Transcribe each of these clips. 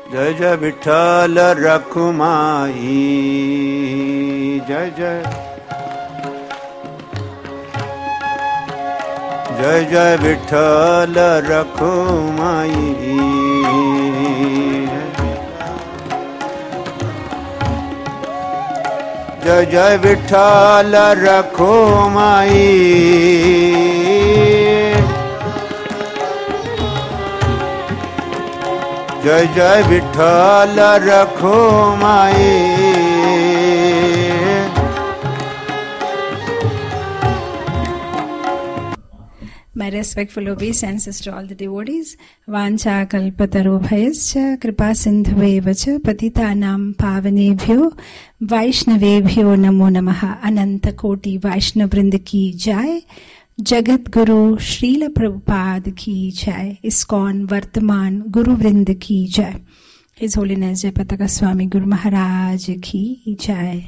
जय जय विठ्ठल रखुमाई जय जय जय जय विठ्ठल रखुमाई जय जय विठ्ठल रखुमाई जय जय विठ्ठल रखो माई My respectful obeisance to all the devotees. Vancha kalpatarubhayascha kripa sindhuvevacha patitanam pavanebhyo vaishnavebhyo namo namaha ananta koti vaishnav vrinda ki jai जगत गुरु श्रील प्रभुपाद की जय इस्कॉन वर्तमान गुरु वृंद की जय हिज होलीनेस जय पताका स्वामी गुरु महाराज की जय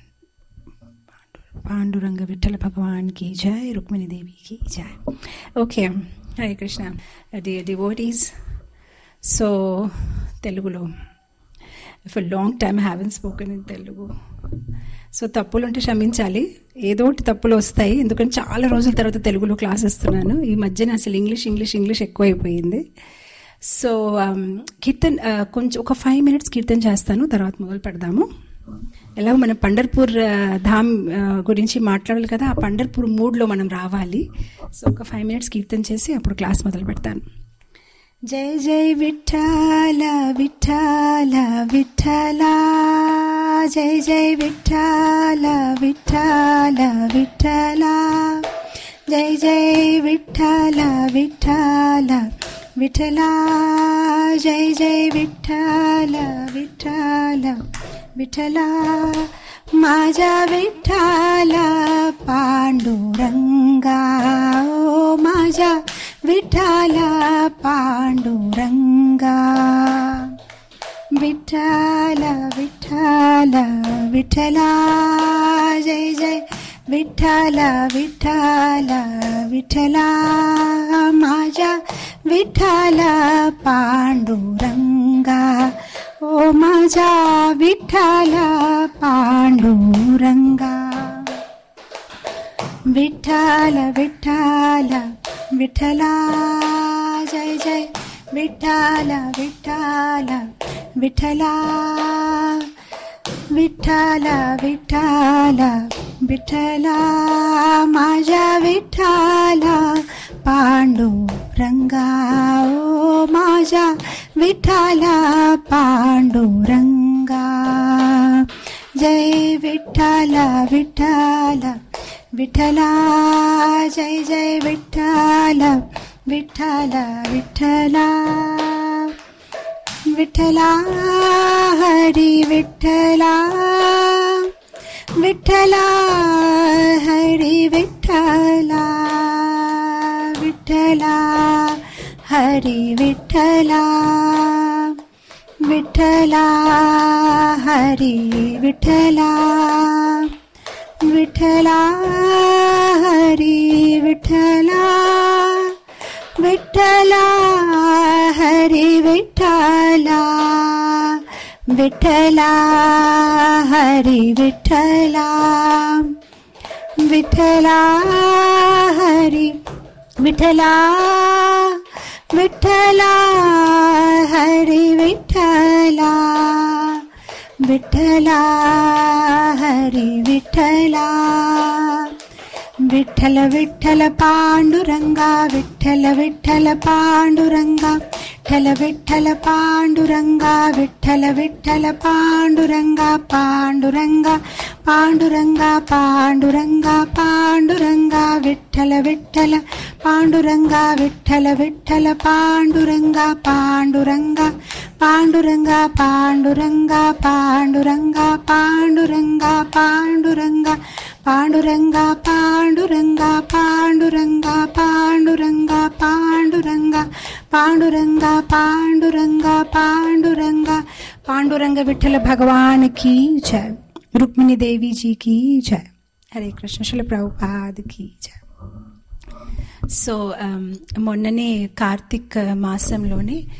పాండురంగ విఠల భగవాన్ కి జై రుక్మిణి దేవి కి జై okay Hare Krishna dear devotees so తెలుగులో for long time haven't spoken in Telugu so తప్పులు అంటే క్షమించాలి ఏదో ఒకటి తప్పులు వస్తాయి ఎందుకంటే చాలా రోజుల తర్వాత తెలుగులో క్లాస్ ఇస్తున్నాను ఈ మధ్యన అసలు ఇంగ్లీష్ ఇంగ్లీష్ ఇంగ్లీష్ ఎక్కువైపోయింది సో కీర్తన్ కొంచెం ఒక ఫైవ్ మినిట్స్ కీర్తన్ చేస్తాను తర్వాత మొదలు పెడదాము ఎలాగో మనం పండర్పూర్ ధామ్ గురించి మాట్లాడాలి కదా ఆ పండర్పూర్ మూడ్లో మనం రావాలి సో ఒక ఫైవ్ మినిట్స్ కీర్తన చేసి అప్పుడు క్లాస్ మొదలు పెడతాను జై జై విఠాల విఠాల విఠల జై జై విఠాల విఠాల విఠల జై జై విఠాల విఠాల విఠల జై జై విఠాల విఠాల विठला माझ्या विठ्ठला पांडुरंगा ओ माझ्या विठ्ठला पांडुरंगा विठ्ठल विठ्ठल विठ्ठला जय जय विठ्ठल विठ्ठल विठ्ठला माझ्या विठ्ठल पांडुरंगा ओ माझा विठ्ठला पांडुरंगा विठ्ठल विठ्ठल विठ्ठला जय जय विठ्ठल विठ्ठल विठ्ठला विठ्ठल विठ्ठल विठ्ठला माझ्या विठ्ठला पांडुरंगा ओ माझ्या विठ्ठला पांडुरंगा जय विठ्ठल विठ्ठल विठ्ठला जय जय विठ्ठल विठ्ठल विठ्ठला विठ्ठला हरी विठ्ठला विठ्ठला हरी विठ्ठला विठ्ठला हरी विठ्ठला विठ्ठला हरी विठ्ठला विठ्ठला हरी विठ्ठला विठ्ठला हरी विठ्ठला विठ्ठला हरी विठ्ठला विठ्ठला हरी विठ्ठला विठ्ठला हरी विठ्ठला विठ्ठला हरी विठ्ठला विठ्ठल विठ्ठल पांडुरंगा विठ्ठल विठ्ठल पांडुरंगा विठ्ठल विठ्ठल पांडुरंगा विठ्ठल विठ्ठल पांडुरंगा पांडुरंगा पांडुरंगा पांडुरंगा पांडुरंगा विठ्ठल विठ्ठल पांडुरंगा विठ्ठल विठ्ठल पांडुरंगा पांडुरंगा पांडुरंगा पांडुरंगा पांडुरंगा पांडुरंगा पांडुरंगा पांडुरंगा पांडुरंगा पांडुरंगा पांडुरंगा पांडुरंगा पांडुरंगा पांडुरंगा पांडुरंगा पांडुरंग विठल भगवान की जय रुक्मिणी देवी जी की जय హరే కృష్ణ శిల ప్రభుపాద్ కీ జయ సో మొన్ననే కార్తిక్ మాసంలోనే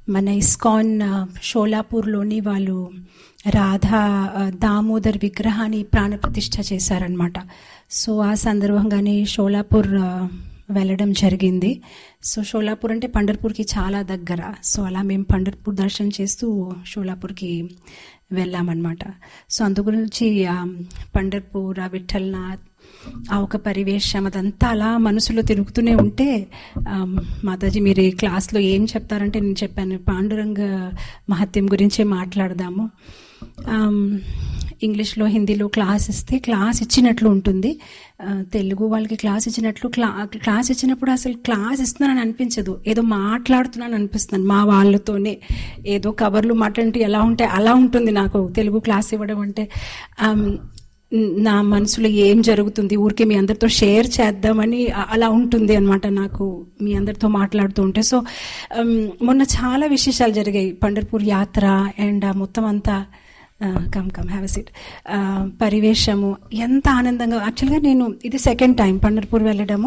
మన ఇస్కాన్ ఆ, షోలాపూర్లోని వాళ్ళు రాధా ఆ, దామోదర్ విగ్రహాన్ని ప్రాణప్రతిష్ఠ చేశారనమాట సో ఆ సందర్భంగానే షోలాపూర్ ఆ, వెళ్ళడం జరిగింది సో షోలాపూర్ అంటే పండర్పూర్కి చాలా దగ్గర సో అలా మేము పండర్పూర్ దర్శనం చేస్తూ షోలాపూర్కి వెళ్ళామన్నమాట సో అందు గురించి ఆ, పండర్పూర్ ఆ విఠల్నాథ్ ఆ ఒక పరివేశం అదంతా అలా మనసులో తిరుగుతూనే ఉంటే ఆమ్, మాతాజీ మీరు ఈ క్లాస్లో ఏం చెప్తారంటే నేను చెప్పాను పాండురంగ మహత్యం గురించే మాట్లాడదాము ఆమ్, ఇంగ్లీష్లో హిందీలో క్లాస్ ఇస్తే క్లాస్ ఇచ్చినట్లు ఉంటుంది ఆ, తెలుగు వాళ్ళకి క్లాస్ ఇచ్చినట్లు క్లా క్లాస్ ఇచ్చినప్పుడు అసలు క్లాస్ ఇస్తున్నానని అనిపించదు ఏదో మాట్లాడుతున్నాను అనిపిస్తుంది మా వాళ్ళతోనే ఏదో కవర్లు మాట్లాడితే ఎలా ఉంటాయి అలా ఉంటుంది నాకు తెలుగు క్లాస్ ఇవ్వడం అంటే ఆమ్, నా మనసులో ఏం జరుగుతుంది ఊరికే మీ అందరితో షేర్ చేద్దామని అ- అలా ఉంటుంది అనమాట నాకు మీ అందరితో మాట్లాడుతూ ఉంటే సో ఉమ్, మొన్న చాలా విశేషాలు జరిగాయి పండర్పూర్ యాత్ర అండ్ మొత్తం అంతా కమ్ కమ్ హ్యావ్ సీట్ పరివేశము ఎంత ఆనందంగా యాక్చువల్గా నేను ఇది సెకండ్ టైం పండర్పూర్ వెళ్ళడము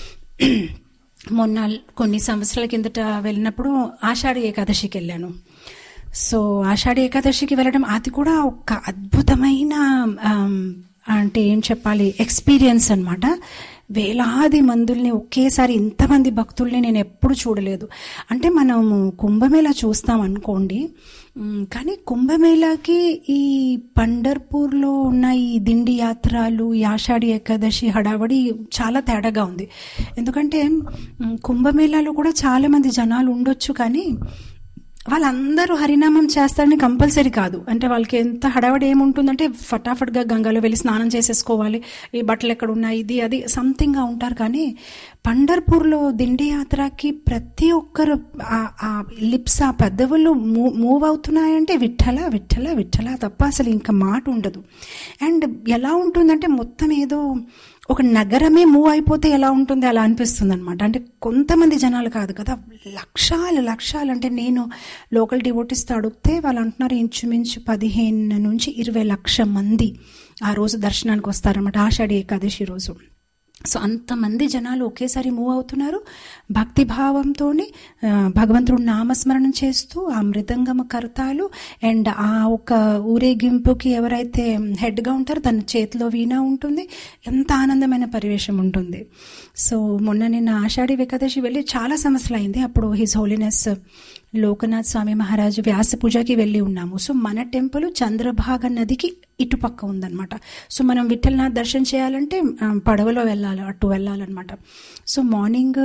మొన్న కొన్ని సంవత్సరాల కిందట వెళ్ళినప్పుడు ఆషాఢి ఏకాదశికి వెళ్ళాను సో ఆషాఢి ఏకాదశికి వెళ్ళడం అది కూడా ఒక అద్భుతమైన ఆమ్, అంటే ఏం చెప్పాలి ఎక్స్పీరియన్స్ అన్నమాట వేలాది మందుల్ని ఒకేసారి ఇంతమంది భక్తుల్ని నేను ఎప్పుడు చూడలేదు అంటే మనము కుంభమేళా చూస్తాం అనుకోండి ఉమ్, కానీ కుంభమేళాకి ఈ పండర్పూర్లో ఉన్న ఈ దిండి యాత్రలు ఈ ఆషాఢి ఏకాదశి హడావడి చాలా తేడాగా ఉంది ఎందుకంటే ఉమ్, కుంభమేళాలో కూడా చాలా మంది జనాలు ఉండొచ్చు కానీ వాళ్ళందరూ హరినామం చేస్తారని కంపల్సరీ కాదు అంటే వాళ్ళకి ఎంత హడావడి ఏముంటుందంటే ఫటాఫట్గా గంగలో వెళ్ళి స్నానం చేసేసుకోవాలి ఈ బట్టలు ఎక్కడ ఉన్నాయి ఇది అది సంథింగ్గా ఉంటారు కానీ పండర్పూర్లో దిండి యాత్రకి ప్రతి ఒక్కరు ఆ- ఆ లిప్స్ ఆ పెద్దవులు మూవ్ మూవ్ అవుతున్నాయంటే విఠల విఠల విఠల తప్ప అసలు ఇంకా మాట ఉండదు అండ్ ఎలా ఉంటుందంటే మొత్తం ఏదో ఒక నగరమే మూవ్ అయిపోతే ఎలా ఉంటుంది అలా అనిపిస్తుంది అనమాట అంటే కొంతమంది జనాలు కాదు కదా లక్షాలు లక్షాలు అంటే నేను లోకల్ డివోటిస్తో అడిగితే వాళ్ళు అంటున్నారు ఇంచుమించు పదిహేను నుంచి ఇరవై లక్ష మంది ఆ రోజు దర్శనానికి వస్తారన్నమాట ఆషాఢి ఏకాదశి రోజు సో అంతమంది జనాలు ఒకేసారి మూవ్ అవుతున్నారు భక్తి భావంతో భగవంతుడు నామస్మరణం చేస్తూ ఆ మృదంగమ కర్తాలు అండ్ ఆ ఒక ఊరేగింపుకి ఎవరైతే హెడ్గా ఉంటారో తన చేతిలో వీణ ఉంటుంది ఎంత ఆనందమైన పరివేశం ఉంటుంది సో మొన్న నిన్న ఆషాఢి ఏకాదశి వెళ్ళి చాలా సంవత్సరాలు అయింది అప్పుడు హిజ్ హోలీనెస్ లోకనాథ్ స్వామి మహారాజు వ్యాస పూజకి వెళ్ళి ఉన్నాము సో మన టెంపుల్ చంద్రభాగ నదికి ఇటుపక్క ఉందన్నమాట సో మనం విఠలనాథ్ దర్శనం చేయాలంటే ఆ, పడవలో వెళ్ళాలి అటు వెళ్ళాలన్నమాట సో మార్నింగ్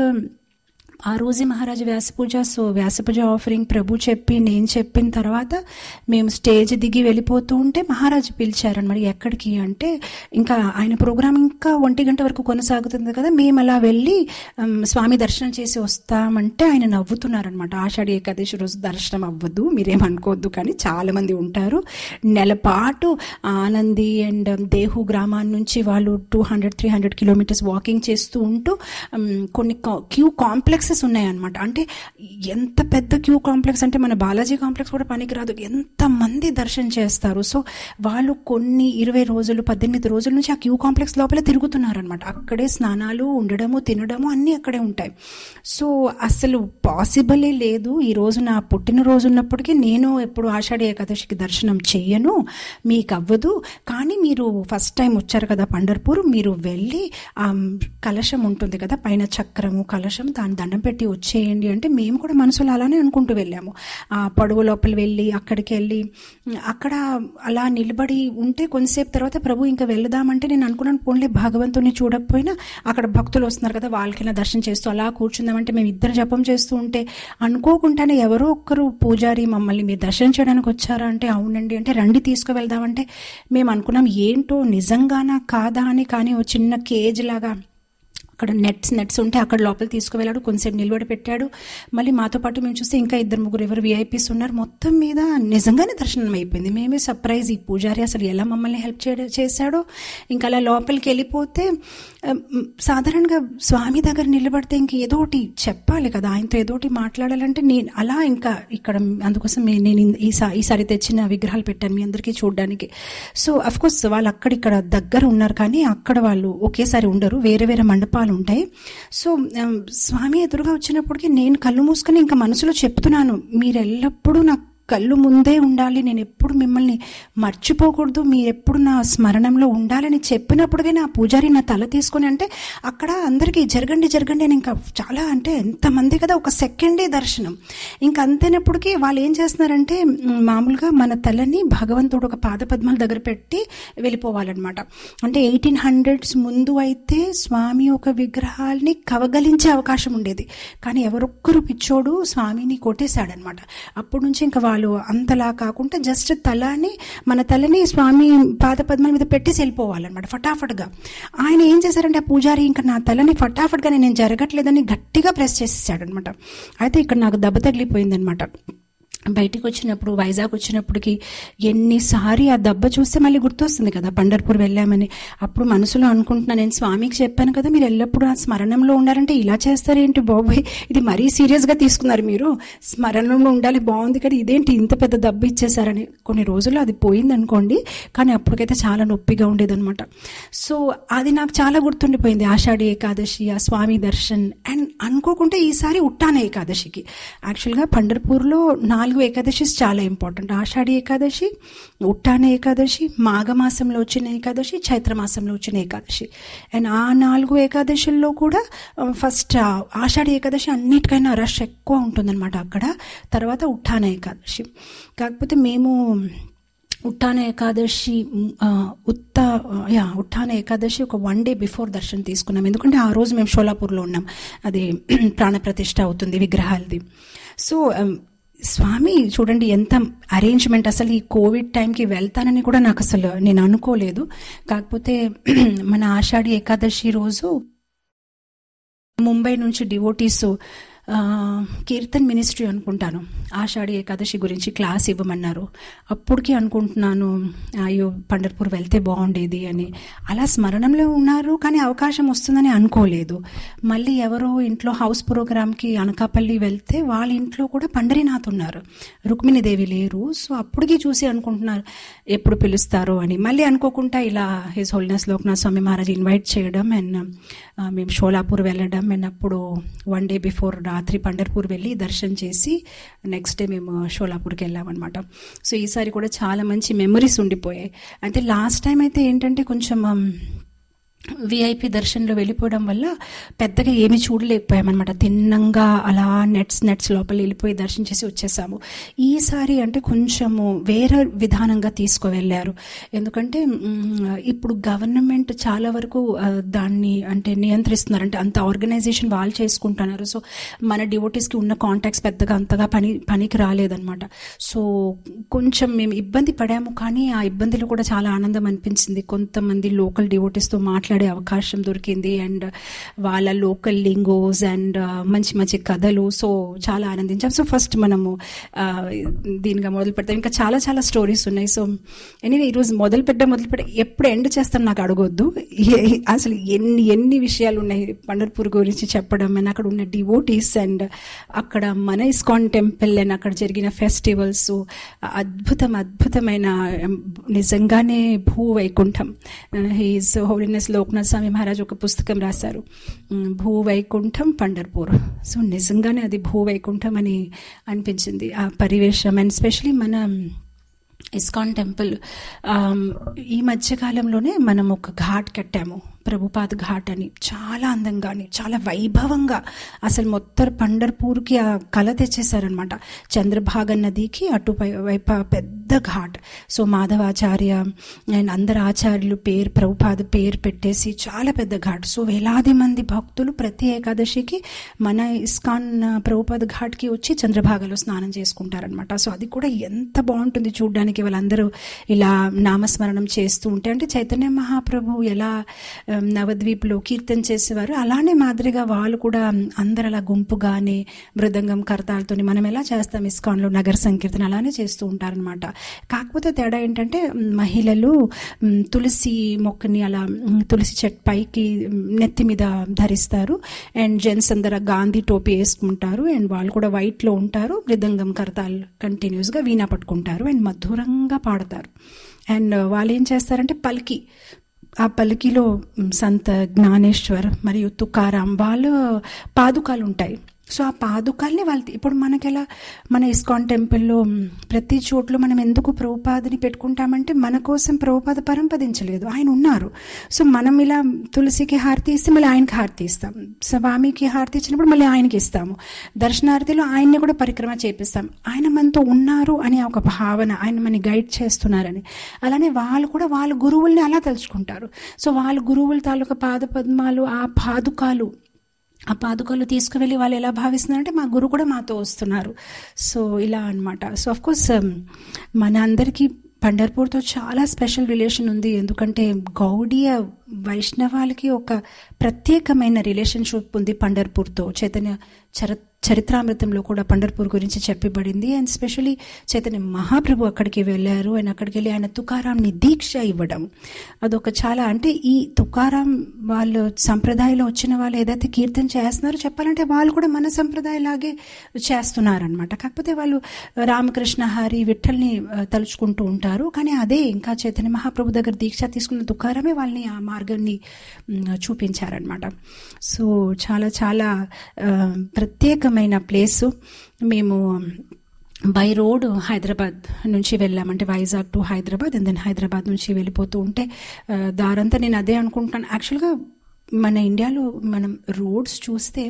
ఆ రోజే మహారాజు వ్యాస పూజ సో వ్యాస పూజ ఆఫరింగ్ ప్రభు చెప్పి నేను చెప్పిన తర్వాత మేము స్టేజ్ దిగి వెళ్ళిపోతూ ఉంటే మహారాజు పిలిచారనమాట ఎక్కడికి అంటే ఇంకా ఆయన ప్రోగ్రామ్ ఇంకా ఒంటి గంట వరకు కొనసాగుతుంది కదా మేము అలా వెళ్ళి ఉమ్, స్వామి దర్శనం చేసి వస్తామంటే ఆయన నవ్వుతున్నారనమాట ఆషాఢి ఏకాదశి రోజు దర్శనం అవ్వదు మీరేమనుకోవద్దు కానీ చాలా మంది ఉంటారు నెలపాటు ఆనంది అండ్ దేహు గ్రామాన్ని నుంచి వాళ్ళు two hundred three hundred kilometres walking చేస్తూ ఉంటూ ఉమ్, కొన్ని క్యూ కాంప్లెక్సెస్ ఉన్నాయన్నమాట అంటే ఎంత పెద్ద క్యూ కాంప్లెక్స్ అంటే మన బాలాజీ కాంప్లెక్స్ కూడా పనికిరాదు ఎంత మంది దర్శనం చేస్తారు సో వాళ్ళు కొన్ని ఇరవై రోజులు పద్దెనిమిది రోజుల నుంచి ఆ క్యూ కాంప్లెక్స్ లోపల తిరుగుతున్నారనమాట అక్కడే స్నానాలు ఉండడము తినడము అన్నీ అక్కడే ఉంటాయి సో అసలు పాసిబలే లేదు ఈ రోజు నా పుట్టినరోజు ఉన్నప్పటికీ నేను ఎప్పుడు ఆషాఢి ఏకాదశికి దర్శనం చెయ్యను మీకు అవ్వదు కానీ మీరు ఫస్ట్ టైం వచ్చారు కదా పండర్పూర్ మీరు వెళ్ళి ఆ కలశం ఉంటుంది కదా పైన చక్రము కలశం దాని దండం పెట్టి వచ్చేయండి అంటే మేము కూడా మనసులో అలానే అనుకుంటూ వెళ్ళాము ఆ పడవ లోపల వెళ్ళి అక్కడికి వెళ్ళి అక్కడ అలా నిలబడి ఉంటే కొంతసేపు తర్వాత ప్రభు ఇంకా వెళ్దామంటే నేను అనుకున్నాను పోన్లే భగవంతుని చూడకపోయినా అక్కడ భక్తులు వస్తున్నారు కదా వాళ్ళకైనా దర్శనం చేస్తూ అలా కూర్చుందామంటే మేము ఇద్దరు జపం చేస్తూ ఉంటే అనుకోకుండానే ఎవరో ఒక్కరు పూజారి మమ్మల్ని మీరు దర్శనం చేయడానికి వచ్చారా అంటే అవునండి అంటే రండి తీసుకువెళ్దామంటే మేము అనుకున్నాం ఏంటో నిజంగానా కాదా అని కానీ ఓ చిన్న కేజ్ లాగా అక్కడ నెట్స్ నెట్స్ ఉంటే అక్కడ లోపల తీసుకువెళ్ళాడు కొంచెంసేపు నిలబడి పెట్టాడు మళ్ళీ మాతో పాటు మేము చూస్తే ఇంకా ఇద్దరు ముగ్గురు ఎవరు విఐపీస్ ఉన్నారు మొత్తం మీద నిజంగానే దర్శనం అయిపోయింది మేమే సర్ప్రైజ్ ఈ పూజారి అసలు ఎలా మమ్మల్ని హెల్ప్ చే చేశాడో ఇంకా అలా లోపలికి వెళ్ళిపోతే ఆ, మ్, సాధారణంగా స్వామి దగ్గర నిలబడితే ఇంక ఏదో ఒకటి చెప్పాలి కదా ఆయనతో ఏదో ఒకటి మాట్లాడాలంటే నేను అలా ఇంకా ఇక్కడ అందుకోసం మే- నేను ఈసారి ఈసారి తెచ్చిన విగ్రహాలు పెట్టాను మీ అందరికీ చూడడానికి సో అఫ్ కోర్స్ వాళ్ళు అక్కడిక్కడ దగ్గర ఉన్నారు కానీ అక్కడ వాళ్ళు ఒకేసారి ఉండరు వేరే వేరే మండపాలు సందర్భాలు ఉంటాయి సో ఉమ్, స్వామి ఎదురుగా వచ్చినప్పటికీ నేను కళ్ళు మూసుకొని ఇంకా మనసులో చెప్తున్నాను మీరు ఎల్లప్పుడూ నాకు కళ్ళు ముందే ఉండాలి నేను ఎప్పుడు మిమ్మల్ని మర్చిపోకూడదు మీరు ఎప్పుడు నా స్మరణంలో ఉండాలని చెప్పినప్పుడుగా నా పూజారి నా తల తీసుకొని అంటే అక్కడ అందరికీ జరగండి జరగండి అని ఇంకా చాలా అంటే ఎంతమంది కదా ఒక సెకండే దర్శనం ఇంకా అంతేనప్పటికీ వాళ్ళు ఏం చేస్తున్నారంటే మ్, మామూలుగా మన తలని భగవంతుడు ఒక పాద పద్మాల దగ్గర పెట్టి వెళ్ళిపోవాలన్నమాట అంటే ఎయిటీన్ హండ్రెడ్స్ ముందు అయితే స్వామి ఒక విగ్రహాల్ని కవగలించే అవకాశం ఉండేది కానీ ఎవరొక్కరు పిచ్చోడు స్వామిని కొట్టేశాడనమాట అప్పటి నుంచి ఇంకా వాళ్ళు అంతలా కాకుండా జస్ట్ తలని మన తలని స్వామి పాద పద్మాల మీద పెట్టేసి వెళ్ళిపోవాలన్నమాట ఫటాఫట్గా ఆయన ఏం చేశారంటే ఆ పూజారి ఇంకా నా తలని ఫటాఫట్గా నేను జరగట్లేదని గట్టిగా ప్రెస్ చేసేసాడనమాట అయితే ఇక్కడ నాకు దెబ్బ తగిలిపోయిందనమాట బయటికి వచ్చినప్పుడు వైజాగ్ వచ్చినప్పటికి ఎన్నిసారి ఆ దెబ్బ చూస్తే మళ్ళీ గుర్తొస్తుంది కదా పండర్పూర్ వెళ్ళామని అప్పుడు మనసులో అనుకుంటున్నా నేను స్వామికి చెప్పాను కదా మీరు ఎల్లప్పుడూ ఆ స్మరణంలో ఉండాలంటే ఇలా చేస్తారేంటి బాబోయ్ ఇది మరీ సీరియస్గా తీసుకున్నారు మీరు స్మరణంలో ఉండాలి బాగుంది కదా ఇదేంటి ఇంత పెద్ద దెబ్బ ఇచ్చేసారని కొన్ని రోజులు అది పోయింది అనుకోండి కానీ అప్పటికైతే చాలా నొప్పిగా ఉండేదన్నమాట సో అది నాకు చాలా గుర్తుండిపోయింది ఆషాఢి ఏకాదశి ఆ స్వామి దర్శన్ అండ్ అనుకోకుంటే ఈసారి ఉట్టాన ఏకాదశికి యాక్చువల్గా పండర్పూర్లో నాలుగు ఏకాదశిస్ చాలా ఇంపార్టెంట్ ఆషాఢి ఏకాదశి ఉట్టాన ఏకాదశి మాఘమాసంలో వచ్చిన ఏకాదశి చైత్రమాసంలో వచ్చిన ఏకాదశి అండ్ ఆ నాలుగు ఏకాదశుల్లో కూడా ఫస్ట్ ఆషాఢి ఏకాదశి అన్నిటికైనా రష్ ఎక్కువ ఉంటుందన్నమాట అక్కడ తర్వాత ఉట్టాన ఏకాదశి కాకపోతే మేము ఉట్టాన ఏకాదశి ఆ, ఉత్త యా ఉట్టాన ఏకాదశి ఒక వన్ డే బిఫోర్ దర్శనం తీసుకున్నాం ఎందుకంటే ఆ రోజు మేము షోలాపూర్లో ఉన్నాం అది ప్రాణప్రతిష్ఠ అవుతుంది విగ్రహాలది సో um, స్వామి చూడండి ఎంత అరేంజ్మెంట్ అసలు ఈ కోవిడ్ టైంకి వెళ్తానని కూడా నాకు అసలు నేను అనుకోలేదు కాకపోతే మన ఆషాఢి ఏకాదశి రోజు ముంబై నుంచి డివోటీస్ ఆ, కీర్తన్ మినిస్ట్రీ అనుకుంటాను ఆషాఢి ఏకాదశి గురించి క్లాస్ ఇవ్వమన్నారు అప్పటికి అనుకుంటున్నాను అయ్యో పండర్పూర్ వెళ్తే బాగుండేది అని అలా స్మరణంలో ఉన్నారు కానీ అవకాశం వస్తుందని అనుకోలేదు మళ్ళీ ఎవరో ఇంట్లో హౌస్ ప్రోగ్రామ్కి అనకాపల్లి వెళ్తే వాళ్ళ ఇంట్లో కూడా పండరీనాథ్ ఉన్నారు రుక్మిణీదేవి లేరు సో అప్పటికి చూసి అనుకుంటున్నారు ఎప్పుడు పిలుస్తారో అని మళ్ళీ అనుకోకుండా ఇలా his holiness Lokanath Swami Maharaj invite చేయడం అండ్ మేము షోలాపూర్ వెళ్ళడం అండ్ అప్పుడు వన్ డే బిఫోర్ రాత్రి పండర్పూర్ వెళ్ళి దర్శనం చేసి నెక్స్ట్ డే మేము షోలాపూర్కి వెళ్ళామన్నమాట సో ఈసారి కూడా చాలా మంచి మెమరీస్ ఉండిపోయాయి అయితే లాస్ట్ టైం అయితే ఏంటంటే కొంచెం um, విఐపి దర్శనంలో వెళ్ళిపోవడం వల్ల పెద్దగా ఏమీ చూడలేకపోయామన్నమాట తిన్నంగా అలా నెట్స్ నెట్స్ లోపల వెళ్ళిపోయి దర్శనం చేసి వచ్చేసాము ఈసారి అంటే కొంచెము వేరే విధానంగా తీసుకువెళ్ళారు ఎందుకంటే మ్, ఇప్పుడు గవర్నమెంట్ చాలా వరకు ఆ, దాన్ని అంటే నియంత్రిస్తున్నారు అంటే అంత ఆర్గనైజేషన్ వాళ్ళు చేసుకుంటున్నారు సో మన డివోటీస్కి ఉన్న కాంటాక్ట్స్ పెద్దగా అంతగా పని పనికి రాలేదన్నమాట సో కొంచెం మేము ఇబ్బంది పడాము కానీ ఆ ఇబ్బందిలో కూడా చాలా ఆనందం అనిపించింది కొంతమంది లోకల్ డివోటీస్తో మాట్లాడే అవకాశం దొరికింది అండ్ వాళ్ళ లోకల్ లింగోస్ అండ్ మంచి మంచి కథలు సో చాలా ఆనందించాం సో ఫస్ట్ మనము ఆ, దీనిగా మొదలు పెడతాం ఇంకా చాలా చాలా స్టోరీస్ ఉన్నాయి సో ఎనీవే ఈరోజు మొదలు పెట్టే మొదలు పెట్టే ఎప్పుడు ఎండ్ చేస్తాం నాకు అడగొద్దు ఏ- అసలు ఎన్ని ఎన్ని విషయాలు ఉన్నాయి పండర్పూర్ గురించి చెప్పడం అండ్ అక్కడ ఉన్న డివోటీస్ అండ్ అక్కడ మన ఇస్కాన్ టెంపుల్ అండ్ అక్కడ జరిగిన ఫెస్టివల్స్ అద్భుతం అద్భుతమైన um, నిజంగానే భూ వైకుంఠం హీస్ హోలీనెస్ లోక్నాథ్ స్వామి మహారాజ్ ఒక పుస్తకం రాశారు um, భూ వైకుంఠం పండర్పూర్ సో నిజంగానే అది భూ వైకుంఠం అని అనిపించింది ఆ పరివేశం అండ్ స్పెషలీ మన ఇస్కాన్ టెంపుల్ ఆమ్, ఈ మధ్యకాలంలోనే మనం ఒక ఘాట్ కట్టాము ప్రభుపాద్ ఘాట్ అని చాలా అందంగాని చాలా వైభవంగా అసలు మొత్తం పండర్పూర్కి ఆ కళ తెచ్చేసారనమాట చంద్రభాగ నదికి అటు పై- వైపు ఆ పెద్ద ఘాట్ సో మాధవాచార్య అండ్ అందరు ఆచార్యులు పేరు ప్రభుపాద పేరు పెట్టేసి చాలా పెద్ద ఘాట్ సో వేలాది మంది భక్తులు ప్రతి ఏకాదశికి మన ఇస్కాన్ ప్రభుపాద ఘాట్కి వచ్చి చంద్రభాగలో స్నానం చేసుకుంటారనమాట సో అది కూడా ఎంత బాగుంటుంది చూడడానికి వాళ్ళందరూ ఇలా నామస్మరణం చేస్తూ ఉంటే అంటే చైతన్య మహాప్రభు ఎలా ఉమ్, నవద్వీప్లో కీర్తన చేసేవారు అలానే మాదిరిగా వాళ్ళు కూడా అందరు అలా గుంపుగానే మృదంగం కర్తాలతోని మనం ఎలా చేస్తాం ఇస్కాన్లో నగర సంకీర్తన అలానే చేస్తూ ఉంటారనమాట కాకపోతే తేడా ఏంటంటే ఉమ్, మహిళలు ఉమ్, తులసి మొక్కని అలా ఉమ్, తులసి చెట్టు పైకి ఉమ్, నెత్తి మీద ధరిస్తారు అండ్ జెంట్స్ అందరు గాంధీ టోపీ వేసుకుంటారు అండ్ వాళ్ళు కూడా వైట్లో ఉంటారు మృదంగం కర్తాలు కంటిన్యూస్గా వీణా పట్టుకుంటారు అండ్ మధురంగా పాడతారు అండ్ వాళ్ళు ఏం చేస్తారంటే పల్కి ఆ పలికిలో మ్, సంత జ్ఞానేశ్వర్ మరియు తుకారాం వాళ్ళ పాదుకాలు ఉంటాయి సో ఆ పాదుకాల్ని వాళ్ళు ఇప్పుడు మనకెలా మన ఇస్కాన్ టెంపుల్లో మ్, ప్రతి చోట్ల మనం ఎందుకు ప్రభుపాదని పెట్టుకుంటామంటే మన కోసం ప్రభుపాద పరంపదించలేదు ఆయన ఉన్నారు సో మనం ఇలా తులసికి హారతి ఇస్తే మళ్ళీ ఆయనకి హారతి ఇస్తాం స్వామికి హారతి ఇచ్చినప్పుడు మళ్ళీ ఆయనకి ఇస్తాము దర్శనార్థిలో ఆయన్ని కూడా పరిక్రమ చేపిస్తాం ఆయన మనతో ఉన్నారు అనే ఒక భావన ఆయన మన గైడ్ చేస్తున్నారని అలానే వాళ్ళు కూడా వాళ్ళ గురువుల్ని అలా తలుచుకుంటారు సో వాళ్ళ గురువుల తాలూకా పాద పద్మాలు ఆ పాదుకాలు ఆ పాదుకలు తీసుకువెళ్ళి వాళ్ళు ఎలా భావిస్తున్నారంటే మా గురువు కూడా మాతో వస్తున్నారు సో ఇలా అన్నమాట సో అఫ్ కోర్స్ మన అందరికీ పండర్పూర్తో చాలా స్పెషల్ రిలేషన్ ఉంది ఎందుకంటే గౌడీయ వైష్ణవాలకి ఒక ప్రత్యేకమైన రిలేషన్షిప్ ఉంది పండర్పూర్తో చైతన్య చర చరిత్రామృతంలో కూడా పండర్పూర్ గురించి చెప్పబడింది అండ్ స్పెషలీ చైతన్య మహాప్రభు అక్కడికి వెళ్ళారు అండ్ అక్కడికి వెళ్ళి ఆయన తుకారాంని దీక్ష ఇవ్వడం అదొక చాలా అంటే ఈ తుకారాం వాళ్ళు సంప్రదాయంలో వచ్చిన వాళ్ళు ఏదైతే కీర్తన చేస్తున్నారో చెప్పాలంటే వాళ్ళు కూడా మన సంప్రదాయలాగే చేస్తున్నారనమాట కాకపోతే వాళ్ళు రామకృష్ణ హరి విఠల్ని ఆ, తలుచుకుంటూ ఉంటారు కానీ అదే ఇంకా చైతన్య మహాప్రభు దగ్గర దీక్ష తీసుకున్న తుకారమే వాళ్ళని ఆ మార్గాన్ని మ్, చూపించారనమాట సో చాలా చాలా ఆ, ప్రత్యేకమైన ప్లేసు మేము బై రోడ్ హైదరాబాద్ నుంచి వెళ్ళామంటే Vizag to Hyderabad and then Hyderabad నుంచి వెళ్ళిపోతూ ఉంటే ఆ, దారంతా నేను అదే అనుకుంటాను యాక్చువల్గా మన ఇండియాలో మనం రోడ్స్ చూస్తే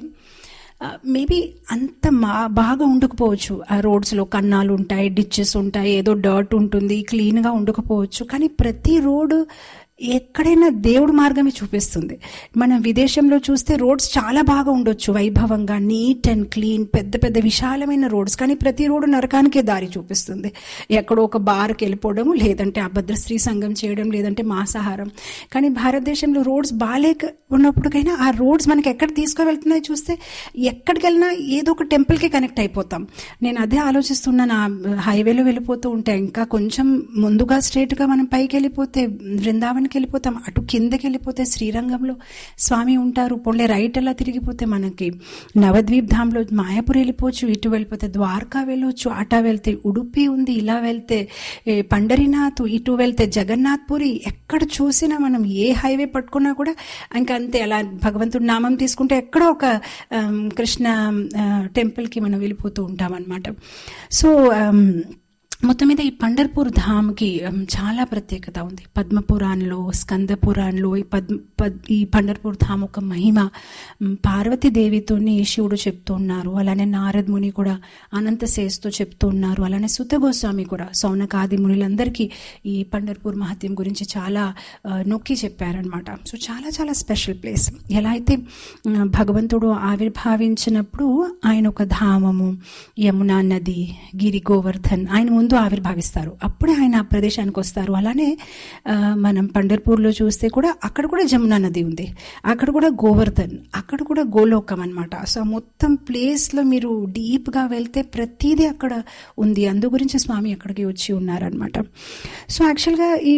మేబీ అంత మా బాగా ఉండకపోవచ్చు ఆ రోడ్స్లో కన్నాలు ఉంటాయి డిచ్చెస్ ఉంటాయి ఏదో డర్ట్ ఉంటుంది క్లీన్గా ఉండకపోవచ్చు కానీ ప్రతి రోడ్డు ఎక్కడైనా దేవుడు మార్గమే చూపిస్తుంది మనం విదేశంలో చూస్తే రోడ్స్ చాలా బాగా ఉండొచ్చు వైభవంగా నీట్ అండ్ క్లీన్ పెద్ద పెద్ద విశాలమైన రోడ్స్ కానీ ప్రతి రోడ్డు నరకానికే దారి చూపిస్తుంది ఎక్కడో ఒక బార్కి వెళ్ళిపోవడం లేదంటే అభద్ర స్త్రీ సంఘం చేయడం లేదంటే మాంసాహారం కానీ భారతదేశంలో రోడ్స్ బాగాలేక ఉన్నప్పటికైనా ఆ రోడ్స్ మనకి ఎక్కడ తీసుకువెళ్తున్నాయో చూస్తే ఎక్కడికి వెళ్ళినా ఏదో ఒక టెంపుల్కి కనెక్ట్ అయిపోతాం నేను అదే ఆలోచిస్తున్నాను ఆ హైవేలో వెళ్ళిపోతూ ఉంటే ఇంకా కొంచెం ముందుగా స్ట్రేట్గా మనం పైకి వెళ్ళిపోతే బృందావన్కి వెళ్ళిపోతాం అటు కిందకి వెళ్ళిపోతే శ్రీరంగంలో స్వామి ఉంటారు పొండే రైట్ అలా తిరిగిపోతే మనకి నవద్వీప్ ధామ్లో మాయాపూర్ వెళ్ళిపోవచ్చు ఇటు వెళ్ళిపోతే ద్వారకా వెళ్ళొచ్చు అటా వెళ్తే ఉడుపి ఉంది ఇలా వెళ్తే ఏ, పండరీనాథ్ ఇటు వెళ్తే జగన్నాథ్ పురి ఎక్కడ చూసినా మనం ఏ హైవే పట్టుకున్నా కూడా ఇంకా అంతే అలా భగవంతుడి నామం తీసుకుంటే ఎక్కడో ఒక ఆమ్, కృష్ణ ఆ, టెంపుల్కి మనం వెళ్ళిపోతూ ఉంటాం అనమాట సో ఆమ్, మొత్తం మీద ఈ పండర్పూర్ ధామ్కి ఉమ్, చాలా ప్రత్యేకత ఉంది పద్మపురాణంలో స్కంద పురాణంలో ఈ పద్మ పద్ ఈ పండర్పూర్ ధామ్ ఒక మహిమ ఉమ్, పార్వతీదేవితోని శివుడు చెప్తూ ఉన్నారు అలానే నారద్ ముని కూడా అనంత శేస్తో చెప్తూ ఉన్నారు అలానే సుత గోస్వామి కూడా సౌనకాది మునులందరికీ ఈ పండర్పూర్ మహత్యం గురించి చాలా ఆ, నొక్కి చెప్పారనమాట సో చాలా చాలా స్పెషల్ ప్లేస్ ఎలా అయితే ఉమ్, భగవంతుడు ఆవిర్భావించినప్పుడు ఆయన ఒక ధామము యమునా నది గిరి గోవర్ధన్ ఆయన ముందు ఆవిర్భావిస్తారు అప్పుడే ఆయన ఆ ప్రదేశానికి వస్తారు అలానే ఆ, మనం పండర్పూర్లో చూస్తే కూడా అక్కడ కూడా జమునా నది ఉంది అక్కడ కూడా గోవర్ధన్ అక్కడ కూడా గోలోకం అనమాట సో ఆ మొత్తం ప్లేస్లో మీరు డీప్గా వెళ్తే ప్రతిదీ అక్కడ ఉంది అందు గురించి స్వామి అక్కడికి వచ్చి ఉన్నారనమాట సో యాక్చువల్గా ఈ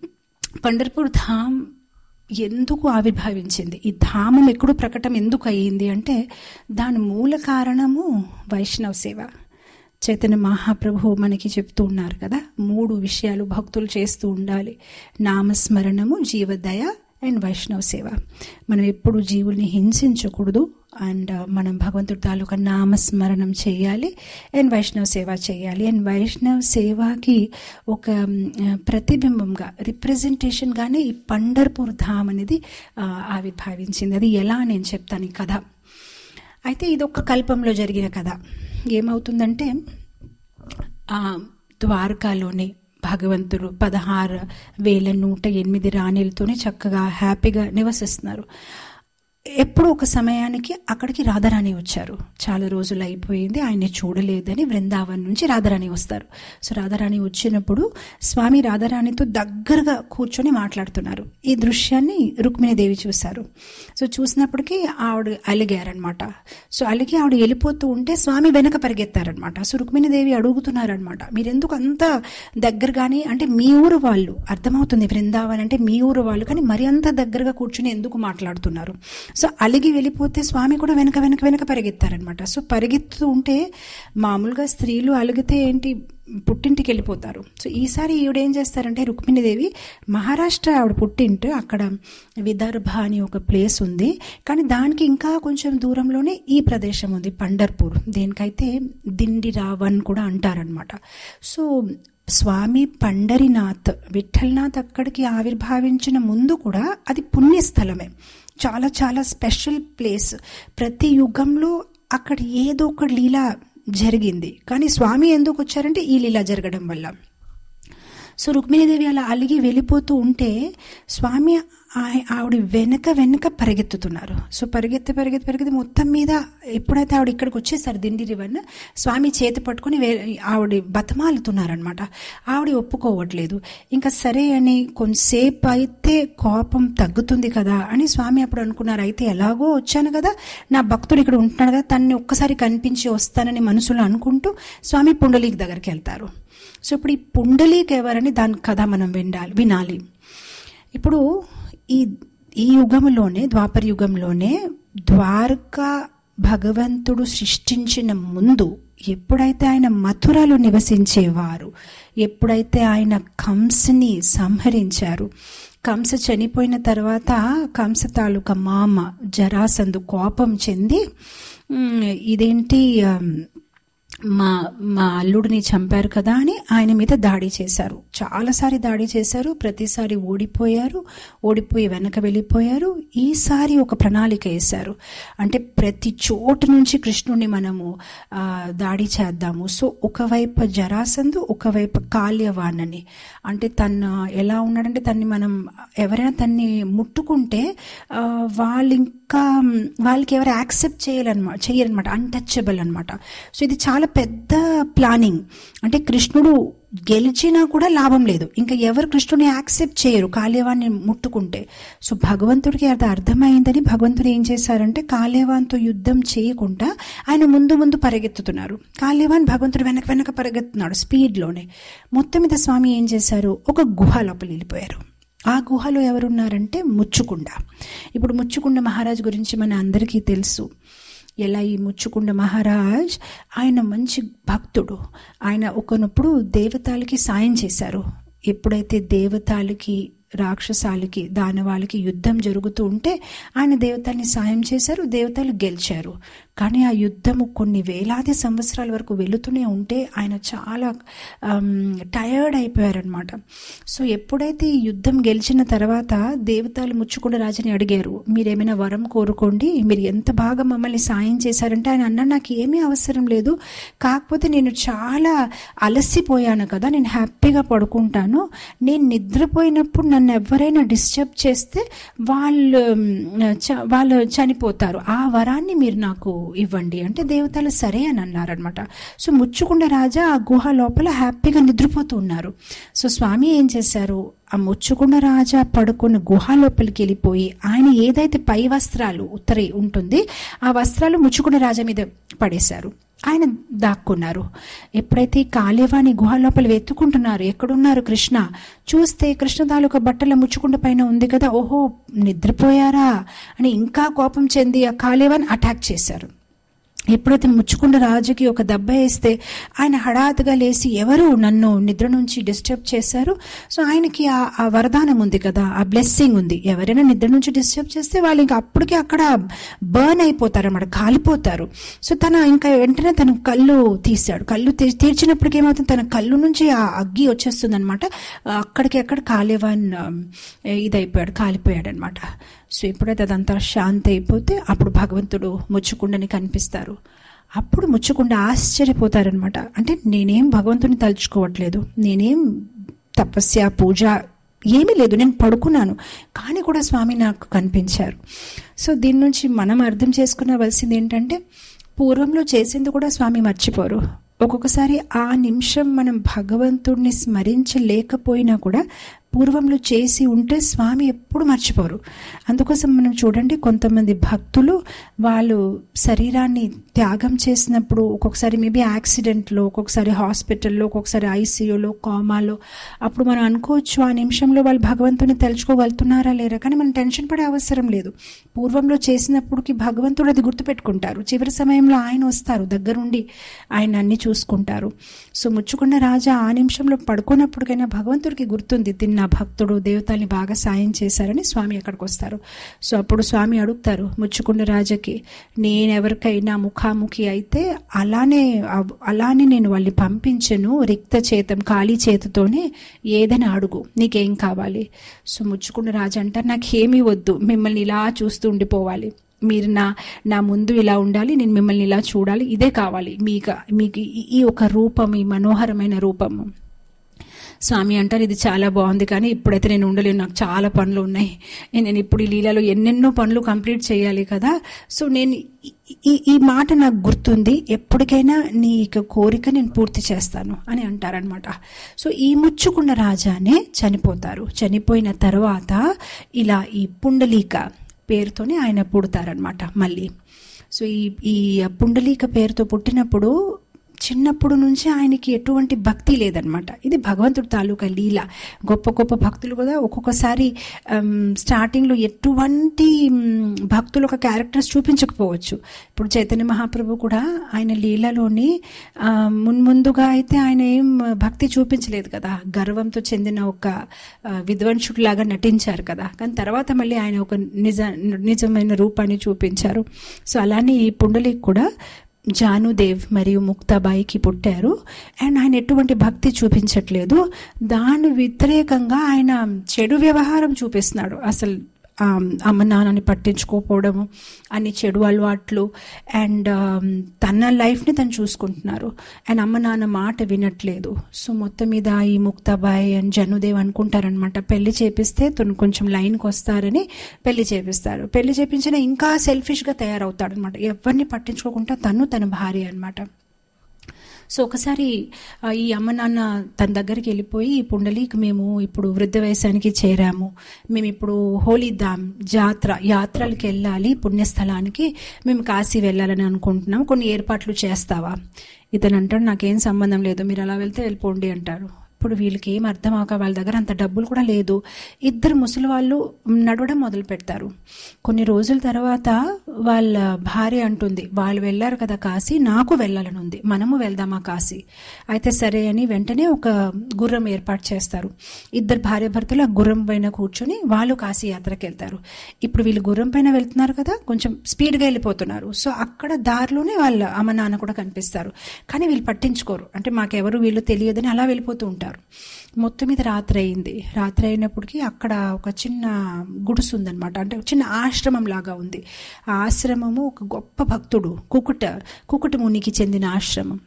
పండర్పూర్ ధామ్ ఎందుకు ఆవిర్భవించింది ఈ ధామం ఎప్పుడు ప్రకటన ఎందుకు అయ్యింది అంటే దాని మూల కారణము వైష్ణవ సేవ చైతన్య మహాప్రభు మనకి చెప్తూ ఉన్నారు కదా మూడు విషయాలు భక్తులు చేస్తూ ఉండాలి నామస్మరణము జీవదయ అండ్ వైష్ణవ సేవ మనం ఎప్పుడు జీవుల్ని హింసించకూడదు అండ్ మనం భగవంతుడి తాలూకా నామస్మరణం చేయాలి అండ్ వైష్ణవ సేవ చేయాలి అండ్ వైష్ణవ సేవకి ఒక మ్, ప్రతిబింబంగా రిప్రజెంటేషన్గానే ఈ పండర్పూర్ ధామ్ అనేది ఆ, ఆవిర్భావించింది అది ఎలా నేను చెప్తాను ఈ కథ అయితే ఇది ఒక కల్పంలో జరిగిన కథ ఏమవుతుందంటే ఆ ద్వారకాలోని భగవంతుడు పదహారు వేల నూట ఎనిమిది రాణిలతోనే చక్కగా హ్యాపీగా నివసిస్తున్నారు ఎప్పుడో ఒక సమయానికి అక్కడికి రాధారాణి వచ్చారు చాలా రోజులు అయిపోయింది ఆయన్ని చూడలేదని బృందావన్ నుంచి రాధారాణి వస్తారు సో రాధారాణి వచ్చినప్పుడు స్వామి రాధారాణితో దగ్గరగా కూర్చొని మాట్లాడుతున్నారు ఈ దృశ్యాన్ని రుక్మిణీదేవి చూశారు సో చూసినప్పటికీ ఆవిడ అలిగారనమాట సో అలిగి ఆవిడ వెళ్ళిపోతూ ఉంటే స్వామి వెనక పరిగెత్తారనమాట సో రుక్మిణీదేవి అడుగుతున్నారనమాట మీరెందుకు అంత దగ్గరగానే అంటే మీ ఊరు వాళ్ళు అర్థమవుతుంది బృందావన్ అంటే మీ ఊరు వాళ్ళు కానీ మరి అంత దగ్గరగా కూర్చుని ఎందుకు మాట్లాడుతున్నారు సో అలిగి వెళ్ళిపోతే స్వామి కూడా వెనక వెనక వెనక పరిగెత్తారనమాట సో పరిగెత్తుతూ ఉంటే మామూలుగా స్త్రీలు అలిగితే ఏంటి పుట్టింటికి వెళ్ళిపోతారు సో ఈసారి ఈవిడ ఏం చేస్తారంటే రుక్మిణీదేవి మహారాష్ట్ర ఆవిడ పుట్టింటి అక్కడ విదర్భ అని ఒక ప్లేస్ ఉంది కానీ దానికి ఇంకా కొంచెం దూరంలోనే ఈ ప్రదేశం ఉంది పండర్పూర్ దేనికైతే దిండి రావన్ కూడా అంటారనమాట సో స్వామి పండరినాథ్ విఠల్నాథ్ అక్కడికి ఆవిర్భావించిన ముందు కూడా అది పుణ్యస్థలమే చాలా చాలా స్పెషల్ ప్లేస్ ప్రతి యుగంలో అక్కడ ఏదో ఒక లీల జరిగింది కానీ స్వామి ఎందుకు వచ్చారంటే ఈ లీల జరగడం వల్ల సో రుక్మిణీదేవి అలా అలిగి వెళ్ళిపోతూ ఉంటే స్వామి ఆ- ఆవిడ వెనక వెనక పరిగెత్తుతున్నారు సో పరిగెత్తి పరిగెత్తి పరిగెత్తి మొత్తం మీద ఎప్పుడైతే ఆవిడ ఇక్కడికి వచ్చేసారు దిండి రివన్ స్వామి చేతి పట్టుకొని వే ఆవిడ బతమాలుతున్నారనమాట ఆవిడ ఒప్పుకోవట్లేదు ఇంకా సరే అని కొంతసేపు అయితే కోపం తగ్గుతుంది కదా అని స్వామి అప్పుడు అనుకున్నారు అయితే ఎలాగో వచ్చాను కదా నా భక్తుడు ఇక్కడ ఉంటున్నాడు కదా తన్ని ఒక్కసారి కనిపించి వస్తానని మనసులో అనుకుంటూ స్వామి పుండలీకి దగ్గరికి వెళ్తారు సో ఇప్పుడు ఈ పుండలీక్ ఎవరని దాని కథ మనం వినాలి వినాలి ఇప్పుడు ఈ ఈ యుగంలోనే ద్వాపర యుగంలోనే ద్వారకా భగవంతుడు సృష్టించిన ముందు ఎప్పుడైతే ఆయన మథురలో నివసించేవారు ఎప్పుడైతే ఆయన కంసని సంహరించారు కంస చనిపోయిన తర్వాత కంస తాలూకా మామ జరాసందు కోపం చెంది "ఉమ్, ఇదేంటి ఆమ్, మా మా అల్లుడిని చంపారు కదా అని ఆయన మీద దాడి చేశారు చాలాసారి దాడి చేశారు ప్రతిసారి ఓడిపోయారు ఓడిపోయి వెనక వెళ్ళిపోయారు ఈసారి ఒక ప్రణాళిక వేశారు అంటే ప్రతి చోటు నుంచి కృష్ణుడిని మనము ఆ, దాడి చేద్దాము సో ఒకవైపు జరాసందు ఒకవైపు కాల్యవాణని అంటే తను ఎలా ఉన్నాడంటే తన్ని మనం ఎవరైనా తన్ని ముట్టుకుంటే ఆ, వాళ్ళు ఇంకా వాళ్ళకి ఎవరు యాక్సెప్ట్ చేయాలన్నమాట చేయరనమాట అన్టచబుల్ అనమాట సో ఇది చాలా పెద్ద ప్లానింగ్ అంటే కృష్ణుడు గెలిచినా కూడా లాభం లేదు ఇంకా ఎవరు కృష్ణుని యాక్సెప్ట్ చేయరు కాళేవాన్ని ముట్టుకుంటే సో భగవంతుడికి అది అర్థమైందని భగవంతుడు ఏం చేశారంటే కాళేవాన్తో యుద్ధం చేయకుండా ఆయన ముందు ముందు పరిగెత్తుతున్నారు కాళేవాన్ భగవంతుడు వెనక వెనక పరిగెత్తున్నాడు స్పీడ్లోనే మొత్తం మీద స్వామి ఏం చేశారు ఒక గుహ లోపల వెళ్ళిపోయారు ఆ గుహలో ఎవరున్నారంటే ముచ్చుకుండ ఇప్పుడు ముచ్చుకుండ మహారాజ్ గురించి మన అందరికీ తెలుసు ఎలా ఈ ముచ్చుకుండ మహారాజ్ ఆయన మంచి భక్తుడు ఆయన ఒకనప్పుడు దేవతలకి సాయం చేశారు ఎప్పుడైతే దేవతలకి రాక్షసాలకి దానవాళ్ళకి యుద్ధం జరుగుతూ ఉంటే ఆయన దేవతల్ని సాయం చేశారు దేవతలు గెలిచారు కానీ ఆ యుద్ధము కొన్ని వేలాది సంవత్సరాల వరకు వెళుతూనే ఉంటే ఆయన చాలా టయర్డ్ అయిపోయారనమాట సో ఎప్పుడైతే ఈ యుద్ధం గెలిచిన తర్వాత దేవతలు ముచ్చుకుండ రాజుని అడిగారు మీరేమైనా వరం కోరుకోండి మీరు ఎంత బాగా మమ్మల్ని సాయం చేశారంటే ఆయన అన్న నాకు ఏమీ అవసరం లేదు కాకపోతే నేను చాలా అలసిపోయాను కదా నేను హ్యాపీగా పడుకుంటాను నేను నిద్రపోయినప్పుడు నన్ను ఎవరైనా డిస్టర్బ్ చేస్తే వాళ్ళు మ్, చ- వాళ్ళు చనిపోతారు ఆ వరాన్ని మీరు నాకు ఇవ్వండి అంటే దేవతలు సరే అని అన్నారనమాట సో ముచ్చుకుండ రాజా ఆ గుహ లోపల హ్యాపీగా నిద్రపోతూ ఉన్నారు సో స్వామి ఏం చేశారు ఆ ముచ్చుకుండ రాజా పడుకున్న గుహ లోపలికి వెళ్ళిపోయి ఆయన ఏదైతే పై వస్త్రాలు ఉత్తరి ఉంటుంది ఆ వస్త్రాలు ముచ్చుకుండ రాజా మీద పడేశారు ఆయన దాక్కున్నారు ఎప్పుడైతే ఈ కాళేవాణి గుహ లోపల వెతుకుంటున్నారు ఎక్కడున్నారు కృష్ణ చూస్తే కృష్ణ తాలూకా బట్టల ముచ్చుకుండ పైన ఉంది కదా ఓహో నిద్రపోయారా అని ఇంకా కోపం చెంది ఆ కాళేవాన్ని అటాక్ చేశారు ఎప్పుడైతే ముచ్చుకుండ రాజుకి ఒక దెబ్బ వేస్తే ఆయన హఠాత్తుగా లేచి ఎవరు నన్ను నిద్ర నుంచి డిస్టర్బ్ చేశారు సో ఆయనకి ఆ ఆ వరదానం ఉంది కదా ఆ బ్లెస్సింగ్ ఉంది ఎవరైనా నిద్ర నుంచి డిస్టర్బ్ చేస్తే వాళ్ళు ఇంకా అప్పటికే అక్కడ బర్న్ అయిపోతారు అన్నమాట కాలిపోతారు సో తన ఇంకా వెంటనే తన కళ్ళు తీశాడు కళ్ళు తీ- తీర్చినప్పటికి ఏమవుతుంది తన కళ్ళు నుంచి ఆ అగ్గి వచ్చేస్తుంది అనమాట అక్కడికి అక్కడ కాలేవాన్ ఇదైపోయాడు కాలిపోయాడు అనమాట సో ఎప్పుడైతే అదంతా శాంతి అయిపోతే అప్పుడు భగవంతుడు ముచ్చుకుండని కనిపిస్తారు అప్పుడు ముచ్చుకుండ ఆశ్చర్యపోతారనమాట అంటే నేనేం భగవంతుని తలుచుకోవట్లేదు నేనేం తపస్య పూజ ఏమీ లేదు నేను పడుకున్నాను కానీ కూడా స్వామి నాకు కనిపించారు సో దీని నుంచి మనం అర్థం చేసుకునవలసింది ఏంటంటే పూర్వంలో చేసింది కూడా స్వామి మర్చిపోరు ఒక్కొక్కసారి ఆ నిమిషం మనం భగవంతుడిని స్మరించలేకపోయినా కూడా పూర్వంలో చేసి ఉంటే స్వామి ఎప్పుడు మర్చిపోరు అందుకోసం మనం చూడండి కొంతమంది భక్తులు వాళ్ళు శరీరాన్ని త్యాగం చేసినప్పుడు ఒక్కొక్కసారి మేబీ యాక్సిడెంట్లో ఒక్కొక్కసారి హాస్పిటల్లో ఒక్కొక్కసారి ఐసీయూలో కోమాలో అప్పుడు మనం అనుకోవచ్చు ఆ నిమిషంలో వాళ్ళు భగవంతుని తలుచుకోగలుగుతున్నారా లేరా కానీ మనం టెన్షన్ పడే అవసరం లేదు పూర్వంలో చేసినప్పటికి భగవంతుడు అది గుర్తుపెట్టుకుంటారు చివరి సమయంలో ఆయన వస్తారు దగ్గరుండి ఆయన అన్ని చూసుకుంటారు సో ముచ్చుకున్న రాజా ఆ నిమిషంలో పడుకున్నప్పటికైనా భగవంతుడికి గుర్తుంది తిన్న భక్తుడు దేవతల్ని బాగా సాయం చేశారని స్వామి అక్కడికి వస్తారు సో అప్పుడు స్వామి అడుగుతారు ముచ్చుకున్న రాజాకి నేనెవరికైనా ముఖాముఖి అయితే అలానే అవ్- అలానే నేను వాళ్ళని పంపించను రిక్త చేతం ఖాళీ చేతితోనే ఏదైనా అడుగు నీకేం కావాలి సో ముచ్చుకున్న రాజు అంటారు నాకేమీ వద్దు మిమ్మల్ని ఇలా చూస్తూ ఉండిపోవాలి మీరు నా నా ముందు ఇలా ఉండాలి నేను మిమ్మల్ని ఇలా చూడాలి ఇదే కావాలి మీకు మీకు ఈ- ఈ ఒక రూపం ఈ మనోహరమైన రూపము స్వామి అంటారు ఇది చాలా బాగుంది కానీ ఇప్పుడైతే నేను ఉండలేను నాకు చాలా పనులు ఉన్నాయి నేను ఇప్పుడు ఈ లీలలో ఎన్నెన్నో పనులు కంప్లీట్ చేయాలి కదా సో నేను ఈ- ఈ ఈ మాట నాకు గుర్తుంది ఎప్పటికైనా నీ యొక్క కోరిక నేను పూర్తి చేస్తాను అని అంటారనమాట సో ఈ ముచ్చుకున్న రాజానే చనిపోతారు చనిపోయిన తర్వాత ఇలా ఈ పుండలీక పేరుతోనే ఆయన పుడతారనమాట మళ్ళీ సో ఈ ఈ పుండలీక పేరుతో పుట్టినప్పుడు చిన్నప్పుడు నుంచి ఆయనకి ఎటువంటి భక్తి లేదనమాట ఇది భగవంతుడి తాలూకా లీల గొప్ప గొప్ప భక్తులు కూడా ఒక్కొక్కసారి ఆమ్, స్టార్టింగ్లో ఎటువంటి మ్, భక్తులు ఒక క్యారెక్టర్స్ చూపించకపోవచ్చు ఇప్పుడు చైతన్య మహాప్రభు కూడా ఆయన లీలలోని ఆ, మున్ముందుగా అయితే ఆయన ఏం భక్తి చూపించలేదు కదా గర్వంతో చెందిన ఒక ఆ, విద్వాంసుడిలాగా నటించారు కదా కానీ తర్వాత మళ్ళీ ఆయన ఒక నిజ నిజమైన రూపాన్ని చూపించారు సో అలానే ఈ పుండలికి కూడా జానుదేవ్ మరియు ముక్తాబాయికి పుట్టారు అండ్ ఆయన ఎటువంటి భక్తి చూపించట్లేదు దాని వ్యతిరేకంగా ఆయన చెడు వ్యవహారం చూపిస్తున్నాడు అసలు ఆ, అమ్మ నాన్నని పట్టించుకోకపోవడము అన్ని చెడు అలవాట్లు అండ్ తన లైఫ్ని తను చూసుకుంటున్నారు అండ్ అమ్మ నాన్న మాట వినట్లేదు సో మొత్తం మీద ఈ ముక్తాబాయ్ అండ్ జనుదేవ్ అనుకుంటారనమాట పెళ్లి చేపిస్తే తను కొంచెం లైన్కి వస్తారని పెళ్లి చేపిస్తారు పెళ్లి చేపించిన ఇంకా సెల్ఫిష్గా తయారవుతాడు అనమాట ఎవరిని పట్టించుకోకుండా తను తన భార్య అనమాట సో ఒకసారి ఆ, ఈ అమ్మ నాన్న తన దగ్గరికి వెళ్ళిపోయి ఈ పుండలీకి మేము ఇప్పుడు వృద్ధ వయసానికి చేరాము మేము ఇప్పుడు హోలీ ధామ్ జాత్ర యాత్రలకు వెళ్ళాలి పుణ్యస్థలానికి మేము కాశీ వెళ్ళాలని అనుకుంటున్నాం కొన్ని ఏర్పాట్లు చేస్తావా ఇతను అంటాడు నాకేం సంబంధం లేదు మీరు అలా వెళ్తే వెళ్ళిపోండి అంటారు ఇప్పుడు వీళ్ళకి ఏం అర్థం అవ్వక వాళ్ళ దగ్గర అంత డబ్బులు కూడా లేదు ఇద్దరు ముసలి వాళ్ళు నడవడం మొదలు పెడతారు కొన్ని రోజుల తర్వాత వాళ్ళ భార్య అంటుంది వాళ్ళు వెళ్ళారు కదా కాశీ నాకు వెళ్ళాలని ఉంది మనము వెళ్దామా కాశీ అయితే సరే అని వెంటనే ఒక గుర్రం ఏర్పాటు చేస్తారు ఇద్దరు భార్య భర్తలు ఆ గుర్రం పైన కూర్చొని వాళ్ళు కాశీ యాత్రకి వెళ్తారు ఇప్పుడు వీళ్ళు గుర్రం పైన వెళ్తున్నారు కదా కొంచెం స్పీడ్గా వెళ్ళిపోతున్నారు సో అక్కడ దారిలోనే వాళ్ళ అమ్మ నాన్న కూడా కనిపిస్తారు కానీ వీళ్ళు పట్టించుకోరు అంటే మాకెవరు వీళ్ళు తెలియదని అలా వెళ్ళిపోతూ ఉంటారు మొత్తం మీద రాత్రి అయింది రాత్రి అయినప్పటికీ అక్కడ ఒక చిన్న గుడుసు ఉందన్నమాట అంటే ఒక చిన్న ఆశ్రమం లాగా ఉంది ఆ ఆశ్రమము ఒక గొప్ప భక్తుడు కుకుట కుకుట మునికి చెందిన ఆశ్రమం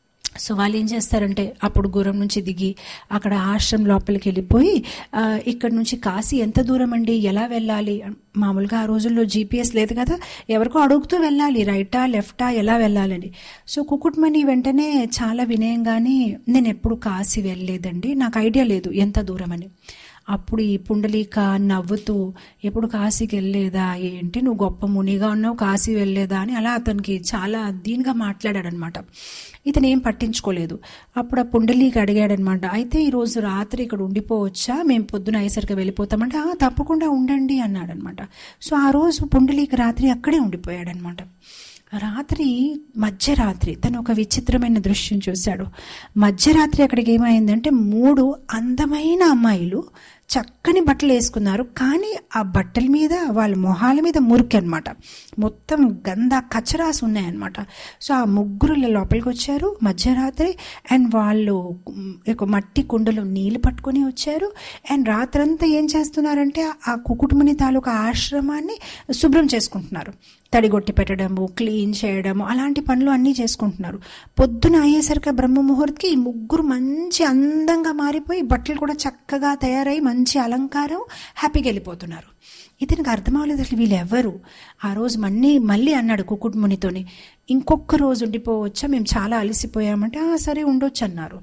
సో వాళ్ళు ఏం చేస్తారంటే అప్పుడు గుర్రం నుంచి దిగి అక్కడ ఆశ్రమం లోపలికి వెళ్ళిపోయి ఆ, ఇక్కడ నుంచి కాశీ ఎంత దూరం అండి ఎలా వెళ్ళాలి మామూలుగా ఆ రోజుల్లో జీపీఎస్ లేదు కదా ఎవరికో అడుగుతూ వెళ్ళాలి రైటా లెఫ్టా ఎలా వెళ్ళాలని సో కుకుట్మని వెంటనే చాలా వినయంగానే నేను ఎప్పుడు కాశీ వెళ్ళలేదండి నాకు ఐడియా లేదు ఎంత దూరం అని అప్పుడు ఈ పుండలీక నవ్వుతూ ఎప్పుడు కాశీకి వెళ్ళలేదా ఏంటి నువ్వు గొప్ప మునిగా ఉన్నావు కాశీ వెళ్ళలేదా అని అలా అతనికి చాలా దీనిగా మాట్లాడాడనమాట ఇతను ఏం పట్టించుకోలేదు అప్పుడు ఆ పుండలీకి అడిగాడనమాట అయితే ఈరోజు రాత్రి ఇక్కడ ఉండిపోవచ్చా మేము పొద్దున అయ్యేసరికి వెళ్ళిపోతామంటే "ఆ, తప్పకుండా ఉండండి అన్నాడనమాట సో ఆ రోజు పుండలీకి రాత్రి అక్కడే ఉండిపోయాడనమాట రాత్రి మధ్యరాత్రి తను ఒక విచిత్రమైన దృశ్యం చూశాడు మధ్యరాత్రి అక్కడికి ఏమైందంటే మూడు అందమైన అమ్మాయిలు చక్కని బట్టలు వేసుకున్నారు కానీ ఆ బట్టల మీద వాళ్ళ మొహాల మీద మురికి అనమాట మొత్తం గంధ కచరాసు ఉన్నాయన్నమాట సో ఆ ముగ్గురు ఇలా లోపలికి వచ్చారు మధ్యరాత్రి అండ్ వాళ్ళు మ్, ఒక మట్టి కుండలో నీళ్లు పట్టుకొని వచ్చారు అండ్ రాత్రంతా ఏం చేస్తున్నారంటే ఆ కుకుటుముని తాలూకా ఆశ్రమాన్ని శుభ్రం చేసుకుంటున్నారు తడిగొట్టి పెట్టడము క్లీన్ చేయడము అలాంటి పనులు అన్నీ చేసుకుంటున్నారు పొద్దున అయ్యేసరికి బ్రహ్మ ముహూర్తికి ఈ ముగ్గురు మంచి అందంగా మారిపోయి బట్టలు కూడా చక్కగా తయారై మంచి అలంకారం హ్యాపీగా వెళ్ళిపోతున్నారు ఇతనికి అర్థం అవ్వలేదు అసలు వీళ్ళు ఎవరు ఆ రోజు మళ్ళీ మళ్ళీ అన్నాడు కుకుట్మునితోని ఇంకొక రోజు ఉండిపోవచ్చా మేము చాలా అలసిపోయామంటే "ఆ, సరే ఉండొచ్చు అన్నారు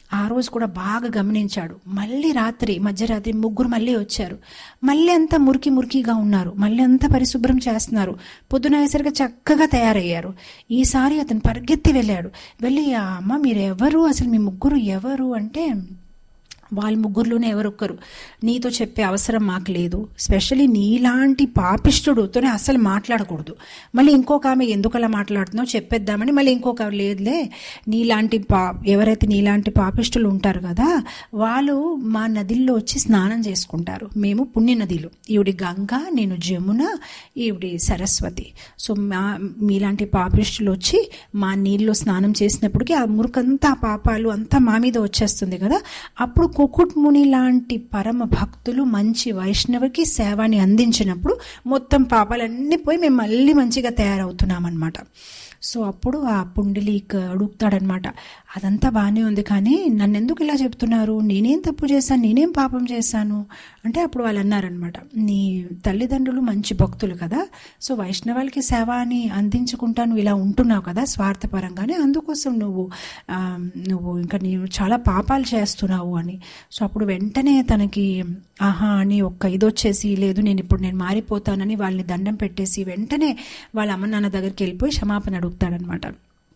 ఆ రోజు కూడా బాగా గమనించాడు మళ్ళీ రాత్రి మధ్యరాత్రి ముగ్గురు మళ్ళీ వచ్చారు మళ్ళీ అంతా మురికి మురికిగా ఉన్నారు మళ్ళీ అంతా పరిశుభ్రం చేస్తున్నారు పొద్దున అయ్యేసరికి చక్కగా తయారయ్యారు ఈసారి అతను పరిగెత్తి వెళ్ళాడు వెళ్ళి "ఆ అమ్మ మీరు ఎవరు అసలు మీ ముగ్గురు ఎవరు అంటే వాళ్ళ ముగ్గురులోనే ఎవరొక్కరు నీతో చెప్పే అవసరం మాకు లేదు స్పెషల్లీ నీలాంటి పాపిష్టుడుతోనే అసలు మాట్లాడకూడదు మళ్ళీ ఇంకొక ఆమె ఎందుకు అలా మాట్లాడుతున్నావు చెప్పేద్దామని మళ్ళీ ఇంకొక ఆమె, లేదులే నీలాంటి పా ఎవరైతే నీలాంటి పాపిష్టులు ఉంటారు కదా వాళ్ళు మా నదిల్లో వచ్చి స్నానం చేసుకుంటారు మేము పుణ్య నదిలు ఈవిడి గంగ నేను జమున ఈవిడి సరస్వతి సో మా మీలాంటి పాపిష్టులు వచ్చి మా నీళ్ళలో స్నానం చేసినప్పటికీ ఆ మురుకంతా ఆ పాపాలు అంతా మా మీద వచ్చేస్తుంది కదా అప్పుడు కుకుట్ ముని లాంటి పరమ భక్తులు మంచి వైష్ణవకి సేవని అందించినప్పుడు మొత్తం పాపాలన్నీ పోయి మేము మళ్ళీ మంచిగా తయారవుతున్నామన్నమాట సో అప్పుడు ఆ పుండిలీక్ అడుగుతాడనమాట అదంతా బాగానే ఉంది కానీ నన్ను ఎందుకు ఇలా చెప్తున్నారు నేనేం తప్పు చేశాను నేనేం పాపం చేశాను అంటే అప్పుడు వాళ్ళు అన్నారనమాట నీ తల్లిదండ్రులు మంచి భక్తులు కదా సో వైష్ణవాలకి సేవ అని అందించుకుంటా నువ్వు ఇలా ఉంటున్నావు కదా స్వార్థపరంగానే అందుకోసం నువ్వు ఆ, నువ్వు ఇంకా నీవు చాలా పాపాలు చేస్తున్నావు అని సో అప్పుడు వెంటనే తనకి ఆహా అని ఒక్క ఇదొచ్చేసి లేదు నేను ఇప్పుడు నేను మారిపోతానని వాళ్ళని దండం పెట్టేసి వెంటనే వాళ్ళ అమ్మ నాన్న దగ్గరికి వెళ్ళిపోయి క్షమాపణ అడుగుతాడనమాట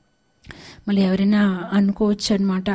మళ్ళీ ఎవరైనా అనుకోవచ్చు అనమాట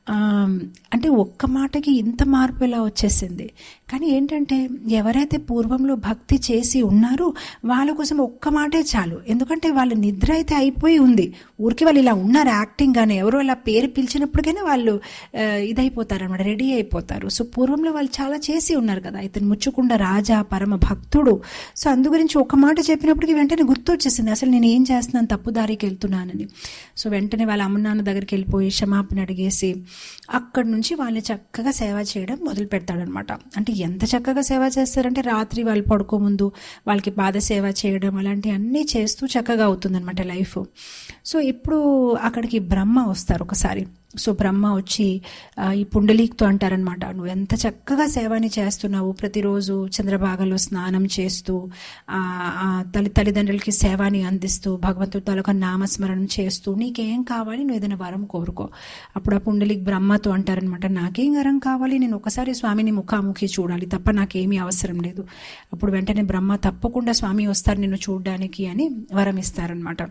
అంటే ఒక్క మాటకి ఇంత మార్పు ఎలా వచ్చేసింది కానీ ఏంటంటే ఎవరైతే పూర్వంలో భక్తి చేసి ఉన్నారో వాళ్ళ కోసం ఒక్క మాటే చాలు ఎందుకంటే వాళ్ళ నిద్ర అయితే అయిపోయి ఉంది ఊరికి వాళ్ళు ఇలా ఉన్నారు యాక్టింగ్ కానీ ఎవరో ఇలా పేరు పిలిచినప్పటికైనా వాళ్ళు ఆ, ఇదైపోతారు అనమాట రెడీ అయిపోతారు సో పూర్వంలో వాళ్ళు చాలా చేసి ఉన్నారు కదా ఇతను ముచ్చుకుండ రాజా పరమ భక్తుడు సో అందు గురించి ఒక మాట చెప్పినప్పటికీ వెంటనే గుర్తొచ్చేసింది అసలు నేను ఏం చేస్తున్నాను తప్పు దారికి వెళ్తున్నానని సో వెంటనే వాళ్ళ అమ్మ నాన్న దగ్గరికి వెళ్ళిపోయి క్షమాపణ అడిగేసి అక్కడి నుంచి వాళ్ళని చక్కగా సేవ చేయడం మొదలు పెడతాడనమాట అంటే ఎంత చక్కగా సేవ చేస్తారంటే రాత్రి వాళ్ళు పడుకోముందు వాళ్ళకి పాద సేవ చేయడం అలాంటివి అన్నీ చేస్తూ చక్కగా అవుతుందన్నమాట లైఫ్ సో ఇప్పుడు అక్కడికి బ్రహ్మ వస్తారు ఒకసారి సో బ్రహ్మ వచ్చి ఆ, ఈ పుండలీక్తో అంటారనమాట నువ్వు ఎంత చక్కగా సేవని చేస్తున్నావు ప్రతిరోజు చంద్రభాగలో స్నానం చేస్తూ ఆ, ఆ తల్లి తల్లిదండ్రులకి సేవని అందిస్తూ భగవంతుడి తాలూకా నామస్మరణం చేస్తూ నీకేం కావాలి నువ్వు ఏదైనా వరం కోరుకో అప్పుడు ఆ పుండలిక్ బ్రహ్మతో అంటారనమాట నాకేం వరం కావాలి నేను ఒకసారి స్వామిని ముఖాముఖి చూడాలి తప్ప నాకేమీ అవసరం లేదు అప్పుడు వెంటనే బ్రహ్మ తప్పకుండా స్వామి వస్తారు నిన్ను చూడడానికి అని వరం ఇస్తారనమాట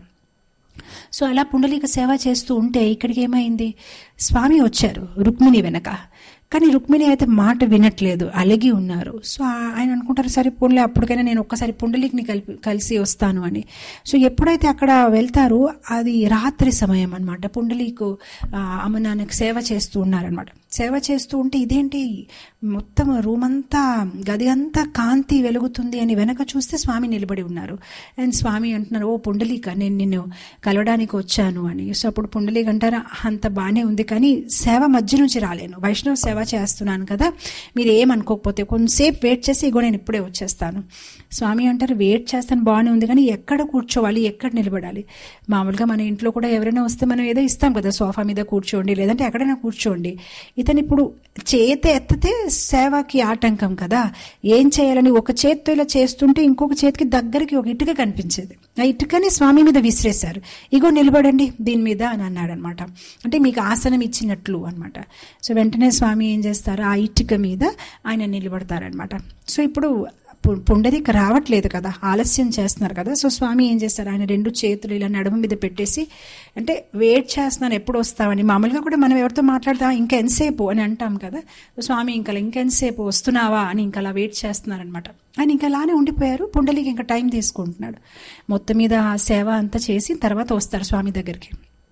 సో అలా పుండలీక సేవ చేస్తూ ఉంటే ఇక్కడికి ఏమైంది స్వామి వచ్చారు రుక్మిణి వెనక కానీ రుక్మిణి అయితే మాట వినట్లేదు అలిగి ఉన్నారు సో ఆ- ఆయన అనుకుంటారు సరే పుండ్లే అప్పటికైనా నేను ఒక్కసారి పుండలిక్ని కలిపి కలిసి వస్తాను అని సో ఎప్పుడైతే అక్కడ వెళ్తారో అది రాత్రి సమయం అనమాట పుండలీకు ఆ, అమ్మ నాన్నకి సేవ చేస్తూ ఉన్నారనమాట సేవ చేస్తూ ఉంటే ఇదేంటి మొత్తం రూమ్ అంతా గది అంతా కాంతి వెలుగుతుంది అని వెనక చూస్తే స్వామి నిలబడి ఉన్నారు అండ్ స్వామి అంటున్నారు ఓ పుండలీక నేను నిన్ను కలవడానికి వచ్చాను అని సో అప్పుడు పుండలీక అంటారా అంత బాగానే ఉంది కానీ సేవ మధ్య నుంచి రాలేను వైష్ణవ సేవ చేస్తున్నాను కదా మీరు ఏమనుకోకపోతే కొంతసేపు వెయిట్ చేసి ఇగో నేను ఇప్పుడే వచ్చేస్తాను స్వామి అంటారు వెయిట్ చేస్తాను బాగానే ఉంది కానీ ఎక్కడ కూర్చోవాలి ఎక్కడ నిలబడాలి మామూలుగా మన ఇంట్లో కూడా ఎవరైనా వస్తే మనం ఏదో ఇస్తాం కదా సోఫా మీద కూర్చోండి లేదంటే ఎక్కడైనా కూర్చోండి ఇతను ఇప్పుడు చేతి ఎత్తితే సేవకి ఆటంకం కదా ఏం చేయాలని ఒక చేత్తో ఇలా చేస్తుంటే ఇంకొక చేతికి దగ్గరికి ఒక ఇటుక కనిపించేది ఆ ఇటుకని స్వామి మీద విసిరేశారు ఇగో నిలబడండి దీని మీద అని అన్నాడు అనమాట అంటే మీకు ఆసనం ఇచ్చినట్లు అనమాట సో వెంటనే స్వామి ఏం చేస్తారు ఆ ఇటుక మీద ఆయన నిలబడతారనమాట సో ఇప్పుడు పు- పుండరీక రావట్లేదు కదా ఆలస్యం చేస్తున్నారు కదా సో స్వామి ఏం చేస్తారు ఆయన రెండు చేతులు ఇలా నడుము మీద పెట్టేసి అంటే వెయిట్ చేస్తున్నాను ఎప్పుడు వస్తావని మామూలుగా కూడా మనం ఎవరితో మాట్లాడతాం ఇంకా ఎంతసేపు అని అంటాం కదా సో స్వామి ఇంకా ఇంకెంతసేపు వస్తున్నావా అని ఇంకా అలా వెయిట్ చేస్తున్నారనమాట ఆయన ఇంకా అలానే ఉండిపోయారు పుండలికి ఇంకా టైం తీసుకుంటున్నాడు మొత్తం మీద ఆ సేవ అంతా చేసి తర్వాత వస్తారు స్వామి దగ్గరికి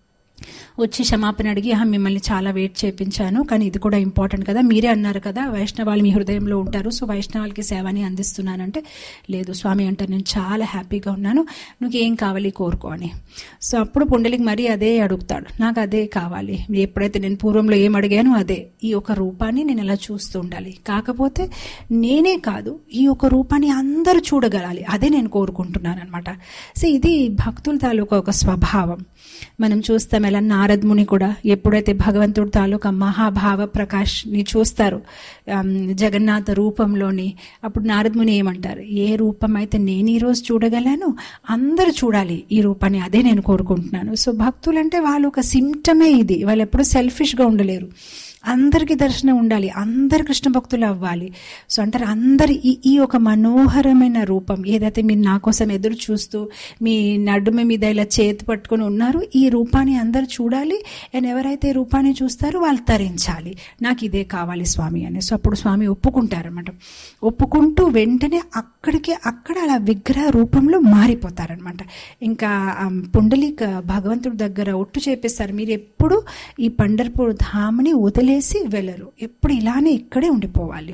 వచ్చి క్షమాపణ అడిగి "ఆహా, మిమ్మల్ని చాలా వెయిట్ చేయించాను కానీ ఇది కూడా ఇంపార్టెంట్ కదా మీరే అన్నారు కదా వైష్ణవాలు మీ హృదయంలో ఉంటారు సో వైష్ణవాలకి సేవని అందిస్తున్నానంటే లేదు స్వామి అంటే నేను చాలా హ్యాపీగా ఉన్నాను నువ్వు ఏం కావాలి కోరుకో అని సో అప్పుడు పుండలికి మరీ అదే అడుగుతాడు నాకు అదే కావాలి ఎప్పుడైతే నేను పూర్వంలో ఏం అడిగానో అదే ఈ ఒక రూపాన్ని నేను ఇలా చూస్తూ ఉండాలి కాకపోతే నేనే కాదు ఈ ఒక రూపాన్ని అందరూ చూడగలాలి అదే నేను కోరుకుంటున్నాను అనమాట సో ఇది భక్తుల తాలూకా ఒక స్వభావం మనం చూస్తాం ఎలా నారద్ ముని కూడా ఎప్పుడైతే భగవంతుడి తాలూకా మహాభావ ప్రకాష్ ని చూస్తారు ఆమ్, జగన్నాథ రూపంలోని అప్పుడు నారద్ ముని ఏమంటారు ఏ రూపం అయితే నేను ఈరోజు చూడగలను అందరూ చూడాలి ఈ రూపాన్ని అదే నేను కోరుకుంటున్నాను సో భక్తులంటే వాళ్ళు ఒక సిమ్టమే ఇది వాళ్ళు ఎప్పుడు సెల్ఫిష్గా ఉండలేరు అందరికీ దర్శనం ఉండాలి అందరు కృష్ణ భక్తులు అవ్వాలి సో అంటారు అందరి ఈ ఈ ఒక మనోహరమైన రూపం ఏదైతే మీరు నా కోసం ఎదురు చూస్తూ మీ నడుమ మీద ఇలా చేతి పట్టుకొని ఉన్నారు ఈ రూపాన్ని అందరు చూడాలి అండ్ ఎవరైతే ఈ రూపాన్ని చూస్తారో వాళ్ళు తరించాలి నాకు ఇదే కావాలి స్వామి అని సో అప్పుడు స్వామి ఒప్పుకుంటారనమాట ఒప్పుకుంటూ వెంటనే అక్కడికి అక్కడ అలా విగ్రహ రూపంలో మారిపోతారనమాట ఇంకా ఆ పుండలిక భగవంతుడి దగ్గర ఒట్టు చేపిస్తారు మీరు ఎప్పుడు ఈ పండర్పూర్ ధామని వదిలేసి వెళ్ళరు ఎప్పుడు ఇలానే ఇక్కడే ఉండిపోవాలి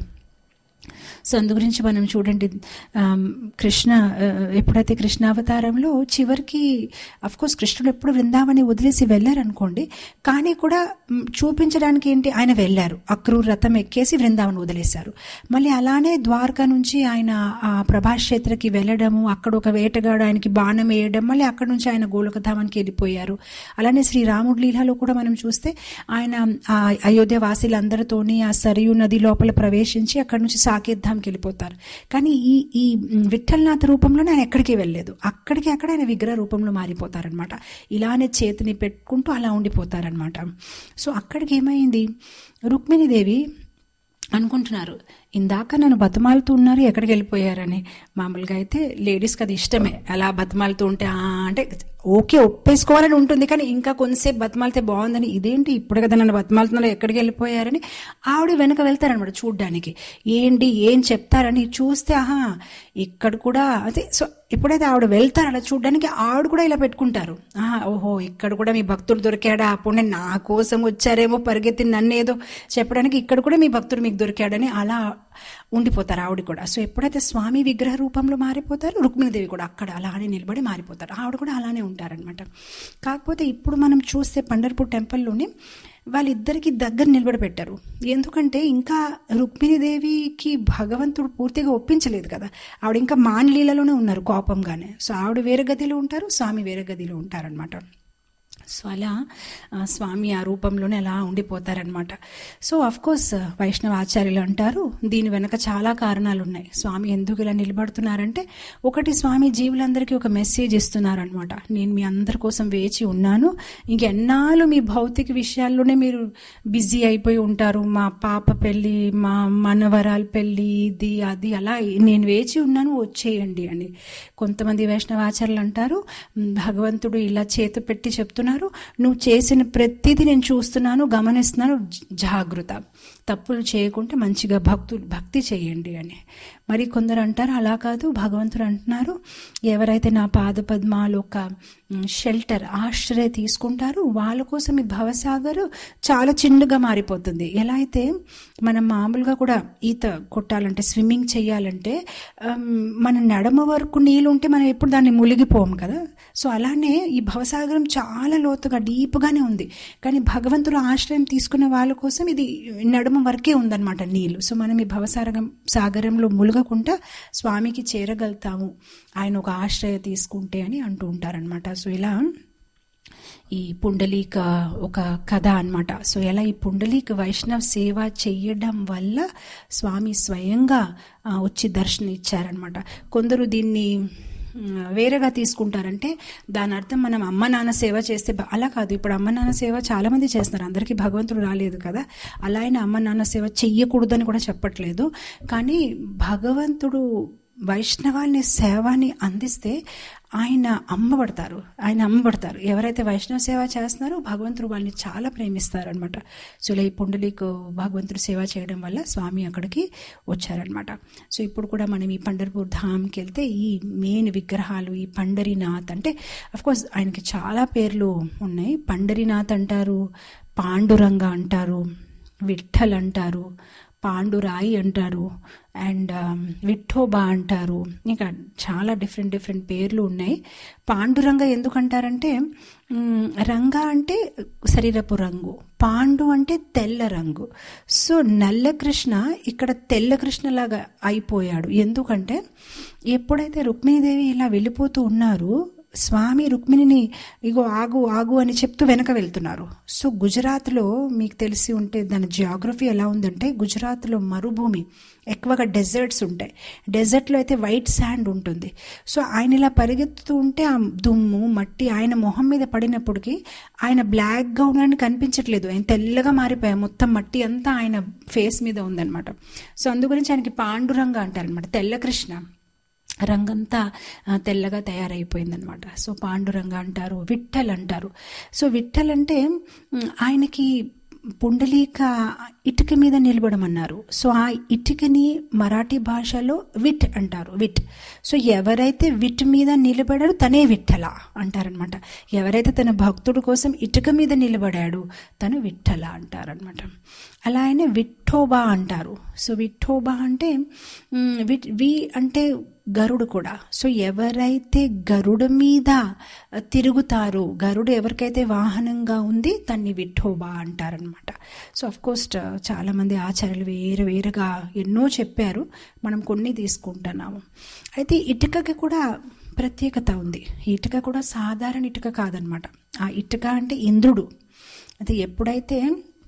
సో అందు గురించి మనం చూడండి ఆమ్, కృష్ణ ఆ, ఎప్పుడైతే కృష్ణావతారంలో చివరికి కోర్స్ కృష్ణుడు ఎప్పుడు వృందావని వదిలేసి వెళ్ళారనుకోండి కానీ కూడా మ్, చూపించడానికి ఏంటి ఆయన వెళ్ళారు అక్రూర్ రథం ఎక్కేసి వృందావన్ వదిలేశారు మళ్ళీ అలానే ద్వారకా నుంచి ఆయన ఆ ప్రభాక్షేత్రకి వెళ్ళడము అక్కడ ఒక వేటగాడు ఆయనకి బాణం వేయడం మళ్ళీ అక్కడ నుంచి ఆయన గోలోకధామానికి వెళ్ళిపోయారు అలానే శ్రీరాముడి లీలలో కూడా మనం చూస్తే ఆయన ఆ అయోధ్య వాసులందరితోని ఆ సరియు నది లోపల ప్రవేశించి అక్కడ నుంచి సాకేత్ ధామ్కి వెళ్ళిపోతారు కానీ ఈ ఈ విఠల్నాథ్ రూపంలోనే ఆయన ఎక్కడికి వెళ్ళలేదు అక్కడికి అక్కడ ఆయన విగ్రహ రూపంలో మారిపోతారనమాట ఇలానే చేతిని పెట్టుకుంటూ అలా ఉండిపోతారనమాట సో అక్కడికి ఏమైంది రుక్మిణీదేవి అనుకుంటున్నారు ఇందాక నన్ను బతమాలుతూ ఉన్నారు ఎక్కడికి వెళ్ళిపోయారని మామూలుగా అయితే లేడీస్కి అది ఇష్టమే అలా బతమాలుతూ ఉంటే "ఆ" అంటే ఓకే ఒప్పేసుకోవాలని ఉంటుంది కానీ ఇంకా కొంతసేపు బతమాలితే బాగుందని ఇదేంటి ఇప్పుడు కదా నన్ను బతమాలుతున్నారు ఎక్కడికి వెళ్ళిపోయారని ఆవిడ వెనక వెళ్తారనమాట చూడ్డానికి ఏంటి ఏం చెప్తారని చూస్తే ఆహా ఇక్కడ కూడా అదే సో ఎప్పుడైతే ఆవిడ వెళ్తారు అలా చూడడానికి ఆవిడ కూడా ఇలా పెట్టుకుంటారు ఆహా ఓహో ఇక్కడ కూడా మీ భక్తుడు దొరికాడా అప్పుడు నా కోసం వచ్చారేమో పరిగెత్తి నన్ను ఏదో చెప్పడానికి ఇక్కడ కూడా మీ భక్తుడు మీకు దొరికాడని అలా ఉండిపోతారు ఆవిడ కూడా సో ఎప్పుడైతే స్వామి విగ్రహ రూపంలో మారిపోతారు రుక్మిణీదేవి కూడా అక్కడ అలానే నిలబడి మారిపోతారు ఆవిడ కూడా అలానే ఉంటారనమాట కాకపోతే ఇప్పుడు మనం చూస్తే పండర్పూర్ టెంపుల్లోని వాళ్ళిద్దరికి దగ్గర నిలబడి పెట్టారు ఎందుకంటే ఇంకా రుక్మిణీదేవికి భగవంతుడు పూర్తిగా ఒప్పించలేదు కదా ఆవిడ ఇంకా మాన్లీలలోనే ఉన్నారు కోపంగానే సో ఆవిడ వేరే గదిలో ఉంటారు స్వామి వేరే గదిలో ఉంటారనమాట సో అలా ఆ, స్వామి ఆ రూపంలోనే అలా ఉండిపోతారనమాట సో అఫ్ కోర్స్ వైష్ణవ ఆచార్యులు అంటారు దీని వెనక చాలా కారణాలు ఉన్నాయి స్వామి ఎందుకు ఇలా నిలబడుతున్నారంటే ఒకటి స్వామి జీవులందరికీ ఒక మెసేజ్ ఇస్తున్నారనమాట నేను మీ అందరి కోసం వేచి ఉన్నాను ఇంకెన్నాళ్ళు మీ భౌతిక విషయాల్లోనే మీరు బిజీ అయిపోయి ఉంటారు మా పాప పెళ్ళి మా మనవరాల పెళ్ళి ఇది అది అలా నేను వేచి ఉన్నాను వచ్చేయండి అని కొంతమంది వైష్ణవాచార్యులు అంటారు "మ్, భగవంతుడు ఇలా చేతి పెట్టి చెప్తున్నారు నువ్వు చేసిన ప్రతిదీ నేను చూస్తున్నాను గమనిస్తున్నాను జ- జాగృత తప్పులు చేయకుంటే మంచిగా భక్తులు భక్తి చేయండి అని మరి కొందరు అంటారు అలా కాదు భగవంతుడు అంటున్నారు ఎవరైతే నా పాద పద్మాలు ఒక షెల్టర్ ఆశ్రయ తీసుకుంటారో వాళ్ళ కోసం ఈ భవసాగర్ చాలా చిన్నగా మారిపోతుంది ఎలా అయితే మనం మామూలుగా కూడా ఈత కొట్టాలంటే స్విమ్మింగ్ చేయాలంటే ఆమ్, మన నడమ వరకు నీళ్ళు ఉంటే మనం ఎప్పుడు దాన్ని మునిగిపోం కదా సో అలానే ఈ భవసాగరం చాలా లోతుగా డీప్గానే ఉంది కానీ భగవంతుడు ఆశ్రయం తీసుకునే వాళ్ళ కోసం ఇది నడుమ వరకే ఉందన్నమాట నీళ్ళు సో మనం ఈ భవసాగరం సాగరంలో ములగకుండా స్వామికి చేరగలుగుతాము ఆయన ఒక ఆశ్రయ తీసుకుంటే అని అంటూ ఉంటారనమాట సో ఇలా ఈ పుండలీక ఒక కథ అన్నమాట సో ఎలా ఈ పుండలీక వైష్ణవ్ సేవ చెయ్యడం వల్ల స్వామి స్వయంగా ఆ, వచ్చి దర్శనం ఇచ్చారనమాట కొందరు దీన్ని మ్, వేరేగా తీసుకుంటారంటే దాని అర్థం మనం అమ్మ నాన్న సేవ చేస్తే బ- అలా కాదు ఇప్పుడు అమ్మ నాన్న సేవ చాలా మంది చేస్తున్నారు అందరికీ భగవంతుడు రాలేదు కదా అలా అయినా అమ్మ నాన్న సేవ చెయ్యకూడదని కూడా చెప్పట్లేదు కానీ భగవంతుడు వైష్ణవాల్ని సేవాని అందిస్తే ఆయన అమ్మబడతారు ఆయన అమ్మబడతారు ఎవరైతే వైష్ణవ సేవ చేస్తున్నారో భగవంతుడు వాళ్ళని చాలా ప్రేమిస్తారు అనమాట సో ఇలా ఈ పుండలీకు భగవంతుడు సేవ చేయడం వల్ల స్వామి అక్కడికి వచ్చారనమాట సో ఇప్పుడు కూడా మనం ఈ పండర్పూర్ ధామ్కి వెళ్తే ఈ మెయిన్ విగ్రహాలు ఈ పండరీనాథ్ అంటే కోర్స్ ఆయనకి చాలా పేర్లు ఉన్నాయి పండరీనాథ్ అంటారు పాండురంగ అంటారు విఠల్ అంటారు పాండురాయి అంటారు అండ్ విఠోబా అంటారు ఇంకా చాలా డిఫరెంట్ డిఫరెంట్ పేర్లు ఉన్నాయి పాండురంగ ఎందుకు అంటారంటే మ్, రంగ అంటే శరీరపు రంగు పాండు అంటే తెల్ల రంగు సో నల్ల కృష్ణ ఇక్కడ తెల్ల కృష్ణలాగా అయిపోయాడు ఎందుకంటే ఎప్పుడైతే రుక్మిణీదేవి ఇలా వెళ్ళిపోతూ ఉన్నారు స్వామి రుక్మిణిని ఇగో ఆగు ఆగు అని చెప్తూ వెనక వెళ్తున్నారు సో గుజరాత్లో మీకు తెలిసి ఉంటే దాని జియోగ్రఫీ ఎలా ఉందంటే గుజరాత్లో మరుభూమి ఎక్కువగా డెజర్ట్స్ ఉంటాయి డెజర్ట్లో అయితే వైట్ శాండ్ ఉంటుంది సో ఆయన ఇలా పరిగెత్తుతూ ఉంటే ఆ దుమ్ము మట్టి ఆయన మొహం మీద పడినప్పటికీ ఆయన బ్లాక్గా ఉన్నాడని కనిపించట్లేదు ఆయన తెల్లగా మారిపోయాయి మొత్తం మట్టి అంతా ఆయన ఫేస్ మీద ఉందన్నమాట సో అందు గురించి ఆయనకి పాండురంగ అంటారనమాట తెల్ల కృష్ణ రంగంతా ఆ, తెల్లగా తయారైపోయిందనమాట సో పాండురంగ అంటారు విఠల్ అంటారు సో విఠల్ అంటే మ్, ఆయనకి పుండలీక ఇటుక మీద నిలబడమన్నారు సో ఆ ఇటుకని మరాఠీ భాషలో విట్ అంటారు విట్ సో ఎవరైతే విట్ మీద నిలబడాడు తనే విఠల అంటారనమాట ఎవరైతే తన భక్తుడు కోసం ఇటుక మీద నిలబడాడు తను విఠల అంటారనమాట అలా ఆయన విఠోబా అంటారు సో విఠోబా అంటే మ్, విట్ వి అంటే గరుడు కూడా సో ఎవరైతే గరుడు మీద తిరుగుతారో గరుడు ఎవరికైతే వాహనంగా ఉంది దాన్ని విఠోబా అంటారనమాట సో అఫ్ కోర్స్ చాలామంది ఆచార్యులు వేరు వేరుగా ఎన్నో చెప్పారు మనం కొన్ని తీసుకుంటున్నాము అయితే ఇటుకకి కూడా ప్రత్యేకత ఉంది ఈ ఇటుక కూడా సాధారణ ఇటుక కాదనమాట ఆ ఇటుక అంటే ఇంద్రుడు అది ఎప్పుడైతే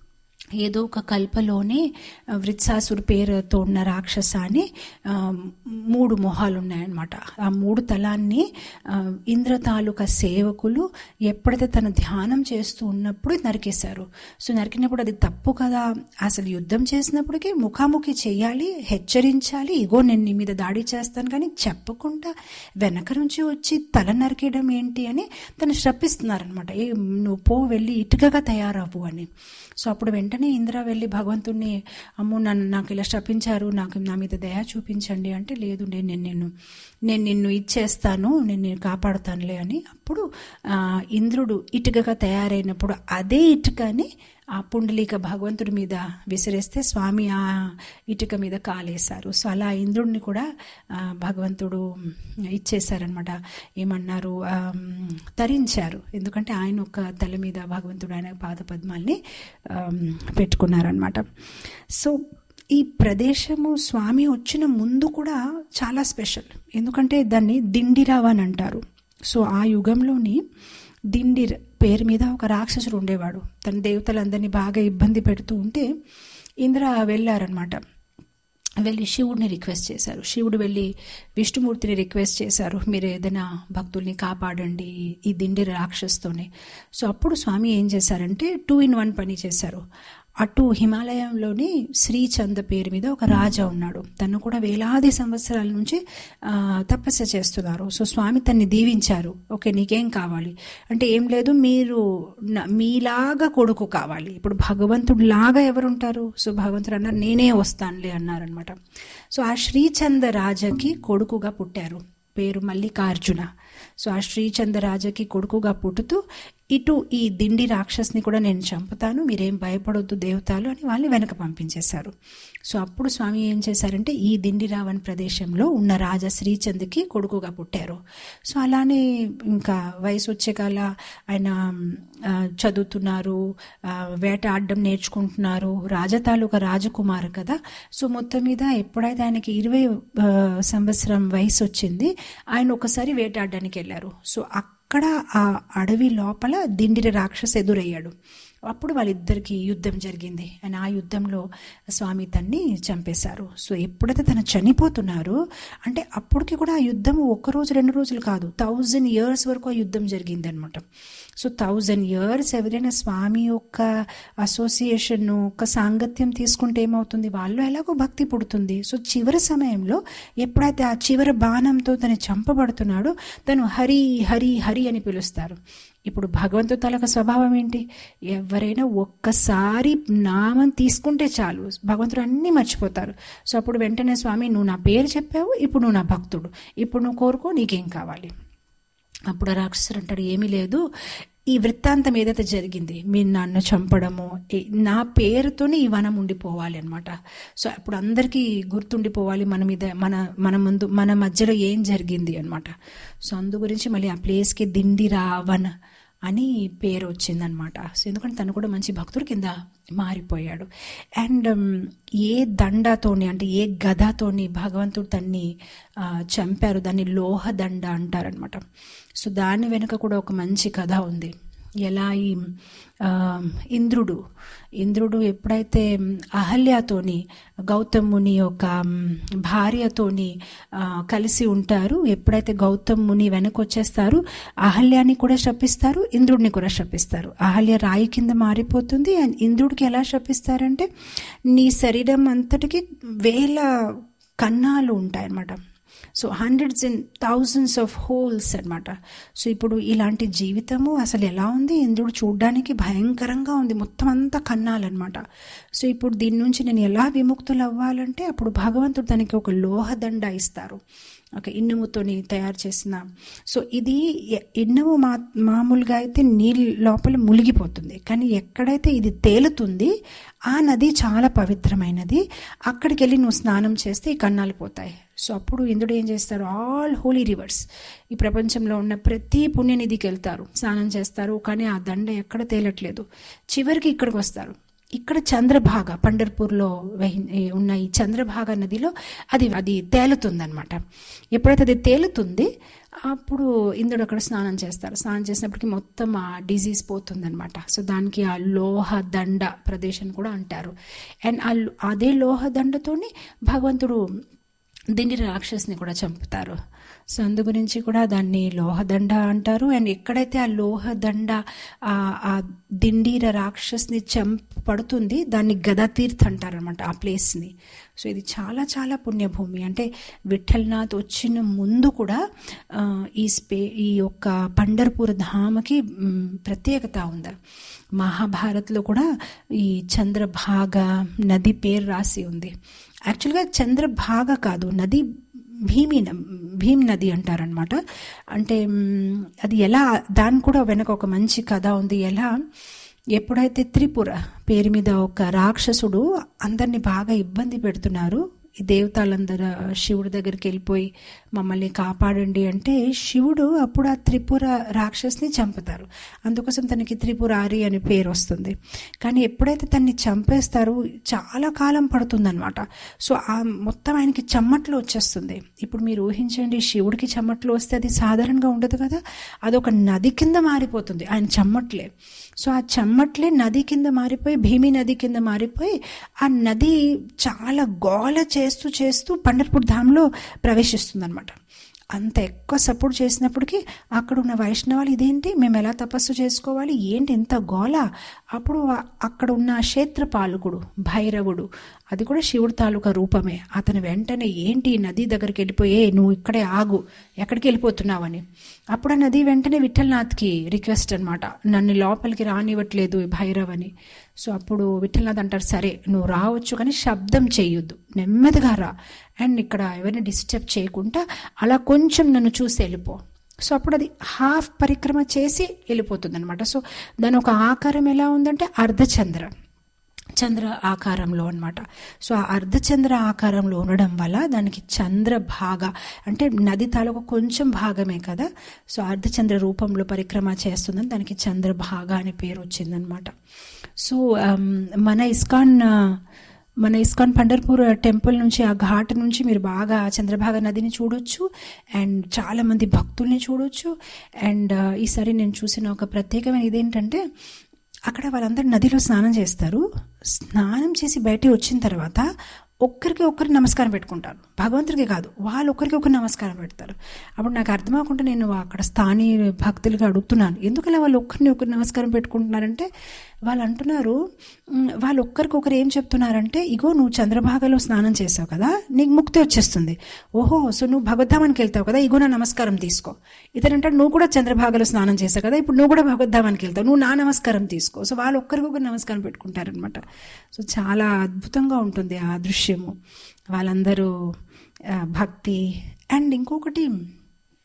ఏదో ఒక కల్పలోనే ఆ, వృత్సాసురు పేరుతో ఉన్న రాక్షసాన్ని ఆ, మూడు మొహాలు ఉన్నాయన్నమాట ఆ మూడు తలాన్ని ఆ, ఇంద్ర తాలూకా సేవకులు ఎప్పుడైతే తన ధ్యానం చేస్తూ ఉన్నప్పుడు నరికేశారు సో నరికినప్పుడు అది తప్పు కదా అసలు యుద్ధం చేసినప్పటికీ ముఖాముఖి చేయాలి హెచ్చరించాలి ఇగో నేను నీ మీద దాడి చేస్తాను కానీ చెప్పకుండా వెనక నుంచి వచ్చి తల నరికేయడం ఏంటి అని తను శ్రపిస్తున్నారనమాట ఏ నువ్వు పో వెళ్ళి ఇటుకగా తయారవ్వు అని సో అప్పుడు వెంటనే ఇంద్ర వెళ్ళి భగవంతుణ్ణి అమ్మో నన్ను నాకు ఇలా శపించారు నాకు నా మీద దయ చూపించండి అంటే లేదు నేను నేను నిన్ను నేను నిన్ను ఇచ్చేస్తాను నేను నేను కాపాడుతానులే అని అప్పుడు ఆ, ఇంద్రుడు ఇటుకగా తయారైనప్పుడు అదే ఇటుకని ఆ పుండలీక భగవంతుడి మీద విసిరేస్తే స్వామి ఆ ఇటుక మీద కాలేశారు సో అలా ఇంద్రుడిని కూడా ఆ, భగవంతుడు ఇచ్చేశారనమాట ఏమన్నారు ఆ, తరించారు ఎందుకంటే ఆయన ఒక తల మీద భగవంతుడు ఆయన పాద పద్మాల్ని ఆ, పెట్టుకున్నారనమాట సో ఈ ప్రదేశము స్వామి వచ్చిన ముందు కూడా చాలా స్పెషల్ ఎందుకంటే దాన్ని దిండిరావ్ అని అంటారు సో ఆ యుగంలోని దిండిర్ పేరు మీద ఒక రాక్షసుడు ఉండేవాడు తన దేవతలందరినీ బాగా ఇబ్బంది పెడుతూ ఉంటే ఇంద్ర వెళ్ళారనమాట వెళ్ళి శివుడిని రిక్వెస్ట్ చేశారు శివుడు వెళ్ళి విష్ణుమూర్తిని రిక్వెస్ట్ చేశారు మీరు ఏదైనా భక్తుల్ని కాపాడండి ఈ దిండి రాక్షస్తోనే సో అప్పుడు స్వామి ఏం చేశారంటే టూ ఇన్ వన్ పని చేశారు అటు హిమాలయంలోని శ్రీచంద పేరు మీద ఒక రాజా ఉన్నాడు తను కూడా వేలాది సంవత్సరాల నుంచి ఆ, తపస్సు చేస్తున్నారు సో స్వామి తన్ని దీవించారు ఓకే నీకేం కావాలి అంటే ఏం లేదు మీరు న- మీలాగా కొడుకు కావాలి ఇప్పుడు భగవంతుడు లాగా ఎవరుంటారు సో భగవంతుడు అన్నారు నేనే వస్తానులే అన్నారనమాట సో ఆ శ్రీచంద రాజకి కొడుకుగా పుట్టారు పేరు మల్లికార్జున సో ఆ శ్రీచంద రాజకి కొడుకుగా పుట్టుతూ ఇటు ఈ దిండి రాక్షస్ని కూడా నేను చంపుతాను మీరేం భయపడొద్దు దేవతలు అని వాళ్ళని వెనక పంపించేశారు సో అప్పుడు స్వామి ఏం చేశారంటే ఈ దిండి రావణ్ ప్రదేశంలో ఉన్న రాజా శ్రీచంద్కి కొడుకుగా పుట్టారు సో అలానే ఇంకా వయసు వచ్చే కాల ఆయన ఆ, చదువుతున్నారు ఆ, వేట ఆడడం నేర్చుకుంటున్నారు రాజా తాలూకా రాజకుమార్ కదా సో మొత్తం మీద ఎప్పుడైతే ఆయనకి ఇరవై ఆ, సంవత్సరం వయసు వచ్చింది ఆయన ఒకసారి వేటాడడానికి వెళ్ళారు సో అక్కడ ఆ అడవి లోపల దిండిరి రాక్షస్ ఎదురయ్యాడు అప్పుడు వాళ్ళిద్దరికి యుద్ధం జరిగింది అండ్ ఆ యుద్ధంలో స్వామి తన్ని చంపేశారు సో ఎప్పుడైతే తను చనిపోతున్నారు అంటే అప్పటికి కూడా ఆ యుద్ధం ఒక్క రోజు రెండు రోజులు కాదు థౌజండ్ ఇయర్స్ వరకు ఆ యుద్ధం జరిగింది అనమాట సో థౌజండ్ ఇయర్స్ ఎవరైనా స్వామి యొక్క అసోసియేషన్ ఒక సాంగత్యం తీసుకుంటే ఏమవుతుంది వాళ్ళు ఎలాగో భక్తి పుడుతుంది సో చివరి సమయంలో ఎప్పుడైతే ఆ చివరి బాణంతో తను చంపబడుతున్నాడో తను హరి హరి హరి అని పిలుస్తారు ఇప్పుడు భగవంతుడు తలక స్వభావం ఏంటి ఎవరైనా ఒక్కసారి నామం తీసుకుంటే చాలు భగవంతుడు అన్నీ మర్చిపోతారు సో అప్పుడు వెంటనే స్వామి నువ్వు నా పేరు చెప్పావు ఇప్పుడు నువ్వు నా భక్తుడు ఇప్పుడు నువ్వు కోరుకో నీకేం కావాలి అప్పుడు ఆ రాక్షసుడు అంటాడు ఏమీ లేదు ఈ వృత్తాంతం ఏదైతే జరిగింది మీరు నన్ను చంపడము ఈ- నా పేరుతోనే ఈ వనం ఉండిపోవాలి అనమాట సో అప్పుడు అందరికీ గుర్తుండిపోవాలి మన మీద మన మన ముందు మన మధ్యలో ఏం జరిగింది అనమాట సో అందు గురించి మళ్ళీ ఆ ప్లేస్కి దిండి రావన్ అని పేరు వచ్చిందనమాట సో ఎందుకంటే తను కూడా మంచి భక్తుడు కింద మారిపోయాడు అండ్ ఏ దండతోని అంటే ఏ గదతోని భగవంతుడు తన్ని ఆ, చంపారు దాన్ని లోహ దండ అంటారనమాట సో దాని వెనుక కూడా ఒక మంచి కథ ఉంది ఎలా ఈ ఆ, ఇంద్రుడు ఇంద్రుడు ఎప్పుడైతే అహల్యతోని గౌతమ్ ముని యొక్క మ్, భార్యతోని ఆ, కలిసి ఉంటారు ఎప్పుడైతే గౌతమ్ ముని వెనకొచ్చేస్తారు అహల్యాని కూడా శపిస్తారు ఇంద్రుడిని కూడా శపిస్తారు అహల్య రాయి కింద మారిపోతుంది అండ్ ఇంద్రుడికి ఎలా శపిస్తారంటే నీ శరీరం అంతటికి వేల కన్నాలు ఉంటాయన్నమాట so hundreds and thousands of holes అన్నమాట సో ఇప్పుడు ఇలాంటి జీవితము అసలు ఎలా ఉంది ఇంద్రుడు చూడ్డానికి భయంకరంగా ఉంది మొత్తం అంతా కన్నాలన్నమాట సో ఇప్పుడు దీని నుంచి నేను ఎలా విముక్తులు అవ్వాలంటే అప్పుడు భగవంతుడు దానికి ఒక లోహదండ ఇస్తారు ఒక ఇనుముతోని తయారు చేసిన సో ఇది ఎ- ఇనుము మా మామూలుగా అయితే నీళ్ళ లోపల మునిగిపోతుంది కానీ ఎక్కడైతే ఇది తేలుతుంది ఆ నది చాలా పవిత్రమైనది అక్కడికి వెళ్ళి నువ్వు స్నానం చేస్తే ఈ కన్నాలు పోతాయి సో అప్పుడు ఇంద్రుడు ఏం చేస్తారు ఆల్ హోలీ రివర్స్ ఈ ప్రపంచంలో ఉన్న ప్రతి పుణ్యనిధికి వెళ్తారు స్నానం చేస్తారు కానీ ఆ దండ ఎక్కడ తేలట్లేదు చివరికి ఇక్కడికి వస్తారు ఇక్కడ చంద్రభాగ పండర్పూర్లో వహి- ఉన్న ఈ చంద్రభాగ నదిలో అది అది తేలుతుందన్నమాట ఎప్పుడైతే అది తేలుతుంది అప్పుడు ఇంద్రుడు అక్కడ స్నానం చేస్తారు స్నానం చేసినప్పటికీ మొత్తం ఆ డిజీజ్ పోతుందన్నమాట సో దానికి ఆ లోహ దండ ప్రదేశం కూడా అంటారు అండ్ ఆ లో- అదే లోహ దండతోని భగవంతుడు దిండి రాక్షస్ని కూడా చంపుతారు సో అందు గురించి కూడా దాన్ని లోహదండ అంటారు అండ్ ఎక్కడైతే ఆ లోహదండ ఆ ఆ దిండీర రాక్షస్ని చంప పడుతుంది దాన్ని గదాతీర్థ్ అంటారు అనమాట ఆ ప్లేస్ని సో ఇది చాలా చాలా పుణ్యభూమి అంటే విఠల్నాథ్ వచ్చిన ముందు కూడా ఆ, ఈ స్పే ఈ యొక్క పండర్పూర్ ధామకి మ్, ప్రత్యేకత ఉంది మహాభారత్లో కూడా ఈ చంద్రభాగ నది పేరు రాసి ఉంది యాక్చువల్గా చంద్రభాగ కాదు నది భీమి న- భీమ్ నది అంటారనమాట అంటే మ్, అది ఎలా దాని కూడా వెనక ఒక మంచి కథ ఉంది ఎలా ఎప్పుడైతే త్రిపుర పేరు మీద ఒక రాక్షసుడు అందరిని బాగా ఇబ్బంది పెడుతున్నారు ఈ దేవతలందరూ శివుడి దగ్గరికి వెళ్ళిపోయి మమ్మల్ని కాపాడండి అంటే శివుడు అప్పుడు ఆ త్రిపుర రాక్షస్ని చంపుతారు అందుకోసం తనకి త్రిపురారి అని పేరు వస్తుంది కానీ ఎప్పుడైతే తన్ని చంపేస్తారో చాలా కాలం పడుతుందన్నమాట సో ఆ మొత్తం ఆయనకి చెమ్మట్లు వచ్చేస్తుంది ఇప్పుడు మీరు ఊహించండి శివుడికి చెమ్మట్లు వస్తే అది సాధారణంగా ఉండదు కదా అదొక నది కింద మారిపోతుంది ఆయన చెమ్మట్లే సో ఆ చెమ్మట్లే నది కింద మారిపోయి భీమి నది కింద మారిపోయి ఆ నది చాలా గోల చేస్తూ చేస్తూ పండర్పూర్ ధామ్లో ప్రవేశిస్తుంది అనమాట అంత ఎక్కువ సపోర్ట్ చేసినప్పటికీ అక్కడ ఉన్న వైష్ణవాలు ఇదేంటి మేము ఎలా తపస్సు చేసుకోవాలి ఏంటి ఎంత గోల అప్పుడు ఆ- అక్కడ ఉన్న క్షేత్రపాలకుడు భైరవుడు అది కూడా శివుడు తాలూకా రూపమే అతను వెంటనే ఏంటి ఈ నది దగ్గరికి వెళ్ళిపోయి "ఏ, నువ్వు ఇక్కడే ఆగు ఎక్కడికి వెళ్ళిపోతున్నావని అప్పుడు ఆ నది వెంటనే విఠల్నాథ్కి రిక్వెస్ట్ అనమాట నన్ను లోపలికి రానివ్వట్లేదు ఈ భైరవ్ అని సో అప్పుడు విఠల్నాథ్ అంటారు సరే నువ్వు రావచ్చు కానీ శబ్దం చేయొద్దు నెమ్మదిగా రా అండ్ ఇక్కడ ఎవరిని డిస్టర్బ్ చేయకుండా అలా కొంచెం నన్ను చూసి వెళ్ళిపో సో అప్పుడు అది హాఫ్ పరిక్రమ చేసి వెళ్ళిపోతుంది అనమాట సో దాని ఒక ఆకారం ఎలా ఉందంటే అర్ధచంద్ర చంద్ర ఆకారంలో అన్నమాట సో ఆ అర్ధచంద్ర ఆకారంలో ఉండడం వల్ల దానికి చంద్రభాగ అంటే నది తాలూకు కొంచెం భాగమే కదా సో అర్ధచంద్ర రూపంలో పరిక్రమ చేస్తుందని దానికి చంద్రభాగ అనే పేరు వచ్చిందనమాట సో ఆమ్, మన ఇస్కాన్ ఆ, మన ఇస్కాన్ పండర్పూర్ టెంపుల్ నుంచి ఆ ఘాట్ నుంచి మీరు బాగా చంద్రభాగ నదిని చూడొచ్చు అండ్ చాలా మంది భక్తుల్ని చూడొచ్చు అండ్ ఆ, ఈసారి నేను చూసిన ఒక ప్రత్యేకమైన ఇదేంటంటే అక్కడ వాళ్ళందరూ నదిలో స్నానం చేస్తారు స్నానం చేసి బయటికి వచ్చిన తర్వాత ఒక్కరికి ఒక్కరు నమస్కారం పెట్టుకుంటారు భగవంతుడికి కాదు వాళ్ళు ఒకరికి ఒకరు నమస్కారం పెడతారు అప్పుడు నాకు అర్థమవకుండా నేను అక్కడ స్థానియ భక్తులుగా అడుగుతున్నాను ఎందుకలా వాళ్ళు ఒక్కరిని ఒకరు నమస్కారం పెట్టుకుంటున్నారంటే వాళ్ళు అంటున్నారు "ఉమ్, వాళ్ళు ఒక్కరికొకరు ఏం చెప్తున్నారంటే ఇగో నువ్వు చంద్రభాగలో స్నానం చేసావు కదా నీకు ముక్తి వచ్చేస్తుంది ఓహో సో నువ్వు భగవద్ధామానికి వెళ్తావు కదా ఇగో నా నమస్కారం తీసుకో ఇతనంటే నువ్వు కూడా చంద్రభాగలో స్నానం చేసావు కదా ఇప్పుడు నువ్వు కూడా భగవద్ధామానికి వెళ్తావు నువ్వు నా నమస్కారం తీసుకో సో వాళ్ళు ఒక్కరికొకరు నమస్కారం పెట్టుకుంటారనమాట సో చాలా అద్భుతంగా ఉంటుంది ఆ దృశ్యము వాళ్ళందరూ ఆ, భక్తి అండ్ ఇంకొకటి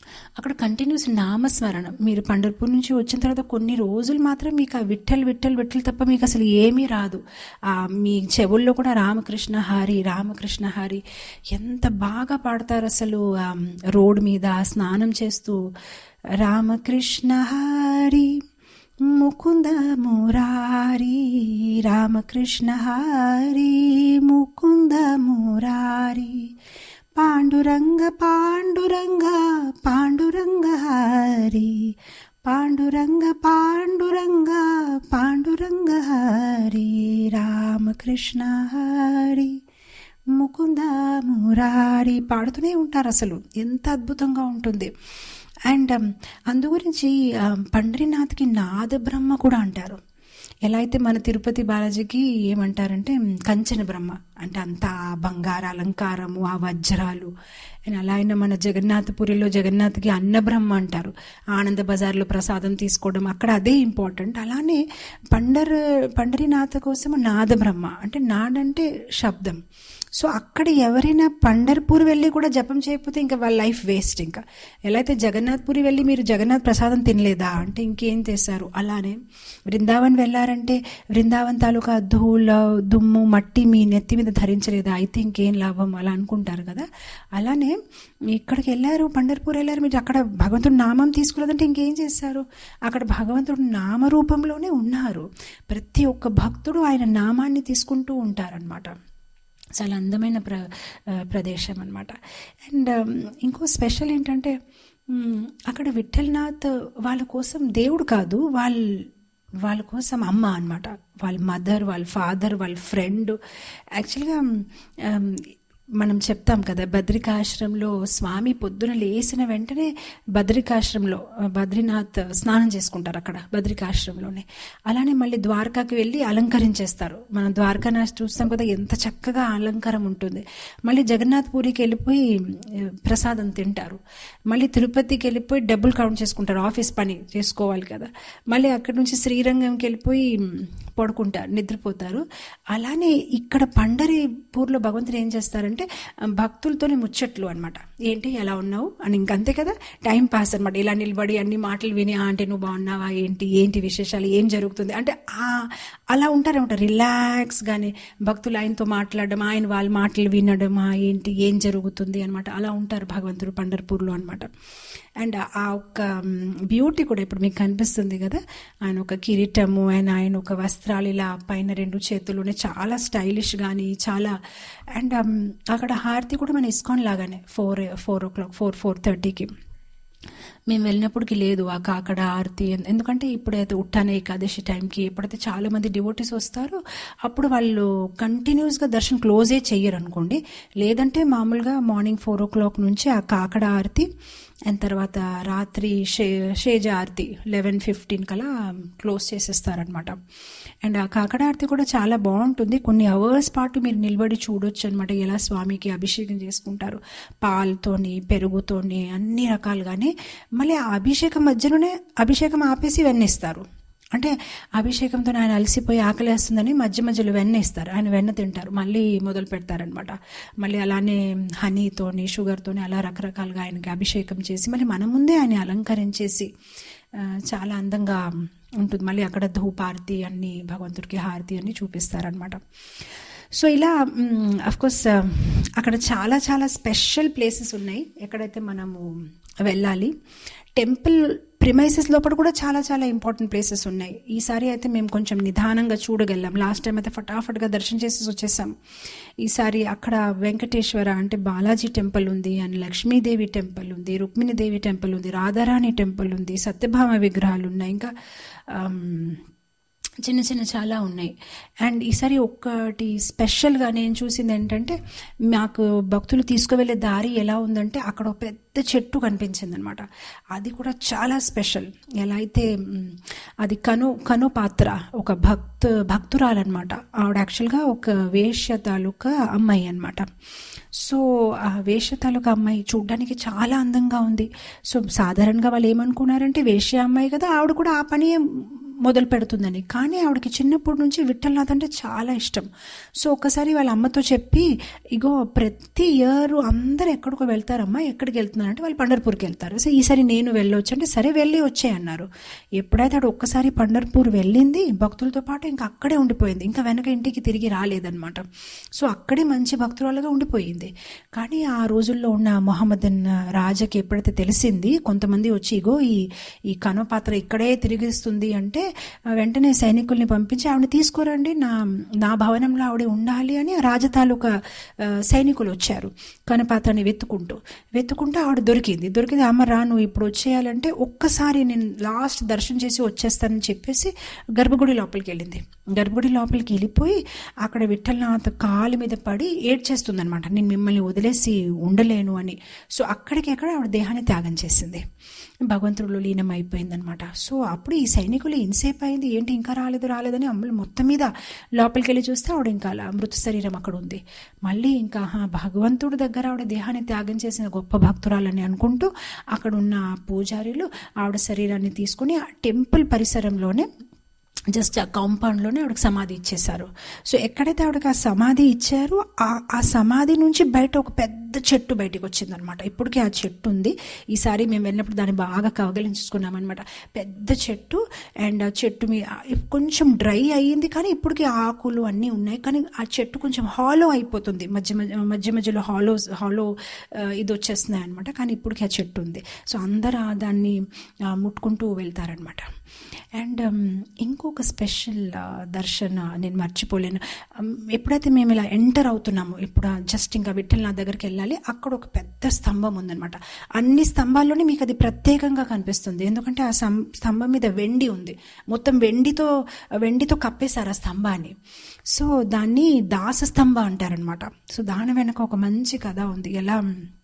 అక్కడ కంటిన్యూస్ నామస్మరణం మీరు పండర్పూర్ నుంచి వచ్చిన తర్వాత కొన్ని రోజులు మాత్రం మీకు ఆ విఠల్ విఠల్ విఠల్ తప్ప మీకు అసలు ఏమీ రాదు ఆ మీ చెవుల్లో కూడా రామకృష్ణ హరి రామకృష్ణ హరి ఎంత బాగా పాడతారు అసలు ఆ రోడ్ మీద స్నానం చేస్తూ రామకృష్ణ హరి ముకుంద మురారి రామకృష్ణ హరి ముకుంద మురారి పాండురంగ పాండురంగ పాండురంగ హరి పాండురంగ పాండురంగ పాండురంగ హరి రామకృష్ణ హరి ముకుంద మురారి పాడుతూనే ఉంటారు అసలు ఎంత అద్భుతంగా ఉంటుంది అండ్ అందు గురించి పండరీనాథ్కి నాద బ్రహ్మ కూడా అంటారు ఎలా అయితే మన తిరుపతి బాలాజీకి ఏమంటారంటే కంచన బ్రహ్మ అంటే అంత బంగార అలంకారము ఆ వజ్రాలు అండ్ అలా అయినా మన జగన్నాథపురిలో జగన్నాథ్కి అన్న బ్రహ్మ అంటారు ఆనంద బజార్లో ప్రసాదం తీసుకోవడం అక్కడ అదే ఇంపార్టెంట్ అలానే పండర్ పండరీనాథ కోసం నాద బ్రహ్మ అంటే నాడంటే శబ్దం సో అక్కడ ఎవరైనా పండర్పూర్ వెళ్ళి కూడా జపం చేయకపోతే ఇంకా వాళ్ళ లైఫ్ వేస్ట్ ఇంకా ఎలా అయితే జగన్నాథ్పురి వెళ్ళి మీరు జగన్నాథ్ ప్రసాదం తినలేదా అంటే ఇంకేం చేశారు అలానే బృందావన్ వెళ్ళారంటే బృందావన్ తాలూకా ధూళ దుమ్ము మట్టి మీ నెత్తి మీద ధరించలేదా అయితే ఇంకేం లాభం అలా అనుకుంటారు కదా అలానే ఇక్కడికి వెళ్ళారు పండర్పూర్ వెళ్ళారు మీరు అక్కడ భగవంతుడు నామం తీసుకోలేదంటే ఇంకేం చేశారు అక్కడ భగవంతుడు నామరూపంలోనే ఉన్నారు ప్రతి ఒక్క భక్తుడు ఆయన నామాన్ని తీసుకుంటూ ఉంటారనమాట చాలా అందమైన ప్ర ప్రదేశం అనమాట అండ్ ఇంకో స్పెషల్ ఏంటంటే అక్కడ విఠల్నాథ్ వాళ్ళ కోసం దేవుడు కాదు వాళ్ళ వాళ్ళ కోసం అమ్మ అనమాట వాళ్ళ మదర్ వాళ్ళ ఫాదర్ వాళ్ళ ఫ్రెండ్ యాక్చువల్గా మనం చెప్తాం కదా బద్రికాశ్రమంలో స్వామి పొద్దున లేచిన వెంటనే బద్రికాశ్రమంలో బద్రీనాథ్ స్నానం చేసుకుంటారు అక్కడ బద్రికాశ్రమంలోనే అలానే మళ్ళీ ద్వారకాకి వెళ్ళి అలంకరించేస్తారు మనం ద్వారకానాథ్ చూస్తాం కదా ఎంత చక్కగా అలంకారం ఉంటుంది మళ్ళీ జగన్నాథ్ పూరికి వెళ్ళిపోయి ప్రసాదం తింటారు మళ్ళీ తిరుపతికి వెళ్ళిపోయి డబ్బులు కౌంట్ చేసుకుంటారు ఆఫీస్ పని చేసుకోవాలి కదా మళ్ళీ అక్కడి నుంచి శ్రీరంగంకి వెళ్ళిపోయి పడుకుంటారు నిద్రపోతారు అలానే ఇక్కడ పండరిపూర్లో భగవంతుడు ఏం చేస్తారంటే భక్తులతోనే ముచ్చట్లు అనమాట ఏంటి ఎలా ఉన్నావు అని ఇంకంతే కదా టైం పాస్ అనమాట ఇలా నిలబడి అన్ని మాటలు విని అంటే నువ్వు బాగున్నావా ఏంటి ఏంటి విశేషాలు ఏం జరుగుతుంది అంటే అలా ఉంటారనమాట రిలాక్స్ గానే భక్తులు ఆయనతో మాట్లాడడం ఆయన వాళ్ళ మాటలు వినడం ఏంటి ఏం జరుగుతుంది అనమాట అలా ఉంటారు భగవంతుడు పండర్పూర్లో అనమాట అండ్ ఆ ఒక్క బ్యూటీ కూడా ఇప్పుడు మీకు కనిపిస్తుంది కదా ఆయన ఒక కిరీటము అండ్ ఆయన ఒక వస్త్రాలు ఇలా పైన రెండు చేతుల్లోనే చాలా స్టైలిష్ కానీ చాలా అండ్ అక్కడ హారతి కూడా మన ఇస్కాన్ లాగానే four four o'clock four four థర్టీకి మేము వెళ్ళినప్పటికి లేదు ఆ కాకడ ఆరతి ఎందుకంటే ఇప్పుడైతే ఉట్టానే ఏకాదశి టైంకి ఎప్పుడైతే చాలా మంది డివోటీస్ వస్తారో అప్పుడు వాళ్ళు కంటిన్యూస్గా దర్శనం క్లోజే చెయ్యరు అనుకోండి లేదంటే మామూలుగా మార్నింగ్ ఫోర్ ఓ క్లాక్ నుంచి ఆ కాకడ ఆరతి అండ్ తర్వాత రాత్రి షే షేజ ఆరతి లెవెన్ ఫిఫ్టీన్ కలా క్లోజ్ చేసేస్తారనమాట అండ్ ఆ కాకడ ఆరతి కూడా చాలా బాగుంటుంది కొన్ని అవర్స్ పాటు మీరు నిలబడి చూడొచ్చు అనమాట ఎలా స్వామికి అభిషేకం చేసుకుంటారు పాలతోని పెరుగుతోని అన్ని రకాలుగానే మళ్ళీ ఆ అభిషేకం మధ్యలోనే అభిషేకం ఆపేసి వెన్నిస్తారు అంటే అభిషేకంతో ఆయన అలసిపోయి ఆకలేస్తుందని మధ్య మధ్యలో వెన్న ఇస్తారు ఆయన వెన్న తింటారు మళ్ళీ మొదలు పెడతారనమాట మళ్ళీ అలానే హనీతోని షుగర్తోని అలా రకరకాలుగా ఆయనకి అభిషేకం చేసి మళ్ళీ మన ముందే ఆయన అలంకరించేసి చాలా అందంగా ఉంటుంది మళ్ళీ అక్కడ ధూపారతి అన్ని భగవంతుడికి హారతి అన్ని చూపిస్తారనమాట సో ఇలా కోర్స్ అక్కడ చాలా చాలా స్పెషల్ ప్లేసెస్ ఉన్నాయి ఎక్కడైతే మనము వెళ్ళాలి టెంపుల్ ప్రిమైసెస్ లోపల కూడా చాలా చాలా ఇంపార్టెంట్ ప్లేసెస్ ఉన్నాయి ఈసారి అయితే మేము కొంచెం నిదానంగా చూడగలం లాస్ట్ టైం అయితే ఫటాఫట్గా దర్శనం చేసి వచ్చేసాం ఈసారి అక్కడ వెంకటేశ్వర అంటే బాలాజీ టెంపుల్ ఉంది అండ్ లక్ష్మీదేవి టెంపుల్ ఉంది రుక్మిణీదేవి టెంపుల్ ఉంది రాధారాణి టెంపుల్ ఉంది సత్యభామ విగ్రహాలు ఉన్నాయి ఇంకా చిన్న చిన్న చాలా ఉన్నాయి అండ్ ఈసారి ఒక్కటి స్పెషల్గా నేను చూసింది ఏంటంటే మాకు భక్తులు తీసుకువెళ్ళే దారి ఎలా ఉందంటే అక్కడ ఒక పెద్ద చెట్టు కనిపించింది అనమాట అది కూడా చాలా స్పెషల్ ఎలా అయితే అది కను కను పాత్ర ఒక భక్తు భక్తురాలన్నమాట ఆవిడ యాక్చువల్గా ఒక వేష్య తాలూకా అమ్మాయి అనమాట సో ఆ వేష్య తాలూకా అమ్మాయి చూడ్డానికి చాలా అందంగా ఉంది సో సాధారణంగా వాళ్ళు ఏమనుకున్నారంటే వేష్య అమ్మాయి కదా ఆవిడ కూడా ఆ పని మొదలు పెడుతుందని కానీ ఆవిడకి చిన్నప్పటి నుంచి విఠలనాథ్ అంటే చాలా ఇష్టం సో ఒకసారి వాళ్ళ అమ్మతో చెప్పి ఇగో ప్రతి ఇయర్ అందరు ఎక్కడికో వెళ్తారమ్మా ఎక్కడికి వెళ్తున్నారంటే వాళ్ళు పండర్పూర్కి వెళ్తారు సో ఈసారి నేను వెళ్ళొచ్చు అంటే సరే వెళ్ళి వచ్చే అన్నారు ఎప్పుడైతే ఆవిడ ఒక్కసారి పండర్పూర్ వెళ్ళింది భక్తులతో పాటు ఇంకా అక్కడే ఉండిపోయింది ఇంకా వెనక ఇంటికి తిరిగి రాలేదన్నమాట సో అక్కడే మంచి భక్తురాలుగా ఉండిపోయింది కానీ ఆ రోజుల్లో ఉన్న మొహమ్మదన్ రాజాకి ఎప్పుడైతే తెలిసింది కొంతమంది వచ్చి ఇగో ఈ ఈ కనో పాత్ర ఇక్కడే తిరిగిస్తుంది అంటే ఆ, వెంటనే సైనికుల్ని పంపించి ఆవిడ తీసుకురండి నా నా భవనంలో ఆవిడ ఉండాలి అని ఆ రాజ తాలూకా ఆ, సైనికులు వచ్చారు కనపాత్రని వెతుకుంటూ వెతుకుంటూ ఆవిడ దొరికింది దొరికింది అమ్మ రా నువ్వు ఇప్పుడు వచ్చేయాలంటే ఒక్కసారి నేను లాస్ట్ దర్శనం చేసి వచ్చేస్తానని చెప్పేసి గర్భగుడి లోపలికి వెళ్ళింది గర్భగుడి లోపలికి వెళ్ళిపోయి అక్కడ విఠలనాథ్ కాలు మీద పడి ఏడ్చేస్తుంది అనమాట నేను మిమ్మల్ని వదిలేసి ఉండలేను అని సో అక్కడికి అక్కడ ఆవిడ దేహాన్ని త్యాగం చేసింది భగవంతుడిలో లీనం అయిపోయిందనమాట సో అప్పుడు ఈ సైనికులు ఎంతసేపు అయింది ఏంటి ఇంకా రాలేదు రాలేదని అమ్ములు మొత్తం మీద లోపలికి వెళ్ళి చూస్తే ఆవిడ ఇంకా అలా మృత శరీరం అక్కడ ఉంది మళ్ళీ ఇంకా "ఆహా, భగవంతుడి దగ్గర ఆవిడ దేహాన్ని త్యాగం చేసిన గొప్ప భక్తురాలని అనుకుంటూ అక్కడ ఉన్న పూజారులు ఆవిడ శరీరాన్ని తీసుకుని ఆ టెంపుల్ పరిసరంలోనే జస్ట్ ఆ కాంపౌండ్లోనే ఆవిడకి సమాధి ఇచ్చేశారు సో ఎక్కడైతే ఆవిడకి ఆ సమాధి ఇచ్చారో ఆ ఆ సమాధి నుంచి బయట ఒక పెద్ద చెట్టు బయటకు వచ్చిందనమాట ఇప్పటికీ ఆ చెట్టు ఉంది ఈసారి మేము వెళ్ళినప్పుడు దాన్ని బాగా కవగలించుకున్నాం అనమాట పెద్ద చెట్టు అండ్ ఆ చెట్టు మీ కొంచెం డ్రై అయ్యింది కానీ ఇప్పటికీ ఆకులు అన్నీ ఉన్నాయి కానీ ఆ చెట్టు కొంచెం హాలో అయిపోతుంది మధ్య మధ్య మధ్య మధ్యలో హాలో హాలో ఇది వచ్చేస్తున్నాయి అనమాట కానీ ఇప్పటికీ ఆ చెట్టు ఉంది సో అందరూ ఆ దాన్ని ఆ, ముట్టుకుంటూ వెళ్తారనమాట అండ్ ఇంకొక స్పెషల్ దర్శన నేను మర్చిపోలేను Um, ఎప్పుడైతే మేము ఇలా ఎంటర్ అవుతున్నామో ఇప్పుడు జస్ట్ ఇంకా విఠల్ నా దగ్గరికి వెళ్ళాలి అక్కడ ఒక పెద్ద స్తంభం ఉందన్నమాట అన్ని స్తంభాల్లోనే మీకు అది ప్రత్యేకంగా కనిపిస్తుంది ఎందుకంటే ఆ సం- స్తంభం మీద వెండి ఉంది మొత్తం వెండితో వెండితో కప్పేశారు ఆ స్తంభాన్ని సో దాన్ని దాస స్తంభ అంటారనమాట సో దాని వెనక ఒక మంచి కథ ఉంది ఎలా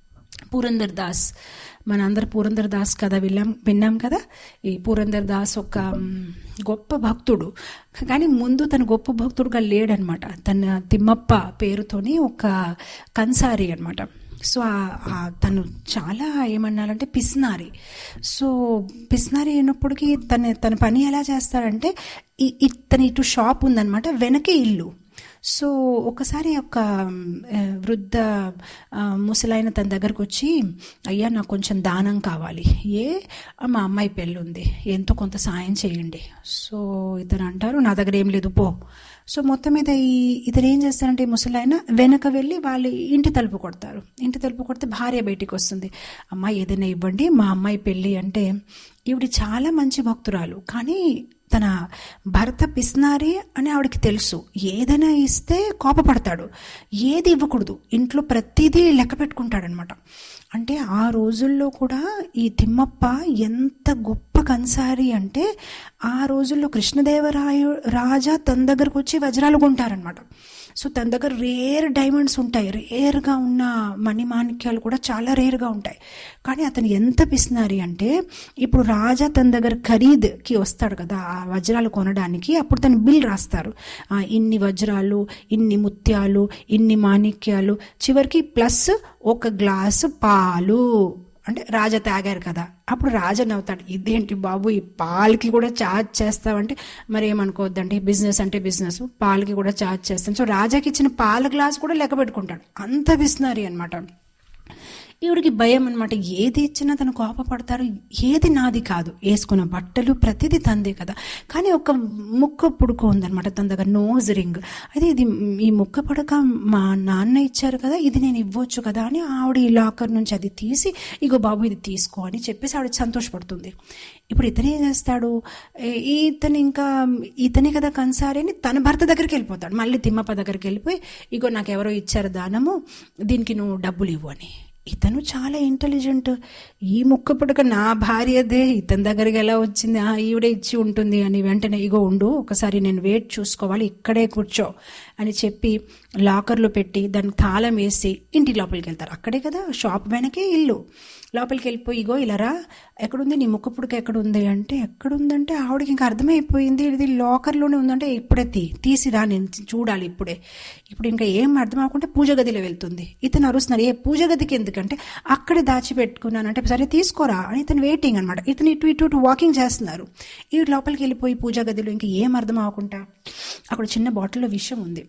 పురందర్ దాస్ మన అందరు పురందర్ దాస్ కథ విన్నాం విన్నాం కదా ఈ పురందర్ దాస్ ఒక మ్, గొప్ప భక్తుడు కానీ ముందు తను గొప్ప భక్తుడుగా లేడనమాట తన తిమ్మప్ప పేరుతోని ఒక కన్సారి అనమాట సో ఆ- ఆ తను చాలా ఏమన్నారంటే పిస్నారి సో పిస్నారి అయినప్పటికీ తన తన పని ఎలా చేస్తాడంటే ఈ- ఈ- తన ఇటు షాప్ ఉందన్నమాట వెనకే ఇల్లు సో ఒకసారి ఒక ఆ, వృద్ధ ఆ, ముసలాయన తన దగ్గరకు వచ్చి అయ్యా నాకు కొంచెం దానం కావాలి ఏ "ఆ, మా అమ్మాయి పెళ్ళి ఉంది ఎంతో కొంత సాయం చేయండి సో ఇతను అంటారు నా దగ్గర ఏం లేదు పో సో మొత్తం మీద ఈ ఇతను ఏం చేస్తారంటే ఈ ముసలాయన వెనక వెళ్ళి వాళ్ళు ఇంటి తలుపు కొడతారు ఇంటి తలుపు కొడితే భార్య బయటికి వస్తుంది అమ్మాయి ఏదైనా ఇవ్వండి మా అమ్మాయి పెళ్ళి అంటే ఈవిడ చాలా మంచి భక్తురాలు కానీ తన భర్త పిస్నారి అని ఆవిడకి తెలుసు ఏదైనా ఇస్తే కోపపడతాడు ఏది ఇవ్వకూడదు ఇంట్లో ప్రతిదీ లెక్క పెట్టుకుంటాడనమాట అంటే ఆ రోజుల్లో కూడా ఈ తిమ్మప్ప ఎంత గొప్ప కన్సారి అంటే ఆ రోజుల్లో కృష్ణదేవరాయ రాజా తన దగ్గరకు వచ్చి వజ్రాలు కొంటారనమాట సో తన దగ్గర రేర్ డైమండ్స్ ఉంటాయి రేర్గా ఉన్న మణిమాణిక్యాలు కూడా చాలా రేర్గా ఉంటాయి కానీ అతను ఎంత పిసినారి అంటే ఇప్పుడు రాజా తన దగ్గర ఖరీద్కి వస్తాడు కదా ఆ వజ్రాలు కొనడానికి అప్పుడు తను బిల్ రాస్తారు ఆ, ఇన్ని వజ్రాలు ఇన్ని ముత్యాలు ఇన్ని మాణిక్యాలు చివరికి ప్లస్ ఒక గ్లాసు పాలు అంటే రాజా తాగారు కదా అప్పుడు రాజా నవ్వుతాడు ఇదేంటి బాబు ఈ పాలకి కూడా ఛార్జ్ చేస్తావంటే మరి ఏమనుకోవద్దండి బిజినెస్ అంటే బిజినెస్ పాలకి కూడా ఛార్జ్ చేస్తాను సో రాజాకి ఇచ్చిన పాల గ్లాస్ కూడా లెక్క పెట్టుకుంటాడు అంత బిస్నారి అనమాట ఈవిడికి భయం అనమాట ఏది ఇచ్చినా తను కోపపడతారు ఏది నాది కాదు వేసుకున్న బట్టలు ప్రతిదీ తందే కదా కానీ ఒక ముక్క పుడుక ఉందన్నమాట తన దగ్గర నోజ్ రింగ్ అయితే ఇది ఈ ముక్క పడక మా నాన్న ఇచ్చారు కదా ఇది నేను ఇవ్వచ్చు కదా అని ఆవిడ ఈ లాకర్ నుంచి అది తీసి ఇగో బాబు ఇది తీసుకో అని చెప్పేసి ఆవిడ సంతోషపడుతుంది ఇప్పుడు ఇతను ఏం చేస్తాడు ఏ- ఇతను ఇంకా ఇతనే కదా కన్సారి అని తన భర్త దగ్గరికి వెళ్ళిపోతాడు మళ్ళీ తిమ్మప్ప దగ్గరికి వెళ్ళిపోయి ఇగో నాకు ఎవరో ఇచ్చారు దానము దీనికి నువ్వు డబ్బులు ఇవ్వు అని ఇతను చాలా ఇంటెలిజెంట్ ఈ ముక్క పుడక నా భార్యదే ఇతని దగ్గరికి ఎలా వచ్చింది ఆ ఈవిడే ఇచ్చి ఉంటుంది అని వెంటనే ఇగో ఉండు ఒకసారి నేను వెయిట్ చూసుకోవాలి ఇక్కడే కూర్చో అని చెప్పి లాకర్లో పెట్టి దానికి తాళం వేసి ఇంటి లోపలికి వెళ్తారు అక్కడే కదా షాప్ వెనకే ఇల్లు లోపలికి వెళ్ళిపోయి ఇగో ఇలా రా ఎక్కడుంది నీ ముక్కు పుడక ఎక్కడుంది అంటే ఎక్కడుందంటే ఆవిడకి ఇంకా అర్థమైపోయింది ఇది లాకర్లోనే ఉందంటే ఇప్పుడే తీ తీసిరా నేను చూడాలి ఇప్పుడే ఇప్పుడు ఇంకా ఏం అర్థం అవ్వకుంటే పూజ గదిలో వెళ్తుంది ఇతను అరుస్తున్నారు ఏ పూజ గదికి ఎందుకంటే అక్కడే దాచిపెట్టుకున్నానంటే సరే తీసుకోరా అని ఇతను వెయిటింగ్ అనమాట ఇతను ఇటు ఇటు ఇటు వాకింగ్ చేస్తున్నారు ఈ లోపలికి వెళ్ళిపోయి పూజ గదిలో ఇంకా ఏం అర్థం అవ్వకుండా అక్కడ చిన్న బాటిల్లో విషం ఉంది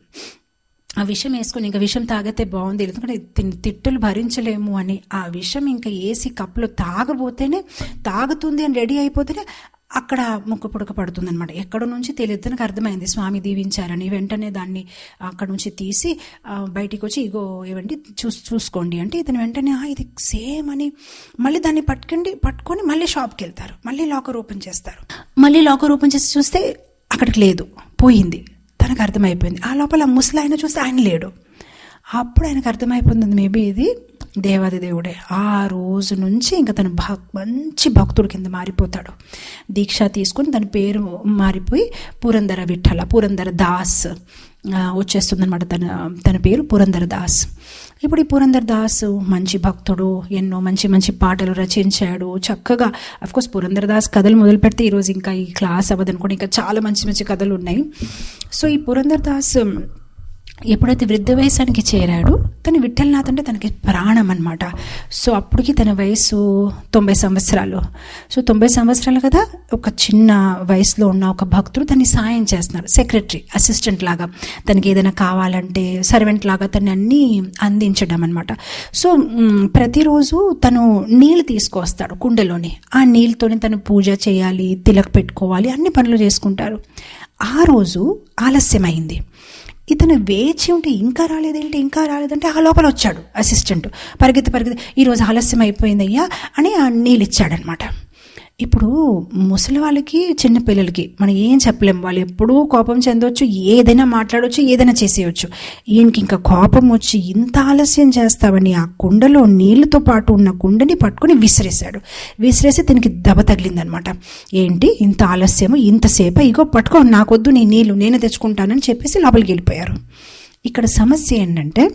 ఆ విషం వేసుకొని ఇంకా విషం తాగితే బాగుంది ఎందుకంటే తిన్- తిట్టులు భరించలేము అని ఆ విషం ఇంకా వేసి కప్పులో తాగబోతేనే తాగుతుంది అని రెడీ అయిపోతేనే అక్కడ ముక్కు పుడక పడుతుంది అనమాట ఎక్కడ నుంచి తెలియదు తనకు అర్థమైంది స్వామి దీవించారని వెంటనే దాన్ని అక్కడ నుంచి తీసి ఆ, బయటికి వచ్చి ఇగో ఏవండి చూస్ చూసుకోండి అంటే ఇతను వెంటనే "ఆ, ఇది సేమ్ అని మళ్ళీ దాన్ని పట్టుకండి పట్టుకొని మళ్ళీ షాప్కి వెళ్తారు మళ్ళీ లాకర్ ఓపెన్ చేస్తారు మళ్ళీ లాకర్ ఓపెన్ చేసి చూస్తే అక్కడికి లేదు పోయింది తనకు అర్థమైపోయింది ఆ లోపల ముసలి ఆయన చూస్తే ఆయన లేడు అప్పుడు ఆయనకు అర్థమైపోతుంది మేబీ ఇది దేవాది దేవుడే ఆ రోజు నుంచి ఇంకా తను భక్ మంచి భక్తుడి కింద మారిపోతాడు దీక్ష తీసుకొని తన పేరు మారిపోయి పురందర విఠల పురందర దాస్ వచ్చేస్తుంది అనమాట తన తన పేరు పురందర దాస్ ఇప్పుడు ఈ పురందర్ దాస్ మంచి భక్తుడు ఎన్నో మంచి మంచి పాటలు రచించాడు చక్కగా కోర్స్ పురందర్ దాస్ కథలు మొదలు పెడితే ఈరోజు ఇంకా ఈ క్లాస్ అవ్వదు అనుకోండి ఇంకా చాలా మంచి మంచి కథలు ఉన్నాయి సో ఈ పురందర్ దాస్ ఎప్పుడైతే వృద్ధ వయసానికి చేరాడు తను విఠలనాథ్ అంటే తనకి ప్రాణం అనమాట సో అప్పటికి తన వయసు తొంభై సంవత్సరాలు సో తొంభై సంవత్సరాలు కదా ఒక చిన్న వయసులో ఉన్న ఒక భక్తుడు తనని సాయం చేస్తున్నారు సెక్రటరీ అసిస్టెంట్ లాగా తనకి ఏదైనా కావాలంటే సర్వెంట్ లాగా తను అన్ని అందించడం అనమాట సో మ్, ప్రతిరోజు తను నీళ్ళు తీసుకొస్తాడు కుండలోని ఆ నీళ్ళతోనే తను పూజ చేయాలి తిలక్ పెట్టుకోవాలి అన్ని పనులు చేసుకుంటారు ఆ రోజు ఆలస్యమైంది ఇతను వేచి ఉంటే ఇంకా రాలేదేంటి ఇంకా రాలేదంటే ఆ లోపల వచ్చాడు అసిస్టెంట్ పరిగెత్తి పరిగెత్తి ఈరోజు ఆలస్యం అయిపోయిందయ్యా అని ఆ నీళ్ళు ఇచ్చాడనమాట ఇప్పుడు ముసలి వాళ్ళకి చిన్న పిల్లలకి మనం ఏం చెప్పలేం వాళ్ళు ఎప్పుడూ కోపం చెందవచ్చు ఏదైనా మాట్లాడవచ్చు ఏదైనా చేసేయచ్చు ఈయనకి ఇంకా కోపం వచ్చి ఇంత ఆలస్యం చేస్తావని ఆ కుండలో నీళ్ళతో పాటు ఉన్న కుండని పట్టుకొని విసిరేశాడు విసిరేసి దీనికి దెబ్బ తగిలిందనమాట ఏంటి ఇంత ఆలస్యము ఇంతసేపు ఇగో పట్టుకో నాకొద్దు నీ నీళ్ళు నేనే తెచ్చుకుంటానని చెప్పేసి లోపలికి వెళ్ళిపోయారు ఇక్కడ సమస్య ఏంటంటే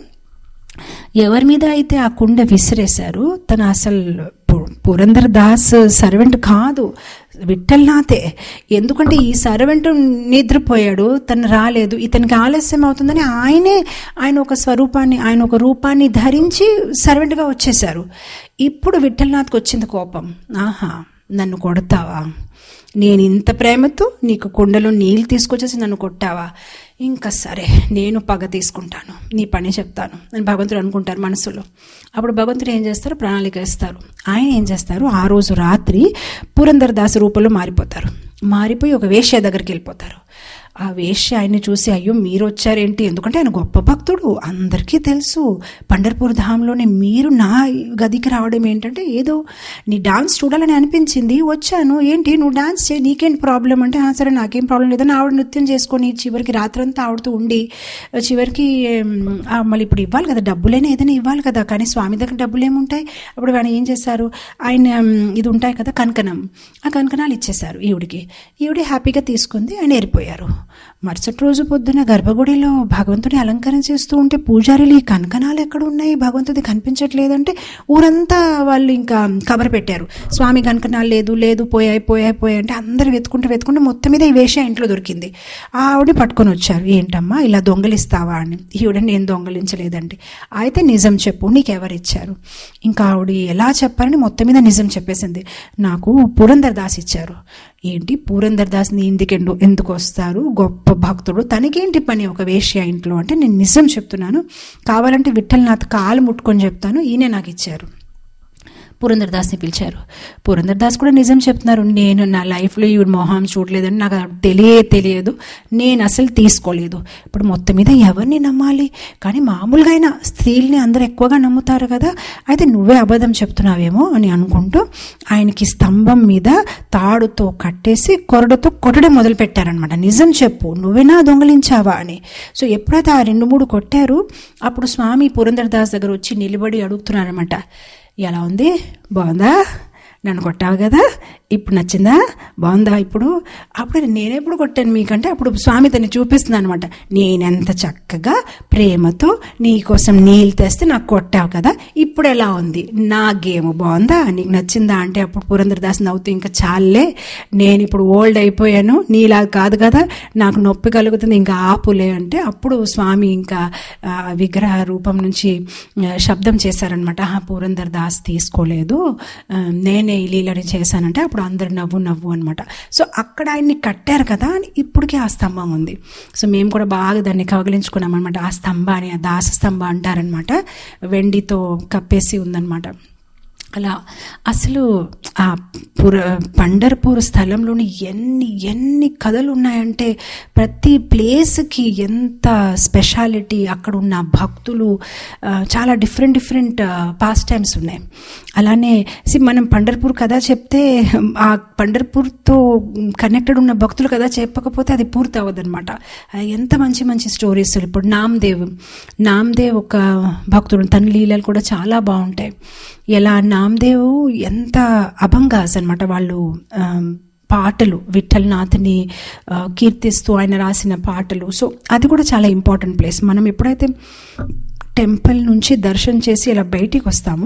ఎవరి మీద అయితే ఆ కుండ విసిరేశారు తను అసలు పు- పురందర్ దాస్ సర్వెంట్ కాదు విఠల్నాథే ఎందుకంటే ఈ సర్వెంట్ నిద్రపోయాడు తను రాలేదు ఇతనికి ఆలస్యం అవుతుందని ఆయనే ఆయన ఒక స్వరూపాన్ని ఆయన ఒక రూపాన్ని ధరించి సర్వెంట్గా వచ్చేశారు ఇప్పుడు విఠల్నాథ్కి వచ్చింది కోపం ఆహా నన్ను కొడతావా నేను ఇంత ప్రేమతో నీకు కుండలో నీళ్ళు తీసుకొచ్చేసి నన్ను కొట్టావా ఇంకా సరే నేను పగ తీసుకుంటాను నీ పని చెప్తాను అని భగవంతుడు అనుకుంటారు మనసులో అప్పుడు భగవంతుడు ఏం చేస్తారు ప్రణాళిక ఇస్తారు ఆయన ఏం చేస్తారు ఆ రోజు రాత్రి పురంధర్ దాస్ రూపంలో మారిపోతారు మారిపోయి ఒక వేశ్య దగ్గరికి వెళ్ళిపోతారు ఆ వేశ్య ఆయన్ని చూసి అయ్యో మీరు వచ్చారేంటి ఎందుకంటే ఆయన గొప్ప భక్తుడు అందరికీ తెలుసు పండర్పూర్ ధాంలోనే మీరు నా గదికి రావడం ఏంటంటే ఏదో నీ డాన్స్ చూడాలని అనిపించింది వచ్చాను ఏంటి నువ్వు డాన్స్ చేయి నీకేంటి ప్రాబ్లం అంటే "ఆ, సరే నాకేం ప్రాబ్లం లేదని ఆవిడ నృత్యం చేసుకొని చివరికి రాత్రంతా ఆవిడతో ఉండి చివరికి ఏం, ఆ, మళ్ళీ ఇప్పుడు ఇవ్వాలి కదా డబ్బులైనా ఏదైనా ఇవ్వాలి కదా కానీ స్వామి దగ్గర డబ్బులు ఏముంటాయి అప్పుడు ఆయన ఏం చేశారు ఆయన ఉమ్, ఇది ఉంటాయి కదా కనకనం ఆ కనకనాలు ఇచ్చేశారు ఈవిడికి ఈవిడ హ్యాపీగా తీసుకుంది ఆయన ఏరిపోయారు మరుసటి రోజు పొద్దున గర్భగుడిలో భగవంతుని అలంకరణ చేస్తూ ఉంటే పూజారులు ఈ కనకనాలు ఎక్కడ ఉన్నాయి భగవంతుడి కనిపించట్లేదంటే ఊరంతా వాళ్ళు ఇంకా కబర్ పెట్టారు స్వామి కనకనాలు లేదు లేదు పోయాయి పోయాయి పోయాయి అంటే అందరు వెతుకుంటూ వెతుకుంటూ మొత్తం మీద ఈ వేష ఇంట్లో దొరికింది ఆవిడ పట్టుకొని వచ్చారు ఏంటమ్మా ఇలా దొంగలిస్తావా అని ఈవిడ నేను దొంగలించలేదండి అయితే నిజం చెప్పు నీకు ఎవరు ఇచ్చారు ఇంకా ఆవిడ ఎలా చెప్పారని మొత్తం మీద నిజం చెప్పేసింది నాకు పురందర్ దాస్ ఇచ్చారు ఏంటి పురందర్ దాస్ నీ ఇంటికి ఎందు- ఎందుకు వస్తారు గొప్ప భక్తుడు తనకేంటి పని ఒక వేశ్య ఇంట్లో అంటే నేను నిజం చెప్తున్నాను కావాలంటే విఠల్నాథ్ కాలు ముట్టుకొని చెప్తాను ఈయనే నాకు ఇచ్చారు పురందర్ దాస్ని పిలిచారు పురందర్ దాస్ కూడా నిజం చెప్తున్నారు నేను నా లైఫ్లో ఈవిడ మొహం చూడలేదని నాకు అది తెలియే తెలియదు నేను అసలు తీసుకోలేదు ఇప్పుడు మొత్తం మీద ఎవరిని నమ్మాలి కానీ మామూలుగా అయినా స్త్రీల్ని అందరూ ఎక్కువగా నమ్ముతారు కదా అయితే నువ్వే అబద్ధం చెప్తున్నావేమో అని అనుకుంటూ ఆయనకి స్తంభం మీద తాడుతో కట్టేసి కొరడతో కొట్టడం మొదలు పెట్టారనమాట నిజం చెప్పు నువ్వేనా దొంగలించావా అని సో ఎప్పుడైతే ఆ రెండు మూడు కొట్టారు అప్పుడు స్వామి పురందర్ దాస్ దగ్గర వచ్చి నిలబడి అడుగుతున్నారనమాట ఎలా ఉంది బాగుందా నన్ను కొట్టావు కదా ఇప్పుడు నచ్చిందా బాగుందా ఇప్పుడు అప్పుడు నేనెప్పుడు కొట్టాను మీకంటే అప్పుడు స్వామి తను చూపిస్తున్నాను అనమాట నేనెంత చక్కగా ప్రేమతో నీ కోసం నీళ్ళు తెస్తే నాకు కొట్టావు కదా ఇప్పుడు ఎలా ఉంది నా గేమ్ బాగుందా నీకు నచ్చిందా అంటే అప్పుడు పురంధరదాస్ నవ్వుతూ ఇంకా చాలే నేను ఇప్పుడు ఓల్డ్ అయిపోయాను నీలా కాదు కదా నాకు నొప్పి కలుగుతుంది ఇంకా ఆపులే అంటే అప్పుడు స్వామి ఇంకా ఆ, విగ్రహ రూపం నుంచి ఆ, శబ్దం చేశారనమాట పురంధర్ దాస్ తీసుకోలేదు ఆ, నేనే ఈ లీలని చేశానంటే అప్పుడు అందరు నవ్వు నవ్వు అనమాట సో అక్కడ ఆయన్ని కట్టారు కదా అని ఇప్పటికీ ఆ స్తంభం ఉంది సో మేము కూడా బాగా దాన్ని కవగిలించుకున్నాం అనమాట ఆ స్తంభాన్ని ఆ దాస స్తంభ అంటారనమాట వెండితో కప్పేసి ఉందన్నమాట అలా అసలు ఆ పుర పండర్పూర్ స్థలంలోని ఎన్ని ఎన్ని కథలు ఉన్నాయంటే ప్రతి ప్లేస్కి ఎంత స్పెషాలిటీ అక్కడ ఉన్న భక్తులు ఆ, చాలా డిఫరెంట్ డిఫరెంట్ పాస్ టైమ్స్ ఉన్నాయి అలానే సి మనం పండర్పూర్ కథ చెప్తే ఆ పండర్పూర్తో కనెక్టెడ్ ఉన్న భక్తులు కథ చెప్పకపోతే అది పూర్తి అవ్వదన్నమాట ఆ, ఎంత మంచి మంచి స్టోరీస్ ఇప్పుడు నామ్దేవ్ నామ్దేవ్ ఒక భక్తుడు తన లీలలు కూడా చాలా బాగుంటాయి ఎలా నామ్దేవ్ ఎంత అభంగాస్ అనమాట వాళ్ళు ఆ, పాటలు విఠల్నాథ్ని ఆ, కీర్తిస్తూ ఆయన రాసిన పాటలు సో అది కూడా చాలా ఇంపార్టెంట్ ప్లేస్ మనం ఎప్పుడైతే టెంపుల్ నుంచి దర్శనం చేసి ఇలా బయటికి వస్తామో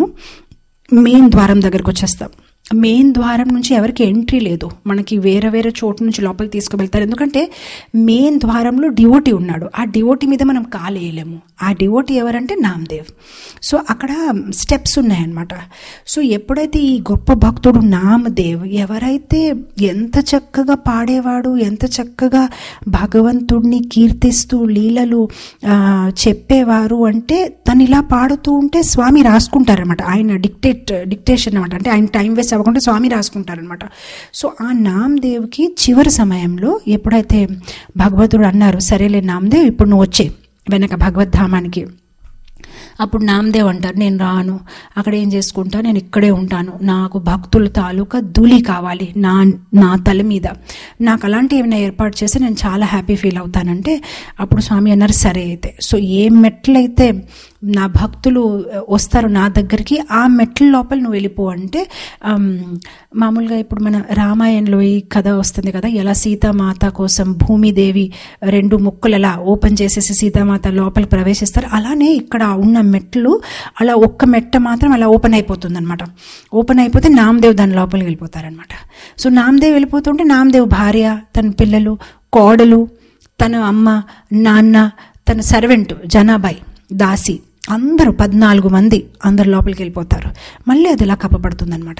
మెయిన్ ద్వారం దగ్గరకు వచ్చేస్తాం మెయిన్ ద్వారం నుంచి ఎవరికి ఎంట్రీ లేదు మనకి వేరే వేరే చోటు నుంచి లోపలికి తీసుకువెళ్తారు ఎందుకంటే మెయిన్ ద్వారంలో డివోటీ ఉన్నాడు ఆ డివోటీ మీద మనం కాలేయలేము ఆ డివోటీ ఎవరంటే నామదేవ్ సో అక్కడ స్టెప్స్ ఉన్నాయన్నమాట సో ఎప్పుడైతే ఈ గొప్ప భక్తుడు నామదేవ్ ఎవరైతే ఎంత చక్కగా పాడేవాడు ఎంత చక్కగా భగవంతుడిని కీర్తిస్తూ లీలలు ఆ, చెప్పేవారు అంటే తను ఇలా పాడుతూ ఉంటే స్వామి రాసుకుంటారనమాట ఆయన డిక్టేట్ డిక్టేషన్ అనమాట అంటే ఆయన టైం వేస్ట్ అవ్వకుండా స్వామి రాసుకుంటారనమాట సో ఆ నామదేవ్కి చివరి సమయంలో ఎప్పుడైతే భగవంతుడు అన్నారు సరేలే నామదేవ్ ఇప్పుడు నువ్వు వచ్చే వెనక భగవద్ధామానికి అప్పుడు నామదేవ్ అంటారు నేను రాను అక్కడ ఏం చేసుకుంటా నేను ఇక్కడే ఉంటాను నాకు భక్తుల తాలూకా ధూళి కావాలి నా నా తల మీద నాకు అలాంటి ఏమైనా ఏర్పాటు చేస్తే నేను చాలా హ్యాపీ ఫీల్ అవుతానంటే అప్పుడు స్వామి అన్నారు సరే అయితే సో ఏ మెట్లయితే నా భక్తులు వస్తారు నా దగ్గరికి ఆ మెట్ల లోపల నువ్వు వెళ్ళిపో అంటే ఆమ్, మామూలుగా ఇప్పుడు మన రామాయణంలో ఈ కథ వస్తుంది కదా ఎలా సీతామాత కోసం భూమిదేవి రెండు ముక్కులు అలా ఓపెన్ చేసేసి సీతామాత లోపల ప్రవేశిస్తారు అలానే ఇక్కడ ఉన్న మెట్లు అలా ఒక్క మెట్ట మాత్రం అలా ఓపెన్ అయిపోతుంది అనమాట ఓపెన్ అయిపోతే నామదేవ్ దాని లోపలికి వెళ్ళిపోతారనమాట సో నామదేవ్ వెళ్ళిపోతుంటే నామదేవ్ భార్య తన పిల్లలు కోడలు తన అమ్మ నాన్న తన సర్వెంట్ జనాబాయి దాసి అందరూ పద్నాలుగు మంది అందరు లోపలికి వెళ్ళిపోతారు మళ్ళీ అది ఇలా కప్పబడుతుందన్నమాట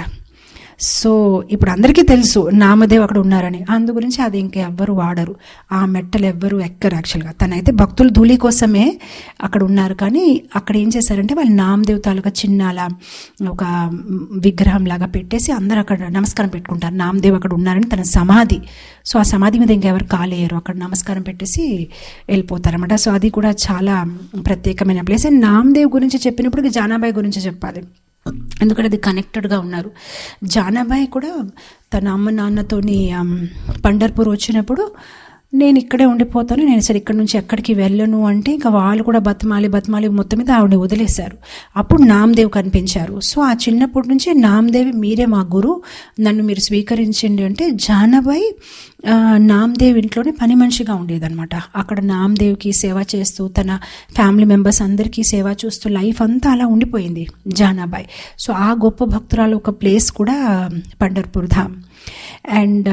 సో ఇప్పుడు అందరికీ తెలుసు నామదేవ్ అక్కడ ఉన్నారని అందు గురించి అది ఇంకా ఎవ్వరు వాడరు ఆ మెట్టలు ఎవ్వరు ఎక్కరు యాక్చువల్గా తనైతే భక్తుల ధూళి కోసమే అక్కడ ఉన్నారు కానీ అక్కడ ఏం చేశారంటే వాళ్ళు నామదేవ్ తాలూకా చిన్న అలా ఒక విగ్రహం లాగా పెట్టేసి అందరూ అక్కడ నమస్కారం పెట్టుకుంటారు నామదేవ్ అక్కడ ఉన్నారని తన సమాధి సో ఆ సమాధి మీద ఇంకెవరు కాలేయరు అక్కడ నమస్కారం పెట్టేసి వెళ్ళిపోతారన్నమాట సో అది కూడా చాలా ప్రత్యేకమైన ప్లేస్ అండ్ నామదేవ్ గురించి చెప్పినప్పుడు ఇక జానాబాయి గురించి చెప్పాలి ఎందుకంటే అది కనెక్టెడ్గా ఉన్నారు జానాబాయి కూడా తన అమ్మ నాన్నతోని ఆమ్, పండర్పూర్ వచ్చినప్పుడు నేను ఇక్కడే ఉండిపోతాను నేను సరే ఇక్కడ నుంచి ఎక్కడికి వెళ్ళను అంటే ఇంకా వాళ్ళు కూడా బతమాలి బతమాలి మొత్తం మీద ఆవిడని వదిలేశారు అప్పుడు నామదేవ్ కనిపించారు సో ఆ చిన్నప్పటి నుంచి నామదేవి మీరే మా గురు నన్ను మీరు స్వీకరించండి అంటే జానబాయి ఆ, నామదేవ్ ఇంట్లోనే పని మనిషిగా ఉండేదన్నమాట అక్కడ నామదేవ్కి సేవ చేస్తూ తన ఫ్యామిలీ మెంబర్స్ అందరికీ సేవ చూస్తూ లైఫ్ అంతా అలా ఉండిపోయింది జానాబాయ్ సో ఆ గొప్ప భక్తురాలు ఒక ప్లేస్ కూడా Pandharpur Dham and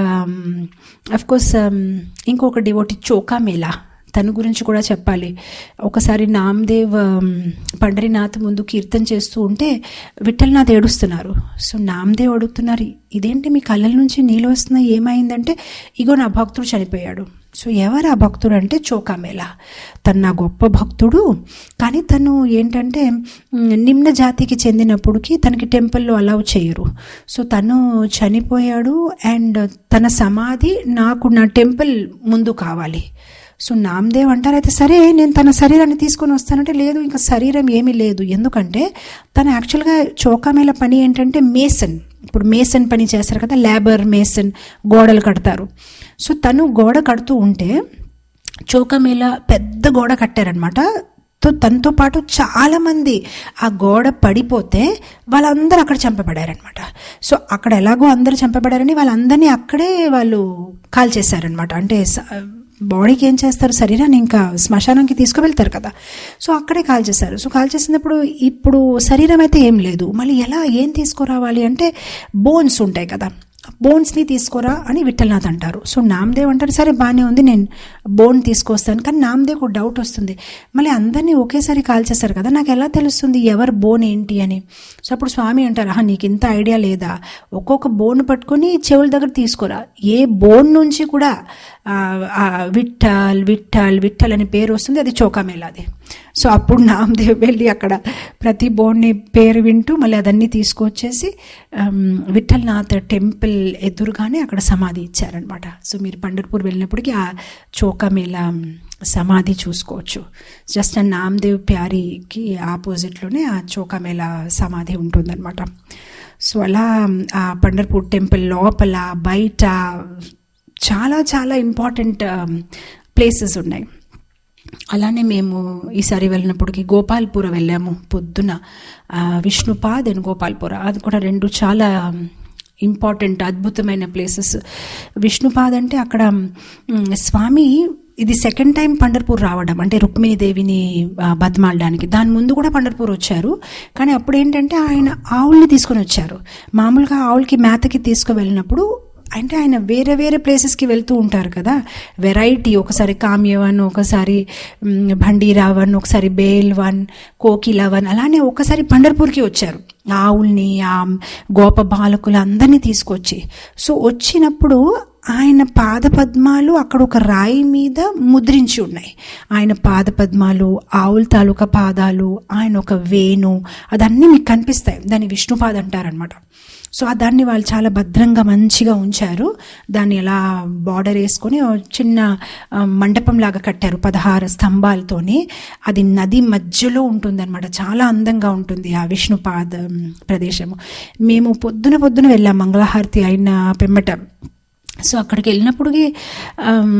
of course ఇంకొక డివోటి చోకా మేళా తన గురించి కూడా చెప్పాలి ఒకసారి నామదేవ్ um, పండరీనాథ్ ముందు కీర్తన చేస్తూ ఉంటే విఠల్నాథ్ ఏడుస్తున్నారు సో నామదేవ్ అడుగుతున్నారు ఇదేంటి మీ కళ్ళ నుంచి నీళ్ళు వస్తున్నాయి ఏమైందంటే ఇగో నా భక్తుడు చనిపోయాడు సో ఎవరు ఆ భక్తుడు అంటే చోకామేళ తను నా గొప్ప భక్తుడు కానీ తను ఏంటంటే మ్, నిమ్న జాతికి చెందినప్పటికీ తనకి టెంపుల్లో అలౌ చేయరు సో తను చనిపోయాడు అండ్ తన సమాధి నాకు నా టెంపుల్ ముందు కావాలి సో నామదేవ్ అంటారు అయితే సరే నేను తన శరీరాన్ని తీసుకొని వస్తానంటే లేదు ఇంకా శరీరం ఏమీ లేదు ఎందుకంటే తను యాక్చువల్గా చోకామేళ పని ఏంటంటే మేసన్ ఇప్పుడు మేసన్ పని చేస్తారు కదా లేబర్ మేసన్ గోడలు కడతారు సో తను గోడ కడుతూ ఉంటే చోకమేళ పెద్ద గోడ కట్టారనమాట తో తనతో పాటు చాలా మంది ఆ గోడ పడిపోతే వాళ్ళందరూ అక్కడ చంపబడారనమాట సో అక్కడ ఎలాగో అందరూ చంపబడారని వాళ్ళందరినీ అక్కడే వాళ్ళు కాల్ చేశారనమాట అంటే స- బాడీకి ఏం చేస్తారు శరీరాన్ని ఇంకా శ్మశానానికి తీసుకువెళ్తారు కదా సో అక్కడే కాల్ చేశారు సో కాల్ చేసినప్పుడు ఇప్పుడు శరీరం అయితే ఏం లేదు మళ్ళీ ఎలా ఏం తీసుకురావాలి అంటే బోన్స్ ఉంటాయి కదా బోన్స్ని తీసుకురా అని విఠలనాథ్ అంటారు సో నామదేవ్ అంటారు సరే బాగానే ఉంది నేను బోన్ తీసుకొస్తాను కానీ నామదేవ్ ఒక డౌట్ వస్తుంది మళ్ళీ అందరినీ ఒకేసారి కాల్ చేస్తారు కదా నాకు ఎలా తెలుస్తుంది ఎవరు బోన్ ఏంటి అని సో అప్పుడు స్వామి అంటారు ఆహా నీకు ఇంత ఐడియా లేదా ఒక్కొక్క బోన్ పట్టుకొని చెవుల దగ్గర తీసుకురా ఏ బోన్ నుంచి కూడా ఆ, ఆ, విఠల్ విఠల్ విఠల్ అనే పేరు వస్తుంది అది చోకామేలాది సో అప్పుడు నామదేవ్ వెళ్ళి అక్కడ ప్రతి బోన్ని పేరు వింటూ మళ్ళీ అదన్నీ తీసుకొచ్చేసి ఆమ్, విఠల్నాథ్ టెంపుల్ ఎదురుగానే అక్కడ సమాధి ఇచ్చారనమాట సో మీరు పండర్పూర్ వెళ్ళినప్పటికీ ఆ చోకామేళా సమాధి చూసుకోవచ్చు జస్ట్ ఆ నామదేవ్ ప్యారీకి ఆపోజిట్లోనే ఆ చోకామేళా సమాధి ఉంటుందన్నమాట సో అలా ఆ పండర్పూర్ టెంపుల్ లోపల బయట చాలా చాలా ఇంపార్టెంట్ ప్లేసెస్ ఉన్నాయి అలానే మేము ఈసారి వెళ్ళినప్పటికి గోపాల్పుర వెళ్ళాము పొద్దున ఆ, విష్ణుపాద్ అండ్ గోపాల్పుర అది కూడా రెండు చాలా ఇంపార్టెంట్ అద్భుతమైన ప్లేసెస్ విష్ణుపాద్ అంటే అక్కడ మ్, స్వామి ఇది సెకండ్ టైం పండర్పూర్ రావడం అంటే రుక్మిణి దేవిని ఆ, బతిమాలడానికి దాని ముందు కూడా పండర్పూర్ వచ్చారు కానీ అప్పుడు ఏంటంటే ఆయన ఆవుల్ని తీసుకొని వచ్చారు మామూలుగా ఆవులకి మేతకి తీసుకువెళ్ళినప్పుడు అంటే ఆయన వేరే వేరే ప్లేసెస్కి వెళ్తూ ఉంటారు కదా వెరైటీ ఒకసారి కామ్యవన్ ఒకసారి మ్, భండీరావన్ ఒకసారి బేల్వన్ కోకిలవన్ అలానే ఒకసారి పండర్పూర్కి వచ్చారు ఆవుల్ని ఆ గోప బాలకులు అందరినీ తీసుకొచ్చి సో వచ్చినప్పుడు ఆయన పాదపద్మాలు అక్కడ ఒక రాయి మీద ముద్రించి ఉన్నాయి ఆయన పాదపద్మాలు ఆవుల తాలూకా పాదాలు ఆయన ఒక వేణు అదన్నీ మీకు కనిపిస్తాయి దాన్ని విష్ణుపాద అంటారనమాట సో ఆ దాన్ని వాళ్ళు చాలా భద్రంగా మంచిగా ఉంచారు దాన్ని ఎలా బార్డర్ వేసుకొని ఓ చిన్న ఆ, మండపం లాగా కట్టారు పదహారు స్తంభాలతోని అది నది మధ్యలో ఉంటుందన్నమాట చాలా అందంగా ఉంటుంది ఆ విష్ణుపాద ఉమ్, ప్రదేశము మేము పొద్దున పొద్దున వెళ్ళాం మంగళహారతి అయిన పిమ్మట సో అక్కడికి వెళ్ళినప్పటికీ ఆమ్,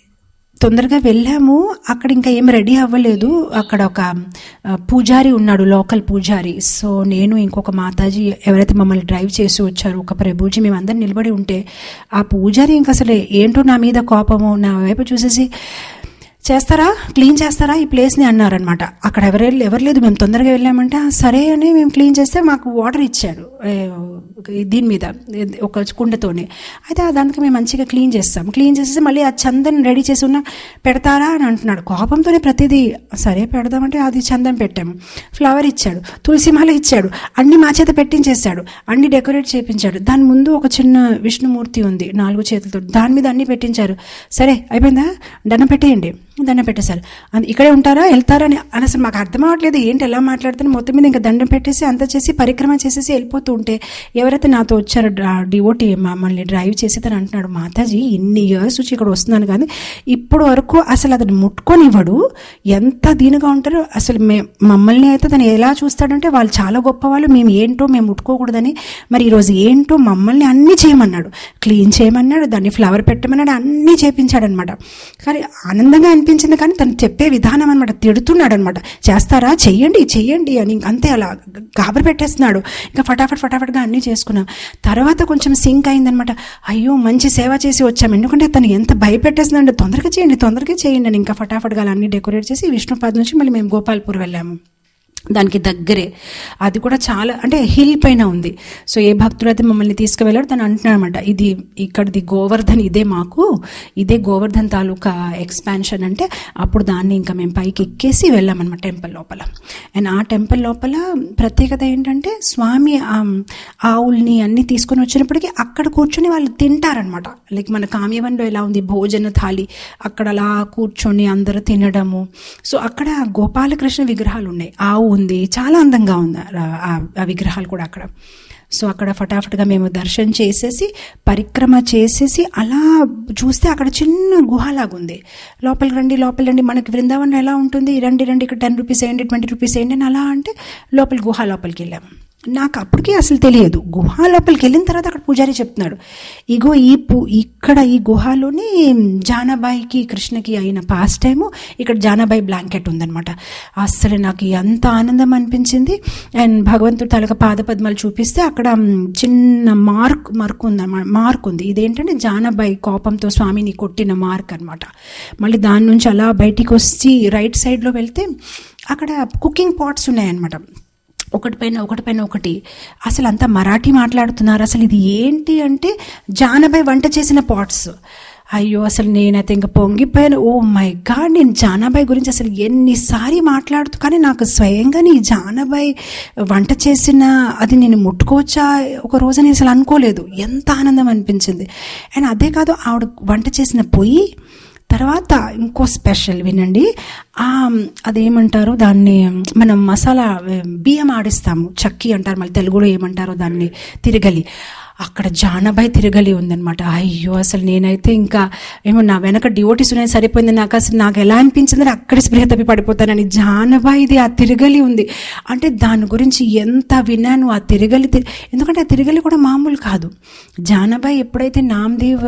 తొందరగా వెళ్ళాము అక్కడ ఇంకా ఏం రెడీ అవ్వలేదు అక్కడ ఒక ఆ, పూజారి ఉన్నాడు లోకల్ పూజారి సో నేను ఇంకొక మాతాజీ ఎవరైతే మమ్మల్ని డ్రైవ్ చేసి వచ్చారో ఒక ప్రభుజీ మేము అందరం నిలబడి ఉంటే ఆ పూజారి ఇంకా అసలు ఏంటో నా మీద కోపము నా వైపు చూసేసి చేస్తారా క్లీన్ చేస్తారా ఈ ప్లేస్ని అన్నారనమాట అక్కడ ఎవరు ఎవరు లేదు మేము తొందరగా వెళ్ళామంటే "ఆ, సరే అని మేము క్లీన్ చేస్తే మాకు వాటర్ ఇచ్చాడు ఏ, దీని మీద ఒక కుండతోనే అయితే ఆ దానికి మేము మంచిగా క్లీన్ చేస్తాం క్లీన్ చేసేసి మళ్ళీ ఆ చందన్ రెడీ చేసి ఉన్న పెడతారా అని అంటున్నాడు కోపంతోనే ప్రతిదీ సరే పెడదామంటే అది చందన్ పెట్టాము ఫ్లవర్ ఇచ్చాడు తులసి మాల ఇచ్చాడు అన్ని మా చేత పెట్టించేశాడు అన్ని డెకరేట్ చేయించాడు దాని ముందు ఒక చిన్న విష్ణుమూర్తి ఉంది నాలుగు చేతులతో దాని మీద అన్ని పెట్టించారు సరే అయిపోయిందా దండం పెట్టేయండి దండం పెట్టేశారు అది ఇక్కడే ఉంటారా వెళ్తారా అని అని అసలు మాకు అర్థం అవ్వట్లేదు ఏంటి ఎలా మాట్లాడుతాను మొత్తం మీద ఇంకా దండం పెట్టేసి అంత చేసి పరిక్రమ చేసేసి వెళ్ళిపోతూ ఉంటే ఎవరైతే నాతో వచ్చారో డివోటి మమ్మల్ని డ్రైవ్ చేసి తను అంటున్నాడు మాతాజీ ఇన్ని ఇయర్స్ వచ్చి ఇక్కడ వస్తున్నాను కానీ ఇప్పుడు వరకు అసలు అతను ముట్టుకొనివ్వడు ఎంత దీనిగా ఉంటారో అసలు మే మమ్మల్ని అయితే తను ఎలా చూస్తాడంటే వాళ్ళు చాలా గొప్ప వాళ్ళు మేము ఏంటో మేము ముట్టుకోకూడదని మరి ఈరోజు ఏంటో మమ్మల్ని అన్నీ చేయమన్నాడు క్లీన్ చేయమన్నాడు దాన్ని ఫ్లవర్ పెట్టమన్నాడు అన్నీ చేపించాడనమాట కానీ ఆనందంగా అనిపించింది కానీ తను చెప్పే విధానం అనమాట తిడుతున్నాడు అనమాట చేస్తారా చెయ్యండి చెయ్యండి అని ఇంక అంతే అలా గాబరి పెట్టేస్తున్నాడు ఇంకా ఫటాఫట్ ఫటాఫట్గా అన్నీ చేసుకున్నాం తర్వాత కొంచెం సింక్ అయిందనమాట అయ్యో మంచి సేవ చేసి వచ్చాం ఎందుకంటే తను ఎంత భయపెట్టేస్తున్నాడు తొందరగా చేయండి తొందరగా చేయండి అని ఇంకా ఫటాఫట్గా అలా అన్ని డెకరేట్ చేసి విష్ణుపాద్ నుంచి మళ్ళీ మేము గోపాల్పూర్ వెళ్ళాము దానికి దగ్గరే అది కూడా చాలా అంటే హిల్ పైన ఉంది సో ఏ భక్తుడు అయితే మమ్మల్ని తీసుకువెళ్ళాడు తను అంటున్నాడనమాట ఇది ఇక్కడిది గోవర్ధన్ ఇదే మాకు ఇదే గోవర్ధన్ తాలూకా ఎక్స్పాన్షన్ అంటే అప్పుడు దాన్ని ఇంకా మేము పైకి ఎక్కేసి వెళ్ళామన్నమాట టెంపుల్ లోపల అండ్ ఆ టెంపుల్ లోపల ప్రత్యేకత ఏంటంటే స్వామి ఆ ఆవుల్ని అన్ని తీసుకొని వచ్చినప్పటికీ అక్కడ కూర్చొని వాళ్ళు తింటారనమాట లైక్ మన కామ్యవన్లో ఎలా ఉంది భోజన థాలి అక్కడ అలా కూర్చొని అందరూ తినడము సో అక్కడ గోపాలకృష్ణ విగ్రహాలు ఉన్నాయి ఆవు ఉంది చాలా అందంగా ఉంది ఆ- ఆ- ఆ విగ్రహాలు కూడా అక్కడ సో అక్కడ ఫటాఫట్గా మేము దర్శనం చేసేసి పరిక్రమ చేసేసి అలా చూస్తే అక్కడ చిన్న గుహలాగా ఉంది లోపలికి రండి లోపలికి రండి మనకి బృందావనం ఎలా ఉంటుంది రండి రండి ఇక్కడ టెన్ రూపీస్ వేయండి ట్వంటీ రూపీస్ వేయండి అని అలా అంటే లోపలి గుహ లోపలికి వెళ్ళాము నాకు అప్పటికి అసలు తెలియదు గుహ లోపలికి వెళ్ళిన తర్వాత అక్కడ పూజారి చెప్తున్నాడు ఇగో ఈ పు ఇక్కడ ఈ గుహలోనే జానాబాయికి కృష్ణకి అయిన పాస్ట్ టైము ఇక్కడ జానాబాయి బ్లాంకెట్ ఉందన్నమాట అస్సలు నాకు ఎంత ఆనందం అనిపించింది అండ్ భగవంతుడు తలక పాదపద్మాలు చూపిస్తే అక్కడ మ్, చిన్న మార్క్ మార్క్ ఉంది మార్క్ ఉంది ఇదేంటంటే జానాబాయి కోపంతో స్వామిని కొట్టిన మార్క్ అన్నమాట మళ్ళీ దాని నుంచి అలా బయటికి వచ్చి రైట్ సైడ్లో వెళ్తే అక్కడ కుకింగ్ పాట్స్ ఉన్నాయన్నమాట ఒకటి పైన ఒకటి పైన ఒకటి అసలు అంతా మరాఠీ మాట్లాడుతున్నారు అసలు ఇది ఏంటి అంటే జానబాయ్ వంట చేసిన పాట్స్ అయ్యో అసలు నేనైతే ఇంకా పొంగిపోయాను ఓ మై గాడ్ నేను జానాబాయ్ గురించి అసలు ఎన్నిసారి మాట్లాడుతూ కానీ నాకు స్వయంగా నీ జానాబాయ్ వంట చేసిన అది నేను ముట్టుకోవచ్చా ఒక రోజు నేను అసలు అనుకోలేదు ఎంత ఆనందం అనిపించింది అండ్ అదే కాదు ఆవిడ వంట చేసిన పొయ్యి తర్వాత ఇంకో స్పెషల్ వినండి ఆ, అదేమంటారు దాన్ని మనం మసాలా బియ్యం ఆడిస్తాము చక్కి అంటారు మళ్ళీ తెలుగులో ఏమంటారో దాన్ని తిరగలి అక్కడ జానబాయ్ తిరగలి ఉందనమాట అయ్యో అసలు నేనైతే ఇంకా ఏమో నా వెనక డివోటీస్ ఉన్నాయి సరిపోయింది నాకు అసలు నాకు ఎలా అనిపించింది అక్కడి స్పృహ తప్పి పడిపోతానని జానబాయిది ఆ తిరగలి ఉంది అంటే దాని గురించి ఎంత విన్నాను ఆ తిరగలి తి- ఎందుకంటే ఆ తిరగలి కూడా మామూలు కాదు జానబాయ్ ఎప్పుడైతే నామదేవ్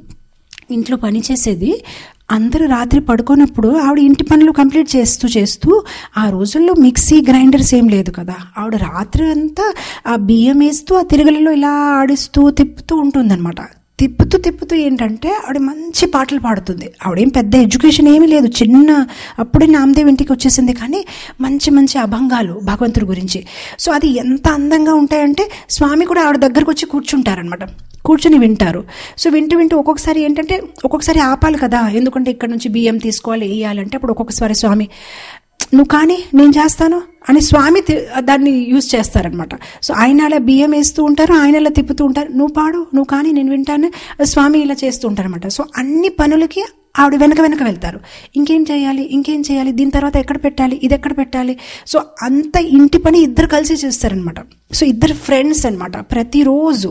ఇంట్లో పని చేసేది అందరూ రాత్రి పడుకోనప్పుడు ఆవిడ ఇంటి పనులు కంప్లీట్ చేస్తూ చేస్తూ ఆ రోజుల్లో మిక్సీ గ్రైండర్స్ ఏం లేదు కదా ఆవిడ రాత్రి అంతా ఆ బియ్యం వేస్తూ ఆ తిరగలిలో ఇలా ఆడిస్తూ తిప్పుతూ ఉంటుందన్నమాట తిప్పుతూ తిప్పుతూ ఏంటంటే ఆవిడ మంచి పాటలు పాడుతుంది ఆవిడేం పెద్ద ఎడ్యుకేషన్ ఏమీ లేదు చిన్న అప్పుడే నామదేవ్ ఇంటికి వచ్చేసింది కానీ మంచి మంచి అభంగాలు భగవంతుడి గురించి సో అది ఎంత అందంగా ఉంటాయంటే స్వామి కూడా ఆవిడ దగ్గరకు వచ్చి కూర్చుంటారనమాట కూర్చొని వింటారు సో వింటూ వింటూ ఒక్కొక్కసారి ఏంటంటే ఒక్కొక్కసారి ఆపాలి కదా ఎందుకంటే ఇక్కడ నుంచి బియ్యం తీసుకోవాలి వేయాలంటే అప్పుడు ఒక్కొక్కసారి స్వామి నువ్వు కానీ నేను చేస్తాను అని స్వామి తి- దాన్ని యూజ్ చేస్తారనమాట సో ఆయన అలా బియ్యం వేస్తూ ఉంటారు ఆయన అలా తిప్పుతూ ఉంటారు నువ్వు పాడు నువ్వు కానీ నేను వింటాను స్వామి ఇలా చేస్తూ ఉంటారనమాట సో అన్ని పనులకి ఆవిడ వెనక వెనక వెళ్తారు ఇంకేం చేయాలి ఇంకేం చేయాలి దీని తర్వాత ఎక్కడ పెట్టాలి ఇది ఎక్కడ పెట్టాలి సో అంత ఇంటి పని ఇద్దరు కలిసి చేస్తారనమాట సో ఇద్దరు ఫ్రెండ్స్ అనమాట ప్రతిరోజు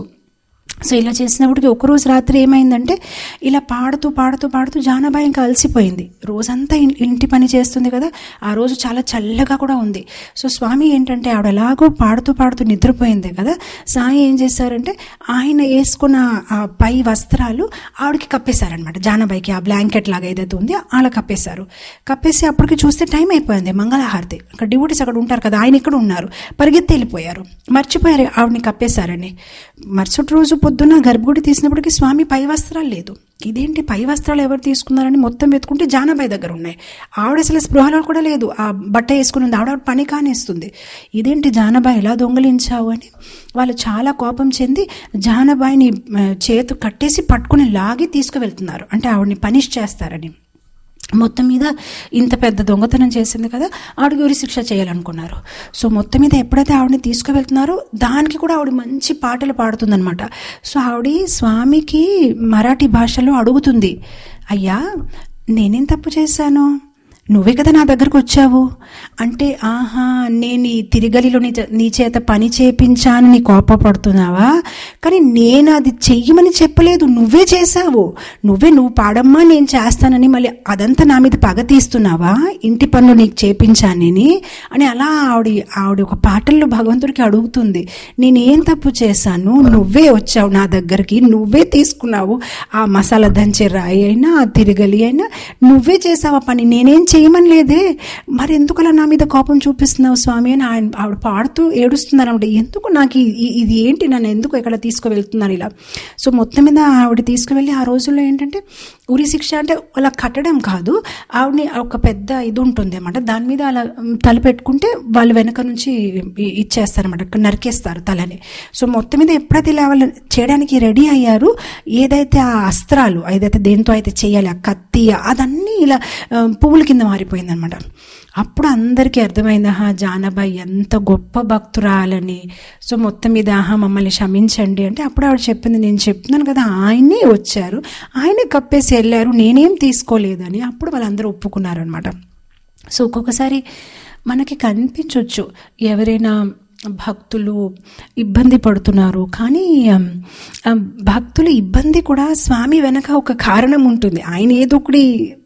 సో ఇలా చేసినప్పటికీ ఒకరోజు రాత్రి ఏమైందంటే ఇలా పాడుతూ పాడుతూ పాడుతూ జానబాయి ఇంకా అలసిపోయింది రోజంతా ఇన్- ఇంటి పని చేస్తుంది కదా ఆ రోజు చాలా చల్లగా కూడా ఉంది సో స్వామి ఏంటంటే ఆవిడ ఎలాగో పాడుతూ పాడుతూ నిద్రపోయింది కదా సాయి ఏం చేశారంటే ఆయన వేసుకున్న ఆ పై వస్త్రాలు ఆవిడకి కప్పేశారనమాట జానబాయికి ఆ బ్లాంకెట్ లాగా ఏదైతే ఉంది అలా కప్పేశారు కప్పేసి అప్పటికి చూస్తే టైం అయిపోయింది మంగళహారతి అక్కడ డ్యూటీస్ అక్కడ ఉంటారు కదా ఆయన ఇక్కడ ఉన్నారు పరిగెత్తి వెళ్ళిపోయారు మర్చిపోయారు ఆవిడని కప్పేశారని మరుసటి రోజు పొద్దున్న గర్భగుడి తీసినప్పటికీ స్వామి పై వస్త్రాలు లేదు ఇదేంటి పై వస్త్రాలు ఎవరు తీసుకున్నారని మొత్తం వెతుకుంటే జానబాయి దగ్గర ఉన్నాయి ఆవిడ అసలు స్పృహలో కూడా లేదు ఆ బట్ట వేసుకుని ఉంది ఆవిడ ఆవిడ పని కానిస్తుంది ఇదేంటి జానబాయి ఎలా దొంగలించావు అని వాళ్ళు చాలా కోపం చెంది జానబాయిని ఆ, చేతు కట్టేసి పట్టుకుని లాగి తీసుకువెళ్తున్నారు అంటే ఆవిడని పనిష్ చేస్తారని మొత్తం మీద ఇంత పెద్ద దొంగతనం చేసింది కదా ఆవిడకి ఉరి శిక్ష చేయాలనుకున్నారు సో మొత్తం మీద ఎప్పుడైతే ఆవిడని తీసుకువెళ్తున్నారో దానికి కూడా ఆవిడ మంచి పాటలు పాడుతుందన్నమాట సో ఆవిడ స్వామికి మరాఠీ భాషలో అడుగుతుంది అయ్యా నేనేం తప్పు చేశాను నువ్వే కదా నా దగ్గరకు వచ్చావు అంటే ఆహా నేను ఈ తిరిగలిలో నీ చే- నీ చేత పని చేపించాను నీ కోపపడుతున్నావా కానీ నేను అది చెయ్యమని చెప్పలేదు నువ్వే చేశావు నువ్వే నువ్వు పాడమ్మా నేను చేస్తానని మళ్ళీ అదంతా నా మీద పగ తీస్తున్నావా ఇంటి పనులు నీకు చేపించానని అని అలా ఆవిడ ఆవిడ ఒక పాటల్లో భగవంతుడికి అడుగుతుంది నేనేం తప్పు చేశాను నువ్వే వచ్చావు నా దగ్గరికి నువ్వే తీసుకున్నావు ఆ మసాలా దంచే రాయి అయినా ఆ తిరగలి అయినా నువ్వే చేసావు ఆ పని నేనేం చేయమని లేదే మరి ఎందుకు అలా నా మీద కోపం చూపిస్తున్నావు స్వామి అని ఆయన ఆవిడ పాడుతూ ఏడుస్తున్నారు ఆవిడ ఎందుకు నాకు ఈ- ఈ- ఇది ఏంటి నన్ను ఎందుకు ఇక్కడ తీసుకువెళ్తున్నారు ఇలా సో మొత్తం మీద ఆవిడ తీసుకువెళ్ళి ఆ రోజుల్లో ఏంటంటే ఉరి శిక్ష అంటే అలా కట్టడం కాదు ఆవిడని ఒక పెద్ద ఇది ఉంటుంది అనమాట దాని మీద అలా మ్, తల పెట్టుకుంటే వాళ్ళు వెనక నుంచి ఇ- ఇచ్చేస్తారన్నమాట నరికేస్తారు తలని సో మొత్తం మీద ఎప్పుడైతే ఇలా వాళ్ళు చేయడానికి రెడీ అయ్యారు ఏదైతే ఆ అస్త్రాలు ఏదైతే దేంతో అయితే చేయాలి ఆ కత్తి అదన్నీ ఇలా ఆ, పువ్వుల కింద మారిపోయిందనమాట అప్పుడు అందరికీ అర్థమైంది ఆహా జానబాయి ఎంత గొప్ప భక్తురాలని సో మొత్తం మీద ఆహా మమ్మల్ని క్షమించండి అంటే అప్పుడు ఆవిడ చెప్పింది నేను చెప్తున్నాను కదా ఆయనే వచ్చారు ఆయనే కప్పేసి వెళ్ళారు నేనేం తీసుకోలేదని అప్పుడు వాళ్ళందరూ ఒప్పుకున్నారనమాట సో ఒక్కొక్కసారి మనకి కనిపించవచ్చు ఎవరైనా భక్తులు ఇబ్బంది పడుతున్నారు కానీ ఆమ్, ఆ భక్తుల ఇబ్బంది కూడా స్వామి వెనక ఒక కారణం ఉంటుంది ఆయన ఏదో ఒకటి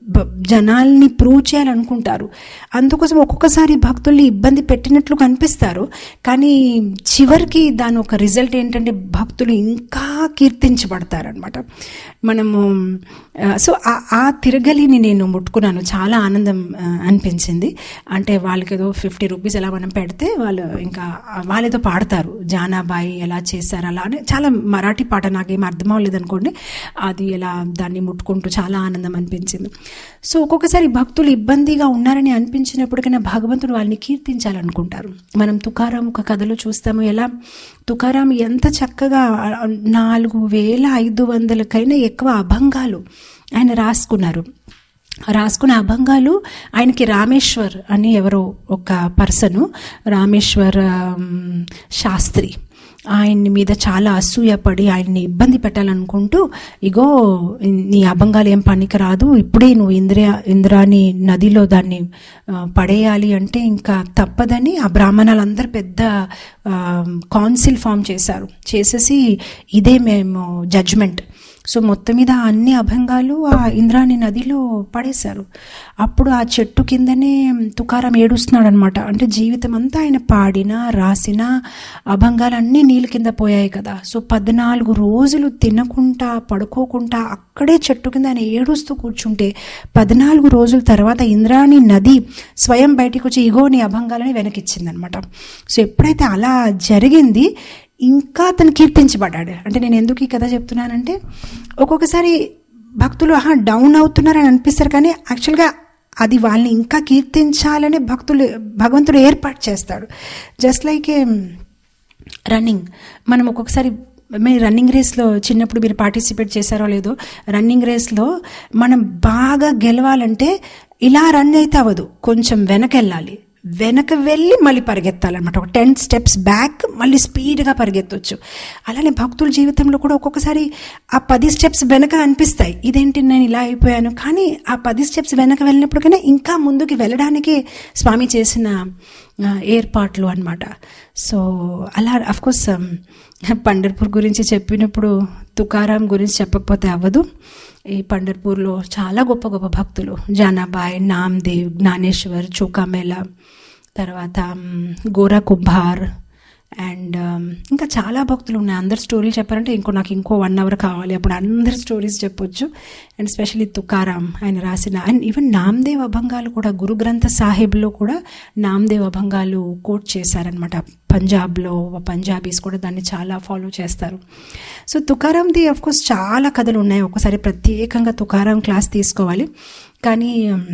బ- జనాల్ని ప్రూవ్ చేయాలనుకుంటారు అందుకోసం ఒక్కొక్కసారి భక్తుల్ని ఇబ్బంది పెట్టినట్లు కనిపిస్తారు కానీ చివరికి దాని ఒక రిజల్ట్ ఏంటంటే భక్తులు ఇంకా కీర్తించబడతారనమాట మనము ఆ, సో ఆ- ఆ తిరగలిని నేను ముట్టుకున్నాను చాలా ఆనందం ఆ, అనిపించింది అంటే వాళ్ళకి ఏదో ఫిఫ్టీ రూపీస్ ఎలా మనం పెడితే వాళ్ళు ఇంకా వాళ్ళేదో పాడతారు జానాబాయి ఎలా చేశారు అలా అని చాలా మరాఠీ పాట నాకేం అర్థం అవ్వలేదు అనుకోండి అది ఎలా దాన్ని ముట్టుకుంటూ చాలా ఆనందం అనిపించింది సో ఒక్కొక్కసారి భక్తులు ఇబ్బందిగా ఉన్నారని అనిపించినప్పటికైనా భగవంతుడు వాళ్ళని కీర్తించాలనుకుంటారు మనం తుకారాం ఒక కథలో చూస్తాము ఎలా తుకారాం ఎంత చక్కగా ఆ, నాలుగు వేల ఐదు వందలకైనా ఎక్కువ అభంగాలు ఆయన రాసుకున్నారు రాసుకున్న అభంగాలు ఆయనకి రామేశ్వర్ అని ఎవరో ఒక పర్సను రామేశ్వర్ ఆమ్, శాస్త్రి ఆయన్ని మీద చాలా అసూయపడి ఆయన్ని ఇబ్బంది పెట్టాలనుకుంటూ ఇగో నీ అభంగాలు ఏం పనికి రాదు ఇప్పుడే నువ్వు ఇంద్రియ ఇంద్రాని నదిలో దాన్ని ఆ, పడేయాలి అంటే ఇంకా తప్పదని ఆ బ్రాహ్మణాలందరూ పెద్ద కౌన్సిల్ ఫామ్ చేశారు చేసేసి ఇదే మేము జడ్జ్మెంట్ సో మొత్తం మీద ఆ అన్ని అభంగాలు ఆ ఇంద్రాణి నదిలో పడేశారు అప్పుడు ఆ చెట్టు కిందనే తుకారం ఏడుస్తున్నాడు అనమాట అంటే జీవితం అంతా ఆయన పాడిన రాసిన అభంగాలన్నీ నీళ్ళ కింద పోయాయి కదా సో పద్నాలుగు రోజులు తినకుండా పడుకోకుండా అక్కడే చెట్టు కింద ఆయన ఏడుస్తూ కూర్చుంటే పద్నాలుగు రోజుల తర్వాత ఇంద్రాణి నది స్వయం బయటికి వచ్చి ఇగో నీ అభంగాలని వెనకిచ్చింది అనమాట సో ఎప్పుడైతే అలా జరిగింది ఇంకా అతను కీర్తించబడ్డాడు అంటే నేను ఎందుకు ఈ కథ చెప్తున్నానంటే ఒక్కొక్కసారి భక్తులు ఆహా డౌన్ అవుతున్నారని అనిపిస్తారు కానీ యాక్చువల్గా అది వాళ్ళని ఇంకా కీర్తించాలని భక్తులు భగవంతుడు ఏర్పాటు చేస్తాడు జస్ట్ లైక్ ఏ రన్నింగ్ మనం ఒక్కొక్కసారి మీరు రన్నింగ్ రేస్లో చిన్నప్పుడు మీరు పార్టిసిపేట్ చేశారో లేదో రన్నింగ్ రేస్లో మనం బాగా గెలవాలంటే ఇలా రన్ అయితే అవ్వదు కొంచెం వెనకెళ్ళాలి వెనక వెళ్ళి మళ్ళీ పరిగెత్తాలన్నమాట ఒక టెన్ స్టెప్స్ బ్యాక్ మళ్ళీ స్పీడ్గా పరిగెత్తవచ్చు అలానే భక్తుల జీవితంలో కూడా ఒక్కొక్కసారి ఆ పది స్టెప్స్ వెనక అనిపిస్తాయి ఇదేంటి నేను ఇలా అయిపోయాను కానీ ఆ పది స్టెప్స్ వెనక వెళ్ళినప్పటికైనా ఇంకా ముందుకు వెళ్ళడానికి స్వామి చేసిన ఆ, ఏర్పాట్లు అన్నమాట సో అలా అఫ్కోర్స్ పండర్పూర్ గురించి చెప్పినప్పుడు తుకారాం గురించి చెప్పకపోతే అవ్వదు ఈ పండర్పూర్లో చాలా గొప్ప గొప్ప భక్తులు జానాబాయ్ నామ్దేవ్ జ్ఞానేశ్వర్ చోకామేళ తర్వాత మ్, గోరా కుంభార్ అండ్ ఇంకా చాలా భక్తులు ఉన్నాయి అందరు స్టోరీలు చెప్పారంటే ఇంకో నాకు ఇంకో వన్ అవర్ కావాలి అప్పుడు అందరి స్టోరీస్ చెప్పొచ్చు అండ్ స్పెషల్లీ తుకారాం ఆయన రాసిన అండ్ ఈవెన్ నామ్దేవ్ అభంగాలు కూడా గురు గ్రంథ సాహిబ్లో కూడా నామ్దేవ్ అభంగాలు కోట్ చేశారనమాట పంజాబ్లో పంజాబీస్ కూడా దాన్ని చాలా ఫాలో చేస్తారు సో తుకారాంది అఫ్ కోర్స్ చాలా కథలు ఉన్నాయి ఒకసారి ప్రత్యేకంగా తుకారాం క్లాస్ తీసుకోవాలి కానీ ఉమ్,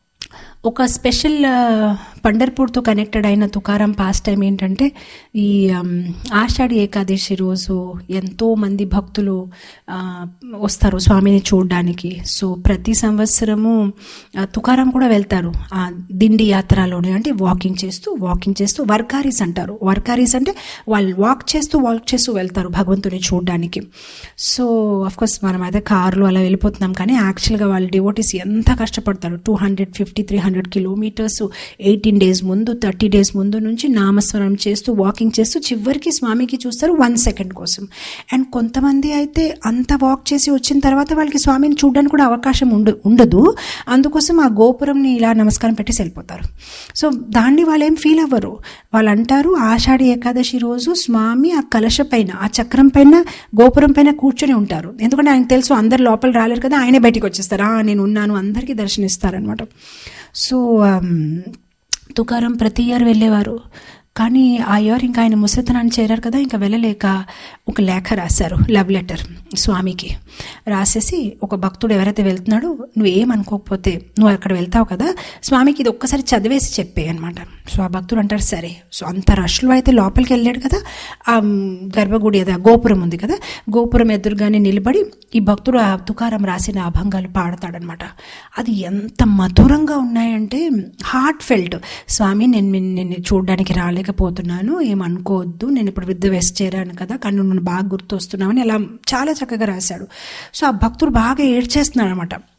ఒక స్పెషల్ ఆ, పండర్పూర్తో కనెక్టెడ్ అయిన తుకారం పాస్ట్ టైం ఏంటంటే ఈ ఆమ్, ఆషాఢి ఏకాదశి రోజు ఎంతో మంది భక్తులు ఆ, వస్తారు స్వామిని చూడడానికి సో ప్రతి సంవత్సరము ఆ, తుకారం కూడా వెళ్తారు ఆ దిండి యాత్రలోనే అంటే వాకింగ్ చేస్తూ వాకింగ్ చేస్తూ వర్కారీస్ అంటారు వర్కారీస్ అంటే వాళ్ళు వాక్ చేస్తూ వాక్ చేస్తూ వెళ్తారు భగవంతుని చూడడానికి సో కోర్స్ మనం అయితే కార్లు అలా వెళ్ళిపోతున్నాం కానీ యాక్చువల్గా వాళ్ళు డివోటీస్ ఎంత కష్టపడతారు two hundred fifty three hundred kilometres eighteen days ముందు థర్టీ డేస్ ముందు నుంచి నామస్మరణం చేస్తూ వాకింగ్ చేస్తూ చివరికి స్వామికి చూస్తారు వన్ సెకండ్ కోసం అండ్ కొంతమంది అయితే అంత వాక్ చేసి వచ్చిన తర్వాత వాళ్ళకి స్వామిని చూడడానికి కూడా అవకాశం ఉండ ఉండదు అందుకోసం ఆ గోపురంని ఇలా నమస్కారం పెట్టేసి వెళ్ళిపోతారు సో దాన్ని వాళ్ళు ఏం ఫీల్ అవ్వరు వాళ్ళు అంటారు ఆషాఢి ఏకాదశి రోజు స్వామి ఆ కలశ పైన ఆ చక్రం పైన గోపురం పైన కూర్చొని ఉంటారు ఎందుకంటే ఆయనకు తెలుసు అందరు లోపల రాలేరు కదా ఆయనే బయటికి వచ్చేస్తారు "ఆ, నేను ఉన్నాను అందరికీ దర్శనిస్తారనమాట సో ఆమ్, తుకారం ప్రతి ఇయర్ వెళ్ళేవారు కానీ ఆ ఇయర్ ఇంకా ఆయన ముసలితనాన్ని చేరారు కదా ఇంకా వెళ్ళలేక ఒక లేఖ రాశారు లవ్ లెటర్ స్వామికి రాసేసి ఒక భక్తుడు ఎవరైతే వెళ్తున్నాడో నువ్వు ఏమనుకోకపోతే నువ్వు అక్కడ వెళ్తావు కదా స్వామికి ఇది ఒక్కసారి చదివేసి చెప్పే అనమాట సో ఆ భక్తుడు అంటారు సరే సో అంత రష్లో అయితే లోపలికి వెళ్ళాడు కదా ఆ మ్, గర్భగుడి అదే ఆ గోపురం ఉంది కదా గోపురం ఎదురుగానే నిలబడి ఈ భక్తుడు ఆ తుకారం రాసిన అభంగాలు పాడతాడనమాట అది ఎంత మధురంగా ఉన్నాయంటే హార్ట్ ఫెల్ట్ స్వామి నేను నిన్ను- నిన్ను చూడడానికి రాలేకపోతున్నాను ఏమనుకోవద్దు నేను ఇప్పుడు విద్య వేస్ట్ చేరాను కదా కానీ నువ్వు బాగా గుర్తొస్తున్నావని అలా చాలా చక్కగా రాశాడు సో ఆ భక్తుడు బాగా ఏడ్చేస్తున్నాడు అనమాట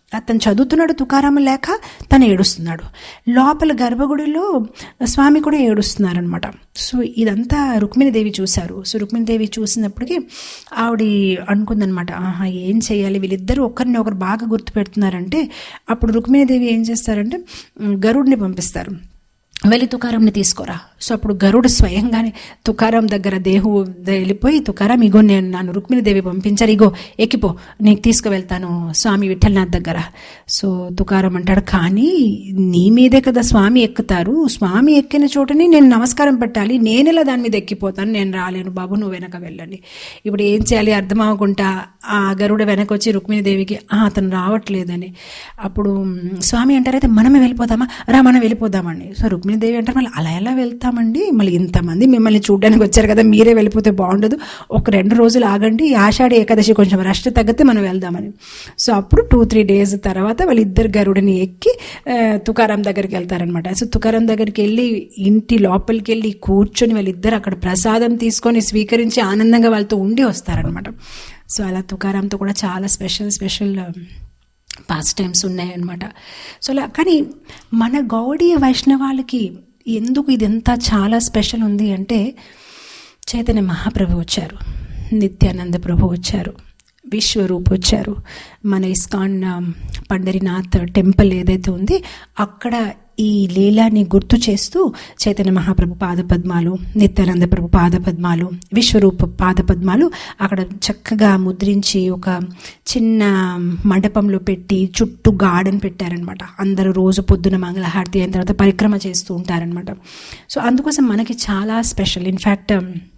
అతను చదువుతున్నాడు తుకారామ లేక తను ఏడుస్తున్నాడు లోపల గర్భగుడిలో స్వామి కూడా ఏడుస్తున్నారనమాట సో ఇదంతా రుక్మిణీదేవి చూశారు సో రుక్మిణీదేవి చూసినప్పటికీ ఆవిడ అనుకుందనమాట ఆహా ఏం చేయాలి వీళ్ళిద్దరూ ఒకరిని ఒకరు బాగా గుర్తుపెడుతున్నారంటే అప్పుడు రుక్మిణీదేవి ఏం చేస్తారంటే ఉమ్, గరుడిని పంపిస్తారు వెళ్ళి తుకారంని తీసుకోరా సో అప్పుడు గరుడు స్వయంగానే తుకారం దగ్గర దేహు వెళ్ళిపోయి తుకారం ఇగో నేను నన్ను రుక్మిణీదేవి పంపించారు ఇగో ఎక్కిపో నీకు తీసుకువెళ్తాను స్వామి విఠలనాథ్ దగ్గర సో తుకారం అంటాడు కానీ నీ మీదే కదా స్వామి ఎక్కుతారు స్వామి ఎక్కిన చోటని నేను నమస్కారం పెట్టాలి నేనెలా దాని మీద ఎక్కిపోతాను నేను రాలేను బాబు నువ్వు వెనక వెళ్ళండి ఇప్పుడు ఏం చేయాలి అర్థం అవ్వకుండా ఆ గరుడ వెనక వచ్చి రుక్మిణీదేవికి "ఆ, అతను రావట్లేదని అప్పుడు మ్, స్వామి అంటారు అయితే మనమే వెళ్ళిపోదామా రా మనం వెళ్ళిపోదామండి సో రుక్మిణీదేవి అంటారు మళ్ళీ అలా ఎలా వెళ్తామండి మళ్ళీ ఇంతమంది మిమ్మల్ని చూడడానికి వచ్చారు కదా మీరే వెళ్ళిపోతే బాగుండదు ఒక రెండు రోజులు ఆగండి ఈ ఆషాఢి ఏకాదశి కొంచెం రెస్ట్ తగ్గితే మనం వెళ్దామని సో అప్పుడు టూ త్రీ డేస్ తర్వాత వాళ్ళిద్దరు గరుడిని ఎక్కి ఆ, తుకారాం దగ్గరికి వెళ్తారనమాట సో తుకారాం దగ్గరికి వెళ్ళి ఇంటి లోపలికి వెళ్ళి కూర్చొని వాళ్ళిద్దరు అక్కడ ప్రసాదం తీసుకొని స్వీకరించి ఆనందంగా వాళ్ళతో ఉండి వస్తారనమాట సో అలా తుకారాంతో కూడా చాలా స్పెషల్ స్పెషల్ పాస్ట్ టైమ్స్ ఉన్నాయన్నమాట సో అలా కానీ మన గౌడీయ వైష్ణవాలకి ఎందుకు ఇదంతా చాలా స్పెషల్ ఉంది అంటే చైతన్య మహాప్రభు వచ్చారు నిత్యానంద ప్రభు వచ్చారు విశ్వరూప్ వచ్చారు మన ఇస్కాన్ ఆ, పండరినాథ్ టెంపుల్ ఏదైతే ఉంది అక్కడ ఈ లీలాని గుర్తు చేస్తూ చైతన్య మహాప్రభు పాదపద్మాలు నిత్యానంద ప్రభు పాదపద్మాలు విశ్వరూప పాదపద్మాలు అక్కడ చక్కగా ముద్రించి ఒక చిన్న మండపంలో పెట్టి చుట్టూ గార్డెన్ పెట్టారనమాట అందరూ రోజు పొద్దున మంగళహారతి అయిన తర్వాత పరిక్రమ చేస్తూ ఉంటారనమాట సో అందుకోసం మనకి చాలా స్పెషల్ ఇన్ఫ్యాక్ట్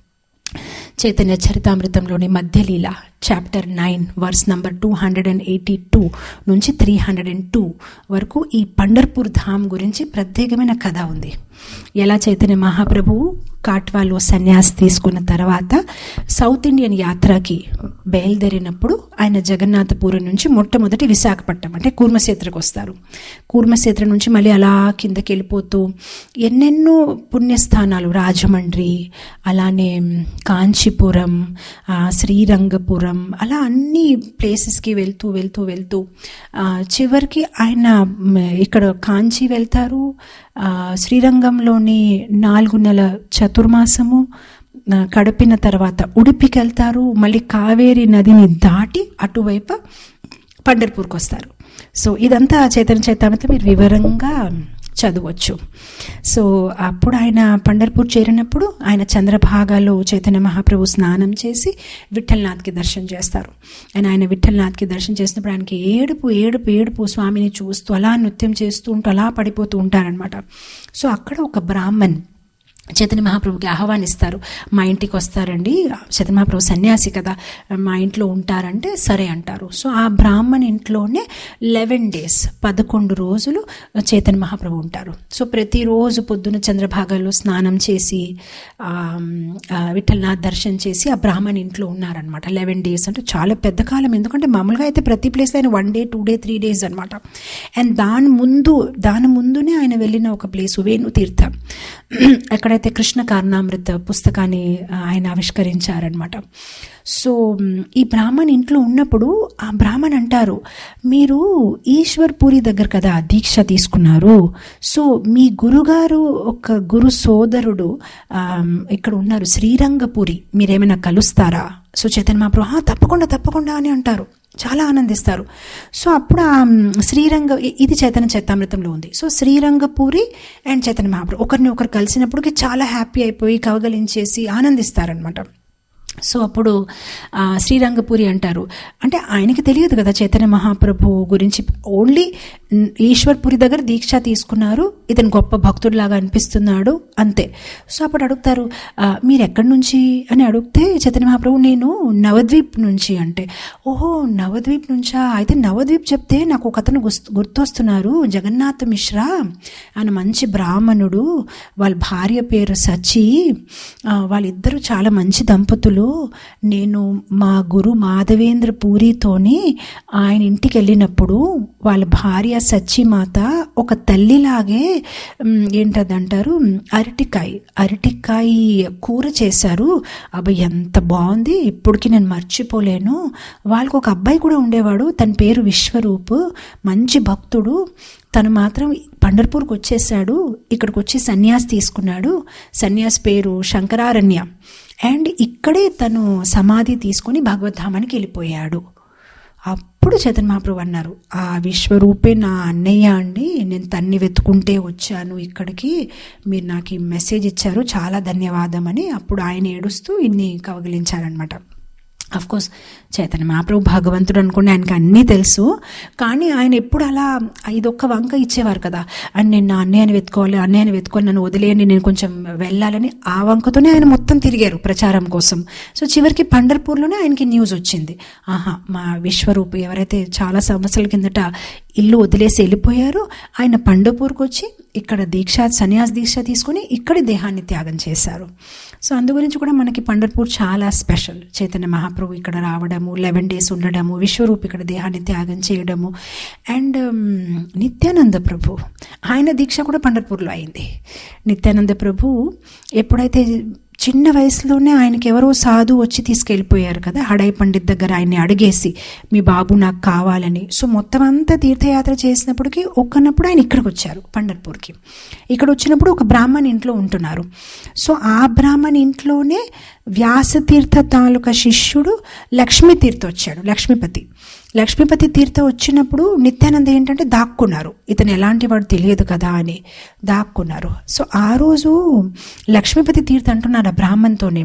చైతన్య చరితామృతంలోని Madhyalila chapter nine verse number two hundred and eighty two నుంచి త్రీ హండ్రెడ్ అండ్ టూ వరకు ఈ పండర్పూర్ ధామ్ గురించి ప్రత్యేకమైన కథ ఉంది ఎలా చైతన్య మహాప్రభువు కాట్వాలో సన్యాస్ తీసుకున్న తర్వాత సౌత్ ఇండియన్ యాత్రకి బయలుదేరినప్పుడు ఆయన జగన్నాథపురం నుంచి మొట్టమొదటి విశాఖపట్నం అంటే కూర్మక్షేత్రకు వస్తారు కూర్మక్షేత్రం నుంచి మళ్ళీ అలా కిందకి వెళ్ళిపోతూ ఎన్నెన్నో పుణ్యస్థానాలు రాజమండ్రి అలానే కాంచీపురం ఆ, శ్రీరంగపురం అలా అన్ని ప్లేసెస్కి వెళ్తూ వెళ్తూ వెళ్తూ ఆ, చివరికి ఆయన మ్, ఇక్కడ కాంచి వెళ్తారు ఆ, శ్రీరంగంలోని నాలుగు నెల చతుర్మాసము ఆ, గడిపిన తర్వాత ఉడిపికి వెళ్తారు మళ్ళీ కావేరి నదిని దాటి అటువైపు పండర్పూర్కి వస్తారు సో ఇదంతా చైతన్య చైతన్యత మీరు వివరంగా చదవచ్చు సో అప్పుడు ఆయన పండర్పూర్ చేరినప్పుడు ఆయన చంద్రభాగాలో చైతన్య మహాప్రభు స్నానం చేసి విఠల్నాథ్కి దర్శనం చేస్తారు ఆయన ఆయన విఠల్నాథ్కి దర్శనం చేసినప్పుడు ఆయనకి ఏడుపు ఏడుపు ఏడుపు స్వామిని చూస్తూ అలా నృత్యం చేస్తూ ఉంటూ అలా పడిపోతూ ఉంటారనమాట సో అక్కడ ఒక బ్రాహ్మణ్ చైతన్య మహాప్రభుకి ఆహ్వానిస్తారు మా ఇంటికి వస్తారండి చైతన్య మహాప్రభు సన్యాసి కదా మా ఇంట్లో ఉంటారంటే సరే అంటారు సో ఆ బ్రాహ్మణ్ ఇంట్లోనే లెవెన్ డేస్ పదకొండు రోజులు చైతన్య మహాప్రభు ఉంటారు సో ప్రతిరోజు పొద్దున చంద్రభాగాల్లో స్నానం చేసి ఆ, ఆ, విఠలనాథ్ దర్శనం చేసి ఆ బ్రాహ్మణ్ ఇంట్లో ఉన్నారనమాట లెవెన్ డేస్ అంటే చాలా పెద్ద కాలం ఎందుకంటే మామూలుగా అయితే ప్రతి ప్లేస్ ఆయన one day two day three days అనమాట అండ్ దాని ముందు దాని ముందునే ఆయన వెళ్ళిన ఒక ప్లేస్ వేణు తీర్థం ఎక్కడైతే కృష్ణ కారణామృత పుస్తకాన్ని ఆ, ఆయన ఆవిష్కరించారనమాట సో మ్, ఈ బ్రాహ్మణ్ ఇంట్లో ఉన్నప్పుడు ఆ బ్రాహ్మణ్ అంటారు మీరు ఈశ్వర్ పూరి దగ్గర కదా దీక్ష తీసుకున్నారు సో మీ గురుగారు ఒక గురు సోదరుడు ఆ, ఇక్కడ ఉన్నారు శ్రీరంగపురి మీరేమైనా కలుస్తారా సో చైతన్య మహాప్రభు "ఆ, తప్పకుండా తప్పకుండా అని అంటారు చాలా ఆనందిస్తారు సో అప్పుడు ఆ మ్, శ్రీరంగ ఇ- ఇది చైతన్య చైతామృతంలో ఉంది సో శ్రీరంగపూరి అండ్ చైతన్య మహాప్రభు ఒకరిని ఒకరు కలిసినప్పటికీ చాలా హ్యాపీ అయిపోయి కవగలించేసి ఆనందిస్తారనమాట సో అప్పుడు ఆ, శ్రీరంగపురి అంటారు అంటే ఆయనకి తెలియదు కదా చైతన్య మహాప్రభు గురించి ఓన్లీ న్- ఈశ్వర్పురి దగ్గర దీక్ష తీసుకున్నారు ఇతను గొప్ప భక్తుడిలాగా అనిపిస్తున్నాడు అంతే సో అప్పుడు అడుగుతారు "ఆ, మీరు ఎక్కడి నుంచి అని అడిగితే చైతన్య మహాప్రభు నేను నవద్వీప్ నుంచి అంటే ఓహో నవద్వీప్ నుంచా అయితే నవద్వీప్ చెప్తే నాకు ఒక అతను గుస్- గుర్తొస్తున్నారు జగన్నాథ్ మిశ్రా ఆయన మంచి బ్రాహ్మణుడు వాళ్ళ భార్య పేరు సచి ఆ, వాళ్ళిద్దరూ చాలా మంచి దంపతులు నేను మా గురు మాధవేంద్ర పూరితోని ఆయన ఇంటికి వెళ్ళినప్పుడు వాళ్ళ భార్య సచ్చిమాత ఒక తల్లిలాగే మ్, ఏంటదంటారు మ్, అరటికాయ అరటికాయ కూర చేశారు అబ్బాయి ఎంత బాగుంది ఇప్పటికి నేను మర్చిపోలేను వాళ్ళకు ఒక అబ్బాయి కూడా ఉండేవాడు తన పేరు విశ్వరూప్ మంచి భక్తుడు తను మాత్రం పండర్పూర్కి వచ్చేసాడు ఇక్కడికి వచ్చి సన్యాసి తీసుకున్నాడు సన్యాసి పేరు శంకరారణ్య అండ్ ఇక్కడే తను సమాధి తీసుకొని భగవద్ధామానికి వెళ్ళిపోయాడు అప్పుడు చైతన్య మహాప్రభు అన్నారు ఆ విశ్వరూపే నా అన్నయ్య అండి నేను తన్ని వెతుకుంటే వచ్చాను ఇక్కడికి మీరు నాకు ఈ మెసేజ్ ఇచ్చారు చాలా ధన్యవాదం అని అప్పుడు ఆయన ఏడుస్తూ ఇన్ని కవగిలించారనమాట అఫ్ కోర్స్ చైతన్య మహాప్రభు భగవంతుడు అనుకోండి ఆయనకి అన్నీ తెలుసు కానీ ఆయన ఎప్పుడు అలా ఇదొక్క వంక ఇచ్చేవారు కదా అండ్ నేను నా అన్నయ్యని వెతుకోవాలి అన్నయ్యని వెతుకోవాలి నన్ను వదిలేయండి నేను కొంచెం వెళ్ళాలని ఆ వంకతోనే ఆయన మొత్తం తిరిగారు ప్రచారం కోసం సో చివరికి పండర్పూర్లోనే ఆయనకి న్యూస్ వచ్చింది ఆహా మా విశ్వరూపు ఎవరైతే చాలా సంవత్సరాల కిందట ఇల్లు వదిలేసి వెళ్ళిపోయారో ఆయన పండపూర్కి వచ్చి ఇక్కడ దీక్ష సన్యాస దీక్ష తీసుకొని ఇక్కడి దేహాన్ని త్యాగం చేశారు సో అందు గురించి కూడా మనకి పండర్పూర్ చాలా స్పెషల్ చైతన్య మహాప్రభు ఇక్కడ రావడము లెవెన్ డేస్ ఉండడము విశ్వరూప్ ఇక్కడ దేహాన్ని త్యాగం చేయడము అండ్ నిత్యానంద ప్రభు ఆయన దీక్ష కూడా పండర్పూర్లో అయింది నిత్యానంద ప్రభు ఎప్పుడైతే చిన్న వయసులోనే ఆయనకి ఎవరో సాధు వచ్చి తీసుకెళ్ళిపోయారు కదా హడై పండిత్ దగ్గర ఆయన్ని అడిగేసి మీ బాబు నాకు కావాలని సో మొత్తం అంతా తీర్థయాత్ర చేసినప్పటికీ ఒక్కనప్పుడు ఆయన ఇక్కడికి వచ్చారు పండర్పూర్కి ఇక్కడ వచ్చినప్పుడు ఒక బ్రాహ్మణ్ ఇంట్లో ఉంటున్నారు సో ఆ బ్రాహ్మణ్ ఇంట్లోనే వ్యాసతీర్థ తాలూకా శిష్యుడు లక్ష్మీతీర్థ వచ్చాడు లక్ష్మీపతి లక్ష్మీపతి తీర్థ వచ్చినప్పుడు నిత్యానంద ఏంటంటే దాక్కున్నారు ఇతను ఎలాంటి వాడు తెలియదు కదా అని దాక్కున్నారు సో ఆ రోజు లక్ష్మీపతి తీర్థ అంటున్నారు ఆ బ్రాహ్మణ్తోనే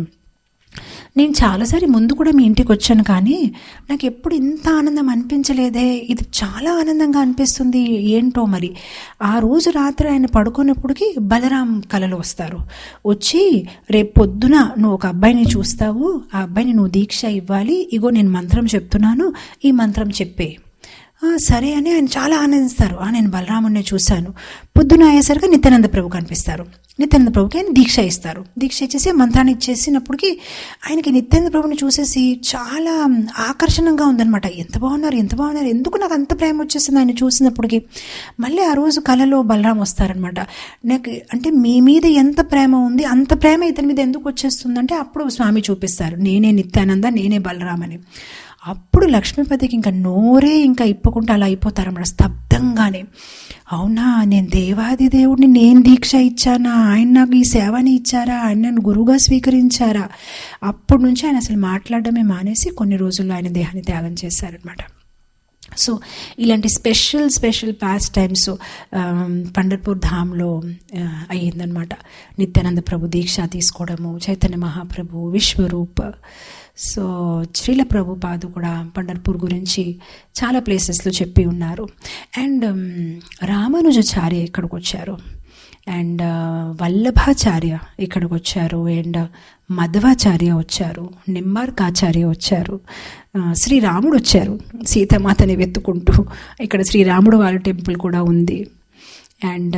నేను చాలాసారి ముందు కూడా మీ ఇంటికి వచ్చాను కానీ నాకు ఎప్పుడు ఇంత ఆనందం అనిపించలేదే ఇది చాలా ఆనందంగా అనిపిస్తుంది ఏంటో మరి ఆ రోజు రాత్రి ఆయన పడుకున్నప్పటికి బలరాం కలలో వస్తారు వచ్చి రేపు పొద్దున నువ్వు ఒక అబ్బాయిని చూస్తావు ఆ అబ్బాయిని నువ్వు దీక్ష ఇవ్వాలి ఇగో నేను మంత్రం చెప్తున్నాను ఈ మంత్రం చెప్పే "ఆ, సరే అని ఆయన చాలా ఆనందిస్తారు "ఆ, నేను బలరాముడిని చూశాను పొద్దున అయ్యేసరికి నిత్యానంద ప్రభు కనిపిస్తారు నిత్యానంద ప్రభుకి ఆయన దీక్ష ఇస్తారు దీక్ష ఇచ్చేసి మంత్రాన్ని ఇచ్చేసినప్పటికీ ఆయనకి నిత్యానంద ప్రభుని చూసేసి చాలా ఆకర్షణంగా ఉందన్నమాట ఎంత బాగున్నారు ఎంత బాగున్నారు ఎందుకు నాకు అంత ప్రేమ వచ్చేసింది ఆయన చూసినప్పటికీ మళ్ళీ ఆ రోజు కళలో బలరాం వస్తారనమాట నాకు అంటే మీ మీద ఎంత ప్రేమ ఉంది అంత ప్రేమ ఇతని మీద ఎందుకు వచ్చేస్తుందంటే అప్పుడు స్వామి చూపిస్తారు నేనే నిత్యానంద నేనే బలరాం అని అప్పుడు లక్ష్మీపతికి ఇంకా నోరే ఇంకా ఇప్పకుండా అలా అయిపోతారన్నమాట స్తబ్దంగానే అవునా నేను దేవాది దేవుడిని నేను దీక్ష ఇచ్చానా ఆయన నాకు ఈ సేవని ఇచ్చారా ఆయన నన్ను గురువుగా స్వీకరించారా అప్పటి నుంచి ఆయన అసలు మాట్లాడడమే మానేసి కొన్ని రోజుల్లో ఆయన దేహాన్ని త్యాగం చేశారనమాట సో ఇలాంటి special special pastimes Pandharpur ధామ్లో ఆ, అయ్యిందనమాట నిత్యానంద ప్రభు దీక్ష తీసుకోవడము చైతన్య మహాప్రభు విశ్వరూప్ సో శ్రీల ప్రభుపాదు కూడా పండర్పూర్ గురించి చాలా ప్లేసెస్లో చెప్పి ఉన్నారు అండ్ రామానుజాచార్య ఇక్కడికి వచ్చారు అండ్ వల్లభాచార్య ఇక్కడికి వచ్చారు అండ్ మధ్వాచార్య వచ్చారు నింబార్కాచార్య వచ్చారు ఆ, శ్రీరాముడు వచ్చారు సీతమాతని వెతుకుంటూ ఇక్కడ శ్రీరాముడు వాళ్ళ టెంపుల్ కూడా ఉంది అండ్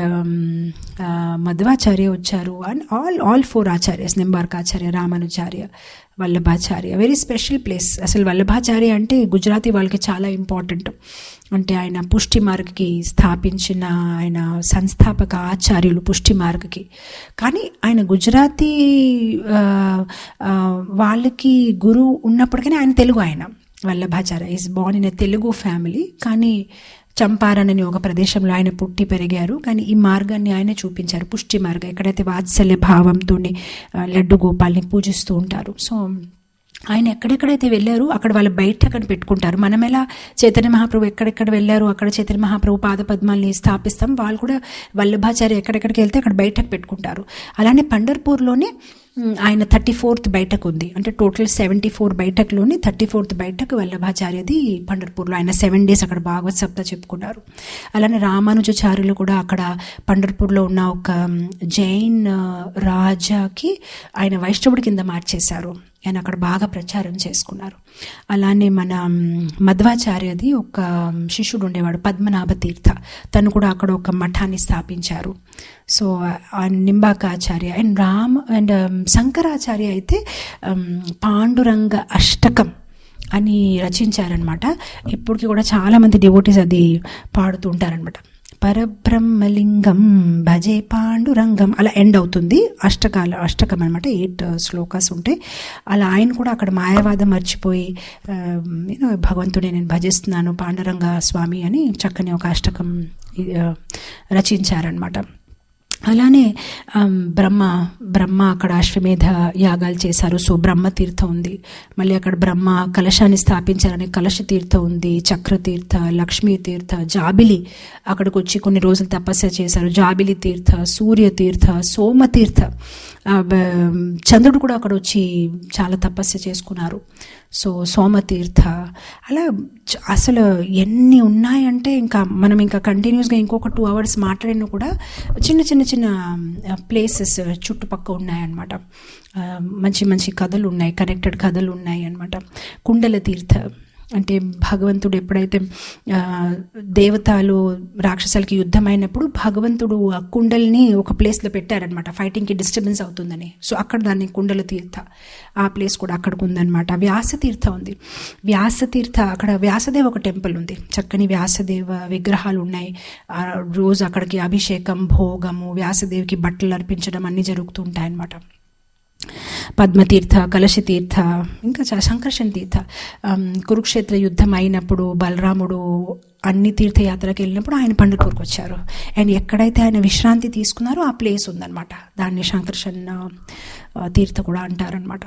మధ్వాచార్య వచ్చారు and all all four acharyas Nimbarkacharya Ramanujacharya Vallabhacharya very special place అసలు వల్లభాచార్య అంటే గుజరాతీ వాళ్ళకి చాలా ఇంపార్టెంట్ అంటే ఆయన పుష్టి మార్గ్కి స్థాపించిన ఆయన సంస్థాపక ఆచార్యులు పుష్టి మార్గ్కి కానీ ఆయన గుజరాతీ ఆ, ఆ, వాళ్ళకి గురువు ఉన్నప్పటికీ ఆయన తెలుగు ఆయన Vallabhacharya is born in a Telugu family కానీ చంపారన్ అనే ఒక ప్రదేశంలో ఆయన పుట్టి పెరిగారు కానీ ఈ మార్గాన్ని ఆయన చూపించారు పుష్టి మార్గం ఎక్కడైతే వాత్సల్య భావంతో లడ్డు గోపాల్ని పూజిస్తూ ఉంటారు సో ఆయన ఎక్కడెక్కడైతే వెళ్ళారు అక్కడ వాళ్ళ బయట అక్కడ పెట్టుకుంటారు మనం ఎలా చైతన్య మహాప్రభు ఎక్కడెక్కడ వెళ్ళారు అక్కడ చైతన్య మహాప్రభు పాద పద్మాల్ని స్థాపిస్తాం వాళ్ళు కూడా వల్లభాచార్య ఎక్కడెక్కడికి వెళ్తే అక్కడ బయటకు పెట్టుకుంటారు అలానే పండర్పూర్లోనే మ్, ఆయన థర్టీ ఫోర్త్ బయటకు ఉంది అంటే టోటల్ సెవెంటీ ఫోర్ బయటకులోని థర్టీ ఫోర్త్ బయటకు వల్లభాచార్యది పండర్పూర్లో ఆయన సెవెన్ డేస్ అక్కడ భాగవత్ సప్త చెప్పుకున్నారు అలానే రామానుజాచార్యులు కూడా అక్కడ పండర్పూర్లో ఉన్న ఒక మ్, జైన్ ఆ, రాజాకి ఆయన వైష్ణవుడి కింద మార్చేశారు ఆయన అక్కడ బాగా ప్రచారం చేసుకున్నారు అలానే మన మ్, మధ్వాచార్యది ఒక మ్, శిష్యుడు ఉండేవాడు పద్మనాభ తీర్థ తను కూడా అక్కడ ఒక మఠాన్ని స్థాపించారు సో ఆ నింబాకాచార్య అండ్ రామ్ అండ్ శంకరాచార్య అయితే మ్, పాండురంగ అష్టకం అని రచించారనమాట ఇప్పటికి కూడా చాలామంది డివోటీస్ అది పాడుతూ ఉంటారనమాట పరబ్రహ్మలింగం భజే పాండురంగం అలా ఎండ్ అవుతుంది అష్టకాల అష్టకం అనమాట ఎయిట్ శ్లోకాస్ ఉంటాయి అలా ఆయన కూడా అక్కడ మాయావాదం మర్చిపోయి ఆ, you know, భగవంతుడే నేను భజిస్తున్నాను పాండురంగ స్వామి అని చక్కని ఒక అష్టకం ఆ, రచించారనమాట అలానే ఆమ్, బ్రహ్మ బ్రహ్మ అక్కడ అశ్వమేధ యాగాలు చేశారు సో బ్రహ్మ తీర్థం ఉంది మళ్ళీ అక్కడ బ్రహ్మ కలశాన్ని స్థాపించారని కలశ తీర్థం ఉంది చక్రతీర్థ లక్ష్మీ తీర్థ జాబిలి అక్కడికి వచ్చి కొన్ని రోజులు తపస్య చేశారు జాబిలి తీర్థ సూర్య తీర్థ సోమతీర్థ ఆ, బ- చంద్రుడు కూడా అక్కడ వచ్చి చాలా తపస్య చేసుకున్నారు సో సోమతీర్థ అలా చ- అసలు ఎన్ని ఉన్నాయంటే ఇంకా మనం ఇంకా కంటిన్యూస్గా ఇంకొక టూ అవర్స్ మాట్లాడినా కూడా చిన్న చిన్న చిన్న ప్లేసెస్ చుట్టుపక్క ఉన్నాయన్నమాట ఆ, మంచి మంచి కథలు ఉన్నాయి కనెక్టెడ్ కథలు ఉన్నాయి అన్నమాట కుండల తీర్థ అంటే భగవంతుడు ఎప్పుడైతే ఆ, దేవతలు రాక్షసాలకి యుద్ధం అయినప్పుడు భగవంతుడు ఆ కుండల్ని ఒక ప్లేస్లో పెట్టారనమాట ఫైటింగ్కి డిస్టర్బెన్స్ అవుతుందని సో అక్కడ దాన్ని కుండల తీర్థ ఆ ప్లేస్ కూడా అక్కడికి ఉందన్నమాట వ్యాస తీర్థ ఉంది వ్యాస తీర్థ అక్కడ వ్యాసదేవ ఒక టెంపుల్ ఉంది చక్కని వ్యాసదేవ విగ్రహాలు ఉన్నాయి ఆ రోజు అక్కడికి అభిషేకం భోగము వ్యాసదేవికి బట్టలు అర్పించడం అన్నీ జరుగుతూ ఉంటాయన్నమాట పద్మతీర్థ కలశతీర్థ ఇంకా చా- సంకర్షణ తీర్థ ఆమ్, కురుక్షేత్ర యుద్ధం అయినప్పుడు బలరాముడు అన్ని తీర్థయాత్రలకు వెళ్ళినప్పుడు ఆయన పండుగూరుకు వచ్చారు అండ్ ఎక్కడైతే ఆయన విశ్రాంతి తీసుకున్నారో ఆ ప్లేస్ ఉందన్నమాట దాన్ని సంకర్షణ ఆ, తీర్థ కూడా అంటారనమాట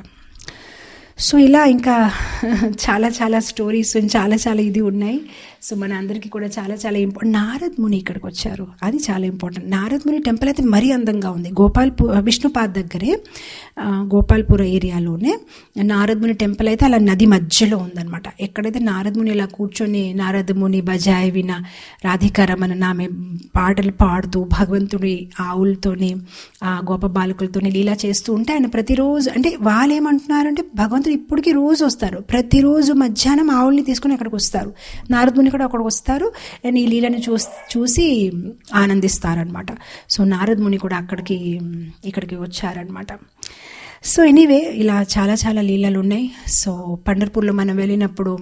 సో ఇలా ఇంకా చాలా చాలా స్టోరీస్ చాలా చాలా ఇది ఉన్నాయి సో మన అందరికీ కూడా చాలా చాలా ఇంపార్టెంట్ నారద్ ముని ఇక్కడికి వచ్చారు అది చాలా ఇంపార్టెంట్ నారద్ ముని టెంపుల్ అయితే మరీ అందంగా ఉంది గోపాల్పూర్ విష్ణుపాద్ దగ్గరే ఆ, గోపాల్పుర ఏరియాలోనే నారద్ ముని టెంపుల్ అయితే అలా నది మధ్యలో ఉందన్నమాట ఎక్కడైతే నారద్ ముని ఇలా కూర్చొని నారద్ ముని బజాయ్ విన రాధికారమన నామె పాటలు పాడుతూ భగవంతుడి ఆవులతోని ఆ గోప బాలకులతోని లీలా చేస్తూ ఉంటే ఆయన ప్రతిరోజు అంటే వాళ్ళు ఏమంటున్నారంటే భగవంతుడు ఇప్పటికీ రోజు వస్తారు ప్రతిరోజు మధ్యాహ్నం ఆవుల్ని తీసుకుని అక్కడికి వస్తారు నారదుని కూడా అక్కడికి వస్తారు అండ్ ఈ లీలని చూసి చూసి ఆనందిస్తారనమాట సో నారద్ ముని కూడా అక్కడికి ఇక్కడికి వచ్చారనమాట సో ఎనీవే ఇలా చాలా చాలా లీలలు ఉన్నాయి సో పండర్పూర్లో మనం వెళ్ళినప్పుడు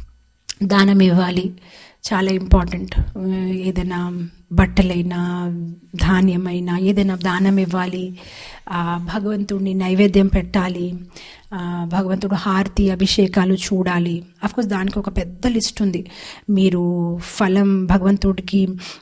దానం ఇవ్వాలి చాలా ఇంపార్టెంట్ ఏదైనా బట్టలైనా ధాన్యమైనా ఏదైనా దానం ఇవ్వాలి ఆ, భగవంతుడిని నైవేద్యం పెట్టాలి ఆ, భగవంతుడు హారతి అభిషేకాలు చూడాలి అఫ్కోర్స్ దానికి ఒక పెద్ద లిస్ట్ ఉంది మీరు ఫలం భగవంతుడికి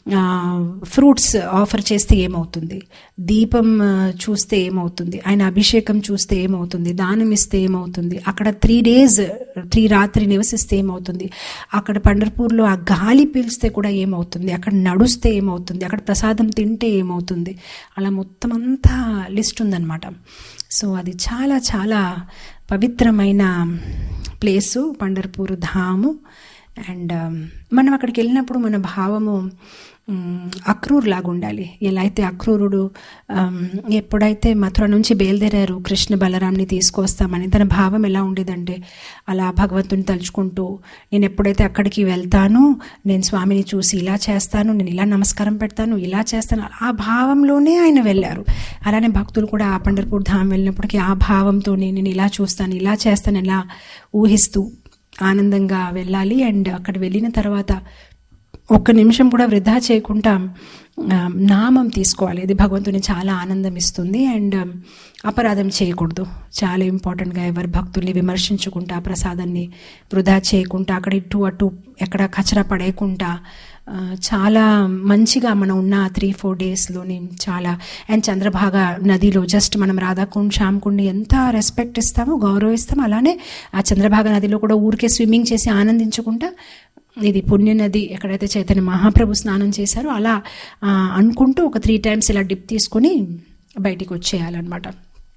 ఫ్రూట్స్ ఆఫర్ చేస్తే ఏమవుతుంది దీపం ఆ, చూస్తే ఏమవుతుంది ఆయన అభిషేకం చూస్తే ఏమవుతుంది దానం ఇస్తే ఏమవుతుంది అక్కడ త్రీ డేస్ త్రీ రాత్రి నివసిస్తే ఏమవుతుంది అక్కడ పండర్పూర్లో ఆ గాలి పీల్స్తే కూడా ఏమవుతుంది అక్కడ నడుస్తే ఏమవుతుంది అక్కడ ప్రసాదం తింటే ఏమవుతుంది అలా మొత్తం అంతా లిస్ట్ ఉందన్నమాట సో అది చాలా చాలా పవిత్రమైన ప్లేసు పండర్పూర్ ధాము అండ్ మనం అక్కడికి వెళ్ళినప్పుడు మన భావము మ్, అక్రూర్ లాగా ఉండాలి ఎలా అయితే అక్రూరుడు ఆమ్, ఎప్పుడైతే మథుర నుంచి బయలుదేరారు కృష్ణ బలరాంని తీసుకొస్తామని తన భావం ఎలా ఉండేదంటే అలా భగవంతుని తలుచుకుంటూ నేను ఎప్పుడైతే అక్కడికి వెళ్తానో నేను స్వామిని చూసి ఇలా చేస్తాను నేను ఇలా నమస్కారం పెడతాను ఇలా చేస్తాను ఆ భావంలోనే ఆయన వెళ్ళారు అలానే భక్తులు కూడా ఆ పండర్పూర్ ధామ్ వెళ్ళినప్పటికీ ఆ భావంతోనే నేను ఇలా చూస్తాను ఇలా చేస్తాను ఇలా ఊహిస్తూ ఆనందంగా వెళ్ళాలి అండ్ అక్కడ వెళ్ళిన తర్వాత ఒక్క నిమిషం కూడా వృధా చేయకుండా ఆ, నామం తీసుకోవాలి ఇది భగవంతుని చాలా ఆనందం ఇస్తుంది అండ్ అపరాధం చేయకూడదు చాలా ఇంపార్టెంట్గా ఎవరి భక్తుల్ని విమర్శించుకుంటా ప్రసాదాన్ని వృధా చేయకుండా అక్కడ ఇటు అటు ఎక్కడ కచరా పడేయకుండా ఆ, చాలా మంచిగా మనం ఉన్న త్రీ ఫోర్ డేస్లోని చాలా అండ్ చంద్రభాగ నదిలో జస్ట్ మనం రాధాకుండ్ శ్యామ్కుండ్ని ఎంత రెస్పెక్ట్ ఇస్తామో గౌరవిస్తామో అలానే ఆ చంద్రభాగ నదిలో కూడా ఊరికే స్విమ్మింగ్ చేసి ఆనందించుకుంటా ఇది పుణ్య నది ఎక్కడైతే చైతన్య మహాప్రభు స్నానం చేశారో అలా ఆ, అనుకుంటూ ఒక త్రీ టైమ్స్ ఇలా డిప్ తీసుకొని బయటికి వచ్చేయాలన్నమాట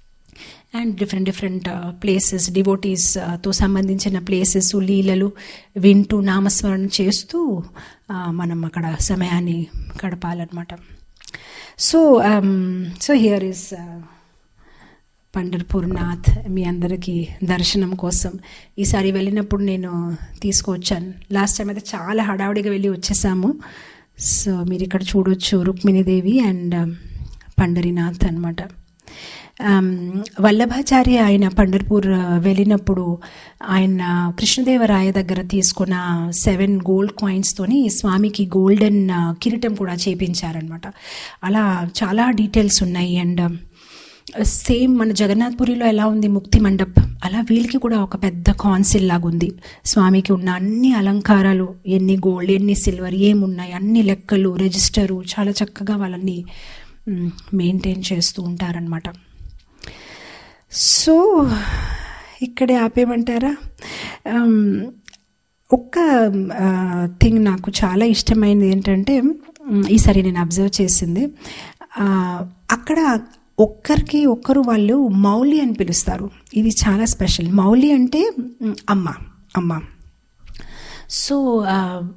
అండ్ డిఫరెంట్ డిఫరెంట్ ప్లేసెస్ డివోటీస్తో సంబంధించిన ప్లేసెస్ లీలలు వింటూ నామస్మరణ చేస్తూ ఆ, మనం అక్కడ సమయాన్ని గడపాలన్నమాట so so here is Pandharpur Nath మీ అందరికీ దర్శనం కోసం ఈసారి వెళ్ళినప్పుడు నేను తీసుకువచ్చాను లాస్ట్ టైం అయితే చాలా హడావుడిగా వెళ్ళి వచ్చేసాము సో మీరు ఇక్కడ చూడొచ్చు రుక్మిణీదేవి అండ్ పండరీనాథ్ అనమాట ఆమ్, వల్లభాచార్య ఆయన పండర్పూర్ ఆ, వెళ్ళినప్పుడు ఆయన కృష్ణదేవరాయ దగ్గర తీసుకున్న సెవెన్ గోల్డ్ కాయిన్స్తోని స్వామికి గోల్డెన్ ఆ, కిరీటం కూడా చేపించారనమాట అలా చాలా డీటెయిల్స్ ఉన్నాయి అండ్ సేమ్ మన జగన్నాథ్పురిలో ఎలా ఉంది ముక్తి మండప్ అలా వీళ్ళకి కూడా ఒక పెద్ద కాన్సిల్ లాగా ఉంది స్వామికి ఉన్న అన్ని అలంకారాలు ఎన్ని గోల్డ్ ఎన్ని సిల్వర్ ఏమున్నాయి అన్ని లెక్కలు రిజిస్టరు చాలా చక్కగా వాళ్ళని మెయింటైన్ చేస్తూ ఉంటారనమాట సో ఇక్కడే ఆపేయమంటారా Um, ఒక్క థింగ్ నాకు చాలా ఇష్టమైనది ఏంటంటే మ్, ఈసారి నేను అబ్జర్వ్ చేసింది ఆ, అక్కడ ఒక్కరికి ఒక్కరు వాళ్ళు మౌలి అని పిలుస్తారు ఇది చాలా స్పెషల్ మౌలి అంటే మ్, అమ్మ అమ్మ సో ఆ,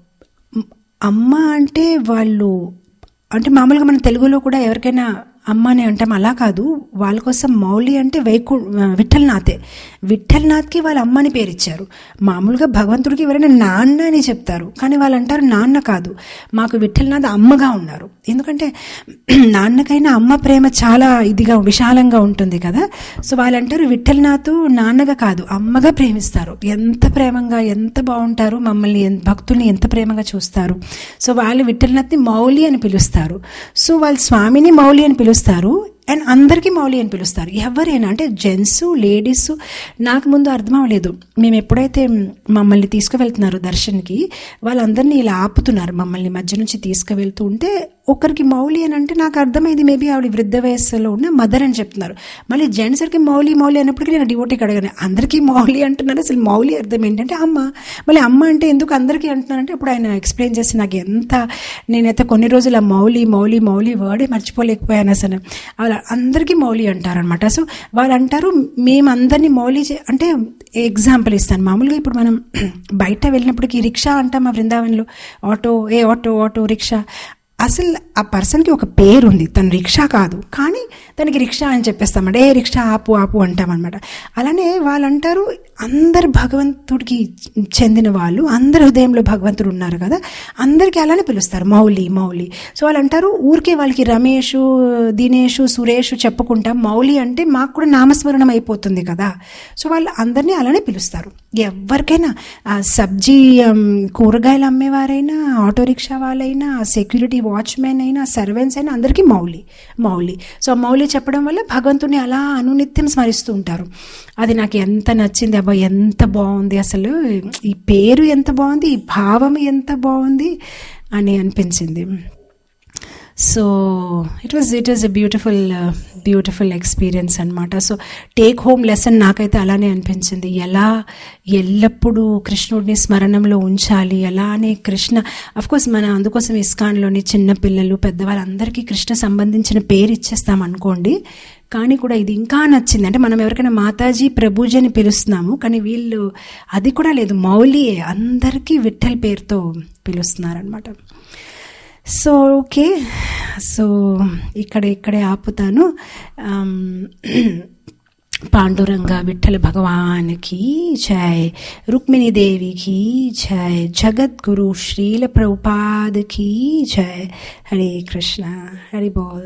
మ్, అమ్మ అంటే వాళ్ళు అంటే మామూలుగా మన తెలుగులో కూడా ఎవరికైనా అమ్మ అని అంటాం అలా కాదు వాళ్ళ కోసం మౌలి అంటే వైకు విఠల్నాథే విఠల్నాథ్కి వాళ్ళ అమ్మని పేరు ఇచ్చారు మామూలుగా భగవంతుడికి ఎవరైనా నాన్న అని చెప్తారు కానీ వాళ్ళు అంటారు నాన్న కాదు మాకు విఠల్నాథ్ అమ్మగా ఉన్నారు ఎందుకంటే నాన్నకైనా అమ్మ ప్రేమ చాలా ఇదిగా విశాలంగా ఉంటుంది కదా సో వాళ్ళు అంటారు విఠల్నాథ్ నాన్నగా కాదు అమ్మగా ప్రేమిస్తారు ఎంత ప్రేమంగా ఎంత బాగుంటారు మమ్మల్ని ఎన్- భక్తుల్ని ఎంత ప్రేమగా చూస్తారు సో వాళ్ళు విఠల్నాథ్ని మౌలి అని పిలుస్తారు సో వాళ్ళు స్వామిని మౌలి అని పిలుస్తారు అండ్ అందరికీ మౌలి అని పిలుస్తారు ఎవరైనా అంటే జెంట్స్ లేడీస్ నాకు ముందు అర్థం అవ్వలేదు మేము ఎప్పుడైతే మమ్మల్ని తీసుకువెళ్తున్నారు దర్శన్కి వాళ్ళందరినీ ఇలా ఆపుతున్నారు మమ్మల్ని మధ్య నుంచి తీసుకువెళ్తూ ఉంటే ఒకరికి మౌలి అని అంటే నాకు అర్థమైంది మేబీ ఆవిడ వృద్ధ వయస్సులో ఉన్న మదర్ అని చెప్తున్నారు మళ్ళీ జెంట్స్కి మౌలి మౌలి అన్నప్పటికీ నేను డివోటీకి అడగాను అందరికీ మౌలి అంటున్నారు అసలు మౌలి అర్థం ఏంటంటే అమ్మ మళ్ళీ అమ్మ అంటే ఎందుకు అందరికీ అంటున్నారంటే ఇప్పుడు ఆయన ఎక్స్ప్లెయిన్ చేసి నాకు ఎంత నేనైతే కొన్ని రోజులు ఆ మౌలి మౌలి మౌలి వర్డే మర్చిపోలేకపోయాను అసలు వాళ్ళ అందరికీ మౌలి అంటారనమాట సో వాళ్ళు అంటారు మేమందరినీ మౌలి చే- అంటే ఎగ్జాంపుల్ ఇస్తాను మామూలుగా ఇప్పుడు మనం బయట వెళ్ళినప్పటికీ రిక్షా అంటాం ఆ బృందావనంలో ఆటో ఏ ఆటో ఆటో రిక్షా అసలు ఆ పర్సన్కి ఒక పేరు ఉంది తను రిక్షా కాదు కానీ తనకి రిక్షా అని చెప్పేస్తామంటే ఏ రిక్షా ఆపు ఆపు అంటామన్నమాట అలానే వాళ్ళు అంటారు అందరు భగవంతుడికి చెందిన వాళ్ళు అందరి హృదయంలో భగవంతుడు ఉన్నారు కదా అందరికీ అలానే పిలుస్తారు మౌలి మౌలి సో వాళ్ళు అంటారు ఊరికే వాళ్ళకి రమేష్ దినేష్ సురేష్ చెప్పుకుంటా మౌలి అంటే మాకు కూడా నామస్మరణం అయిపోతుంది కదా సో వాళ్ళు అందరినీ అలానే పిలుస్తారు ఎవరికైనా ఆ సబ్జీ ఆమ్, కూరగాయలు అమ్మేవారైనా ఆటో రిక్షా వాళ్ళైనా సెక్యూరిటీ వాచ్మెన్ అయినా సర్వెంట్స్ అయినా అందరికీ మౌలి మౌలి సో మౌలి చెప్పడం వల్ల భగవంతుని అలా అనునిత్యం స్మరిస్తూ ఉంటారు అది నాకు ఎంత నచ్చింది అబ్బా ఎంత బాగుంది అసలు ఈ పేరు ఎంత బాగుంది ఈ భావం ఎంత బాగుంది అని అనిపించింది so it was it is a beautiful beautiful experience అనమాట సో టేక్ హోమ్ లెసన్ నాకైతే అలానే అనిపించింది ఎలా ఎల్లప్పుడూ కృష్ణుడిని స్మరణంలో ఉంచాలి అలానే కృష్ణ కోర్స్ మన అందుకోసం ఇస్కాన్లోని చిన్న పిల్లలు పెద్దవాళ్ళందరికీ కృష్ణ సంబంధించిన పేరు ఇచ్చేస్తాం అనుకోండి కానీ కూడా ఇది ఇంకా నచ్చింది అంటే మనం ఎవరికైనా మాతాజీ ప్రభుజీ అని పిలుస్తున్నాము కానీ వీళ్ళు అది కూడా లేదు మౌలియే అందరికీ విఠల్ పేరుతో పిలుస్తున్నారనమాట సో ఓకే సో ఇక్కడ ఇక్కడే ఆపుతాను ఆమ్, పాండురంగ విఠల భగవాన్కి జై రుక్మిణి దేవికి జై జగద్గురు శ్రీల ప్రభుపాదకి జై హరే కృష్ణ హరి బోల్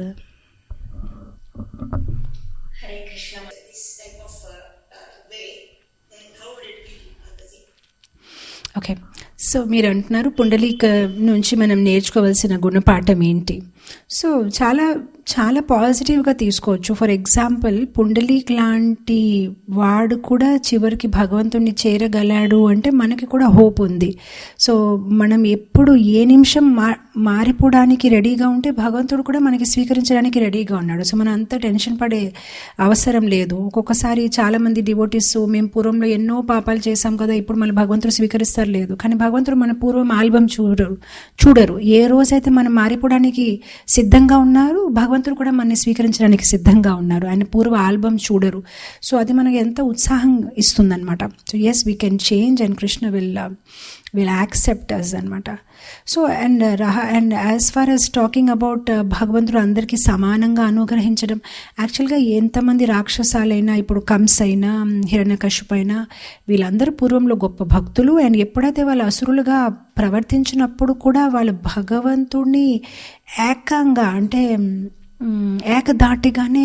Hare Krishna, this type of uh, uh, way, then how would it be, Mataji? Okay so మీరు అంటున్నారు పుండలీక నుంచి మనం నేర్చుకోవాల్సిన గుణపాఠం ఏంటి సో చాలా చాలా పాజిటివ్గా తీసుకోవచ్చు ఫర్ ఎగ్జాంపుల్ పుండలీక్ లాంటి వాడు కూడా చివరికి భగవంతుణ్ణి చేరగలడు అంటే మనకి కూడా హోప్ ఉంది సో మనం ఎప్పుడు ఏ నిమిషం మా మారిపోవడానికి రెడీగా ఉంటే భగవంతుడు కూడా మనకి స్వీకరించడానికి రెడీగా ఉన్నాడు సో మనం అంత టెన్షన్ పడే అవసరం లేదు ఒక్కొక్కసారి చాలామంది డివోటీస్ మేము పూర్వంలో ఎన్నో పాపాలు చేశాం కదా ఇప్పుడు మన భగవంతుడు స్వీకరిస్తారు లేదు కానీ భగవంతుడు మన పూర్వం ఆల్బమ్ చూడరు చూడరు ఏ రోజైతే మనం మారిపోవడానికి సిద్ధంగా ఉన్నారు భగవంతుడు కూడా మనని స్వీకరించడానికి సిద్ధంగా ఉన్నారు ఆయన పూర్వ ఆల్బమ్ చూడరు సో అది మనకి ఎంత ఉత్సాహం ఇస్తుందన్నమాట so yes we can change and Krishna will will accept us అనమాట సో అండ్ రహ and as far as talking about భగవంతుడు అందరికీ సమానంగా అనుగ్రహించడం యాక్చువల్గా ఎంతమంది రాక్షసాలైనా ఇప్పుడు కంస్ అయినా హిరణ్యకశిపు అయినా వీళ్ళందరూ పూర్వంలో గొప్ప భక్తులు అండ్ ఎప్పుడైతే వాళ్ళు అసురులుగా ప్రవర్తించినప్పుడు కూడా వాళ్ళు భగవంతుడిని ఏకంగా అంటే మ్, ఏకధాటిగానే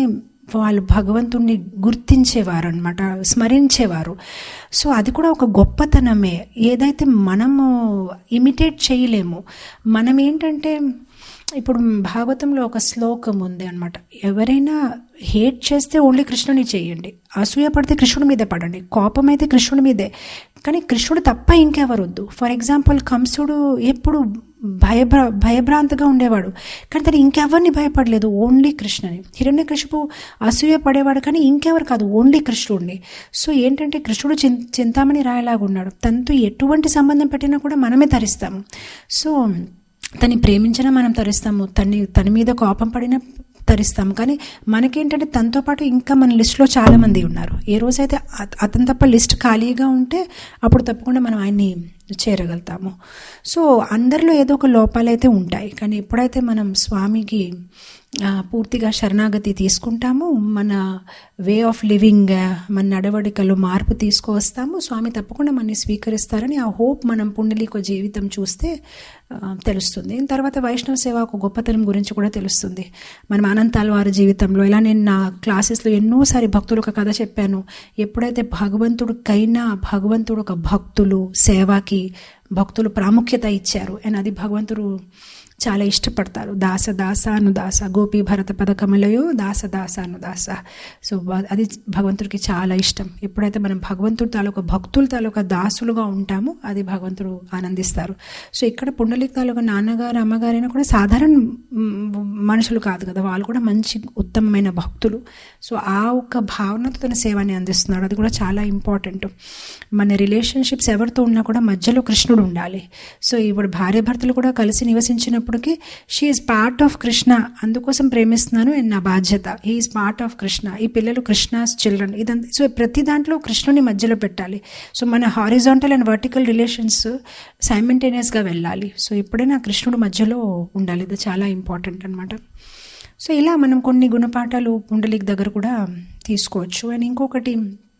వాళ్ళు భగవంతుణ్ణి గుర్తించేవారు అనమాట స్మరించేవారు సో అది కూడా ఒక గొప్పతనమే ఏదైతే మనము ఇమిటేట్ చేయలేము మనం ఏంటంటే ఇప్పుడు భాగవతంలో ఒక శ్లోకం ఉంది అనమాట ఎవరైనా హేట్ చేస్తే ఓన్లీ కృష్ణుని చేయండి అసూయ పడితే కృష్ణుడి మీదే పడండి కోపం అయితే కృష్ణుడి మీదే కానీ కృష్ణుడు తప్ప ఇంకెవరు వద్దు ఫర్ ఎగ్జాంపుల్ కంసుడు ఎప్పుడు భయభ్ర భయభ్రాంతగా ఉండేవాడు కానీ తను ఇంకెవరిని భయపడలేదు ఓన్లీ కృష్ణని హిరణ్యకృష్ణుడు అసూయ పడేవాడు కానీ ఇంకెవరు కాదు ఓన్లీ కృష్ణుడిని సో ఏంటంటే కృష్ణుడు చిం చింతామణి రాయలాగా ఉన్నాడు తనతో ఎటువంటి సంబంధం పెట్టినా కూడా మనమే తరిస్తాము సో తన్ని ప్రేమించినా మనం తరిస్తాము తన్ని తన మీద కోపం పడినా తరిస్తాము కానీ మనకేంటంటే తనతో పాటు ఇంకా మన లిస్ట్లో చాలామంది ఉన్నారు ఏ రోజైతే అత- అతను తప్ప లిస్ట్ ఖాళీగా ఉంటే అప్పుడు తప్పకుండా మనం ఆయన్ని చేరగలుగుతాము సో అందరిలో ఏదో ఒక లోపాలు అయితే ఉంటాయి కానీ ఎప్పుడైతే మనం స్వామికి ఆ, పూర్తిగా శరణాగతి తీసుకుంటాము మన వే ఆఫ్ లివింగ్ మన నడవడికలో మార్పు తీసుకువస్తాము స్వామి తప్పకుండా మనని స్వీకరిస్తారని ఆ హోప్ మనం పుండలీక జీవితం చూస్తే ఆ, తెలుస్తుంది తర్వాత వైష్ణవ సేవ ఒక గొప్పతనం గురించి కూడా తెలుస్తుంది మనం అనంతాల వారి జీవితంలో ఇలా నేను నా క్లాసెస్లో ఎన్నోసారి భక్తులు ఒక కథ చెప్పాను ఎప్పుడైతే భగవంతుడికైనా భగవంతుడు ఒక భక్తులు సేవకి భక్తులు ప్రాముఖ్యత ఇచ్చారు అండ్ అది భగవంతుడు చాలా ఇష్టపడతారు దాస దాస అనుదాస గోపి భరత పదకమలయో దాస దాస అనుదాస సో వా- అది భగవంతుడికి చాలా ఇష్టం ఎప్పుడైతే మనం భగవంతుడి తాలూకా భక్తుల తాలూకా దాసులుగా ఉంటామో అది భగవంతుడు ఆనందిస్తారు సో ఇక్కడ పుండలిక తాలూకా నాన్నగారు అమ్మగారైనా కూడా సాధారణ మ్, మనుషులు కాదు కదా వాళ్ళు కూడా మంచి ఉత్తమమైన భక్తులు సో ఆ ఒక్క భావనతో తన సేవని అందిస్తున్నాడు అది కూడా చాలా ఇంపార్టెంట్ మన రిలేషన్షిప్స్ ఎవరితో ఉన్నా కూడా మధ్యలో కృష్ణుడు ఉండాలి సో ఇప్పుడు భార్య భర్తలు కూడా కలిసి నివసించినప్పటికీ she is part of Krishna అందుకోసం ప్రేమిస్తున్నాను అండ్ నా బాధ్యత he is part of Krishna ఈ పిల్లలు కృష్ణాస్ చిల్డ్రన్ ఇదంతా సో ప్రతి దాంట్లో కృష్ణుని మధ్యలో పెట్టాలి సో మన హారిజాంటల్ అండ్ వర్టికల్ రిలేషన్స్ సైమెంటేనియస్గా వెళ్ళాలి సో ఎప్పుడైనా కృష్ణుడు మధ్యలో ఉండాలి ఇది చాలా ఇంపార్టెంట్ అనమాట సో ఇలా మనం కొన్ని గుణపాఠాలు పుండలిక్ దగ్గర కూడా తీసుకోవచ్చు అండ్ ఇంకొకటి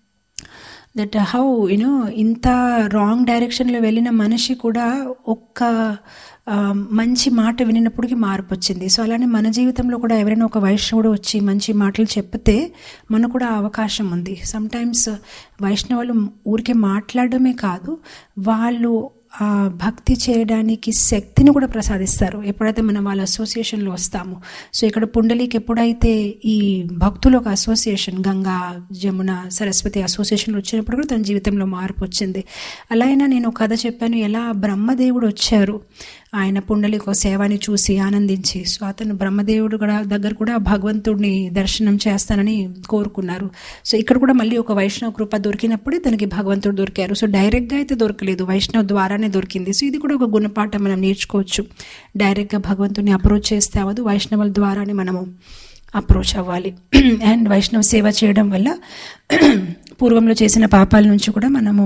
దట్ హౌ యూనో ఇంత రాంగ్ డైరెక్షన్లో వెళ్ళిన మనిషి కూడా ఒక్క ఆ, మంచి మాట వినినప్పటికీ మార్పు వచ్చింది సో అలానే మన జీవితంలో కూడా ఎవరైనా ఒక వైష్ణవుడు వచ్చి మంచి మాటలు చెప్తే మనకు కూడా ఆ అవకాశం ఉంది సమ్టైమ్స్ వైష్ణవులు ఊరికే మాట్లాడడమే కాదు వాళ్ళు ఆ భక్తి చేయడానికి శక్తిని కూడా ప్రసాదిస్తారు ఎప్పుడైతే మనం వాళ్ళ అసోసియేషన్లో వస్తాము సో ఇక్కడ పుండలికి ఎప్పుడైతే ఈ భక్తుల ఒక అసోసియేషన్ గంగా జమున సరస్వతి అసోసియేషన్లో వచ్చినప్పుడు కూడా తన జీవితంలో మార్పు వచ్చింది అలా అయినా నేను ఒక కథ చెప్పాను ఎలా బ్రహ్మదేవుడు వచ్చారు ఆయన పుండలిక సేవని చూసి ఆనందించి సో అతను బ్రహ్మదేవుడు కూడా దగ్గర కూడా భగవంతుడిని దర్శనం చేస్తానని కోరుకున్నారు సో ఇక్కడ కూడా మళ్ళీ ఒక వైష్ణవ కృప దొరికినప్పుడే తనకి భగవంతుడు దొరికారు సో డైరెక్ట్గా అయితే దొరకలేదు వైష్ణవ్ ద్వారానే దొరికింది సో ఇది కూడా ఒక గుణపాఠం మనం నేర్చుకోవచ్చు డైరెక్ట్గా భగవంతుడిని అప్రోచ్ చేస్తే అవ్వదు వైష్ణవుల ద్వారానే మనము అప్రోచ్ అవ్వాలి అండ్ వైష్ణవ సేవ చేయడం వల్ల పూర్వంలో చేసిన పాపాల నుంచి కూడా మనము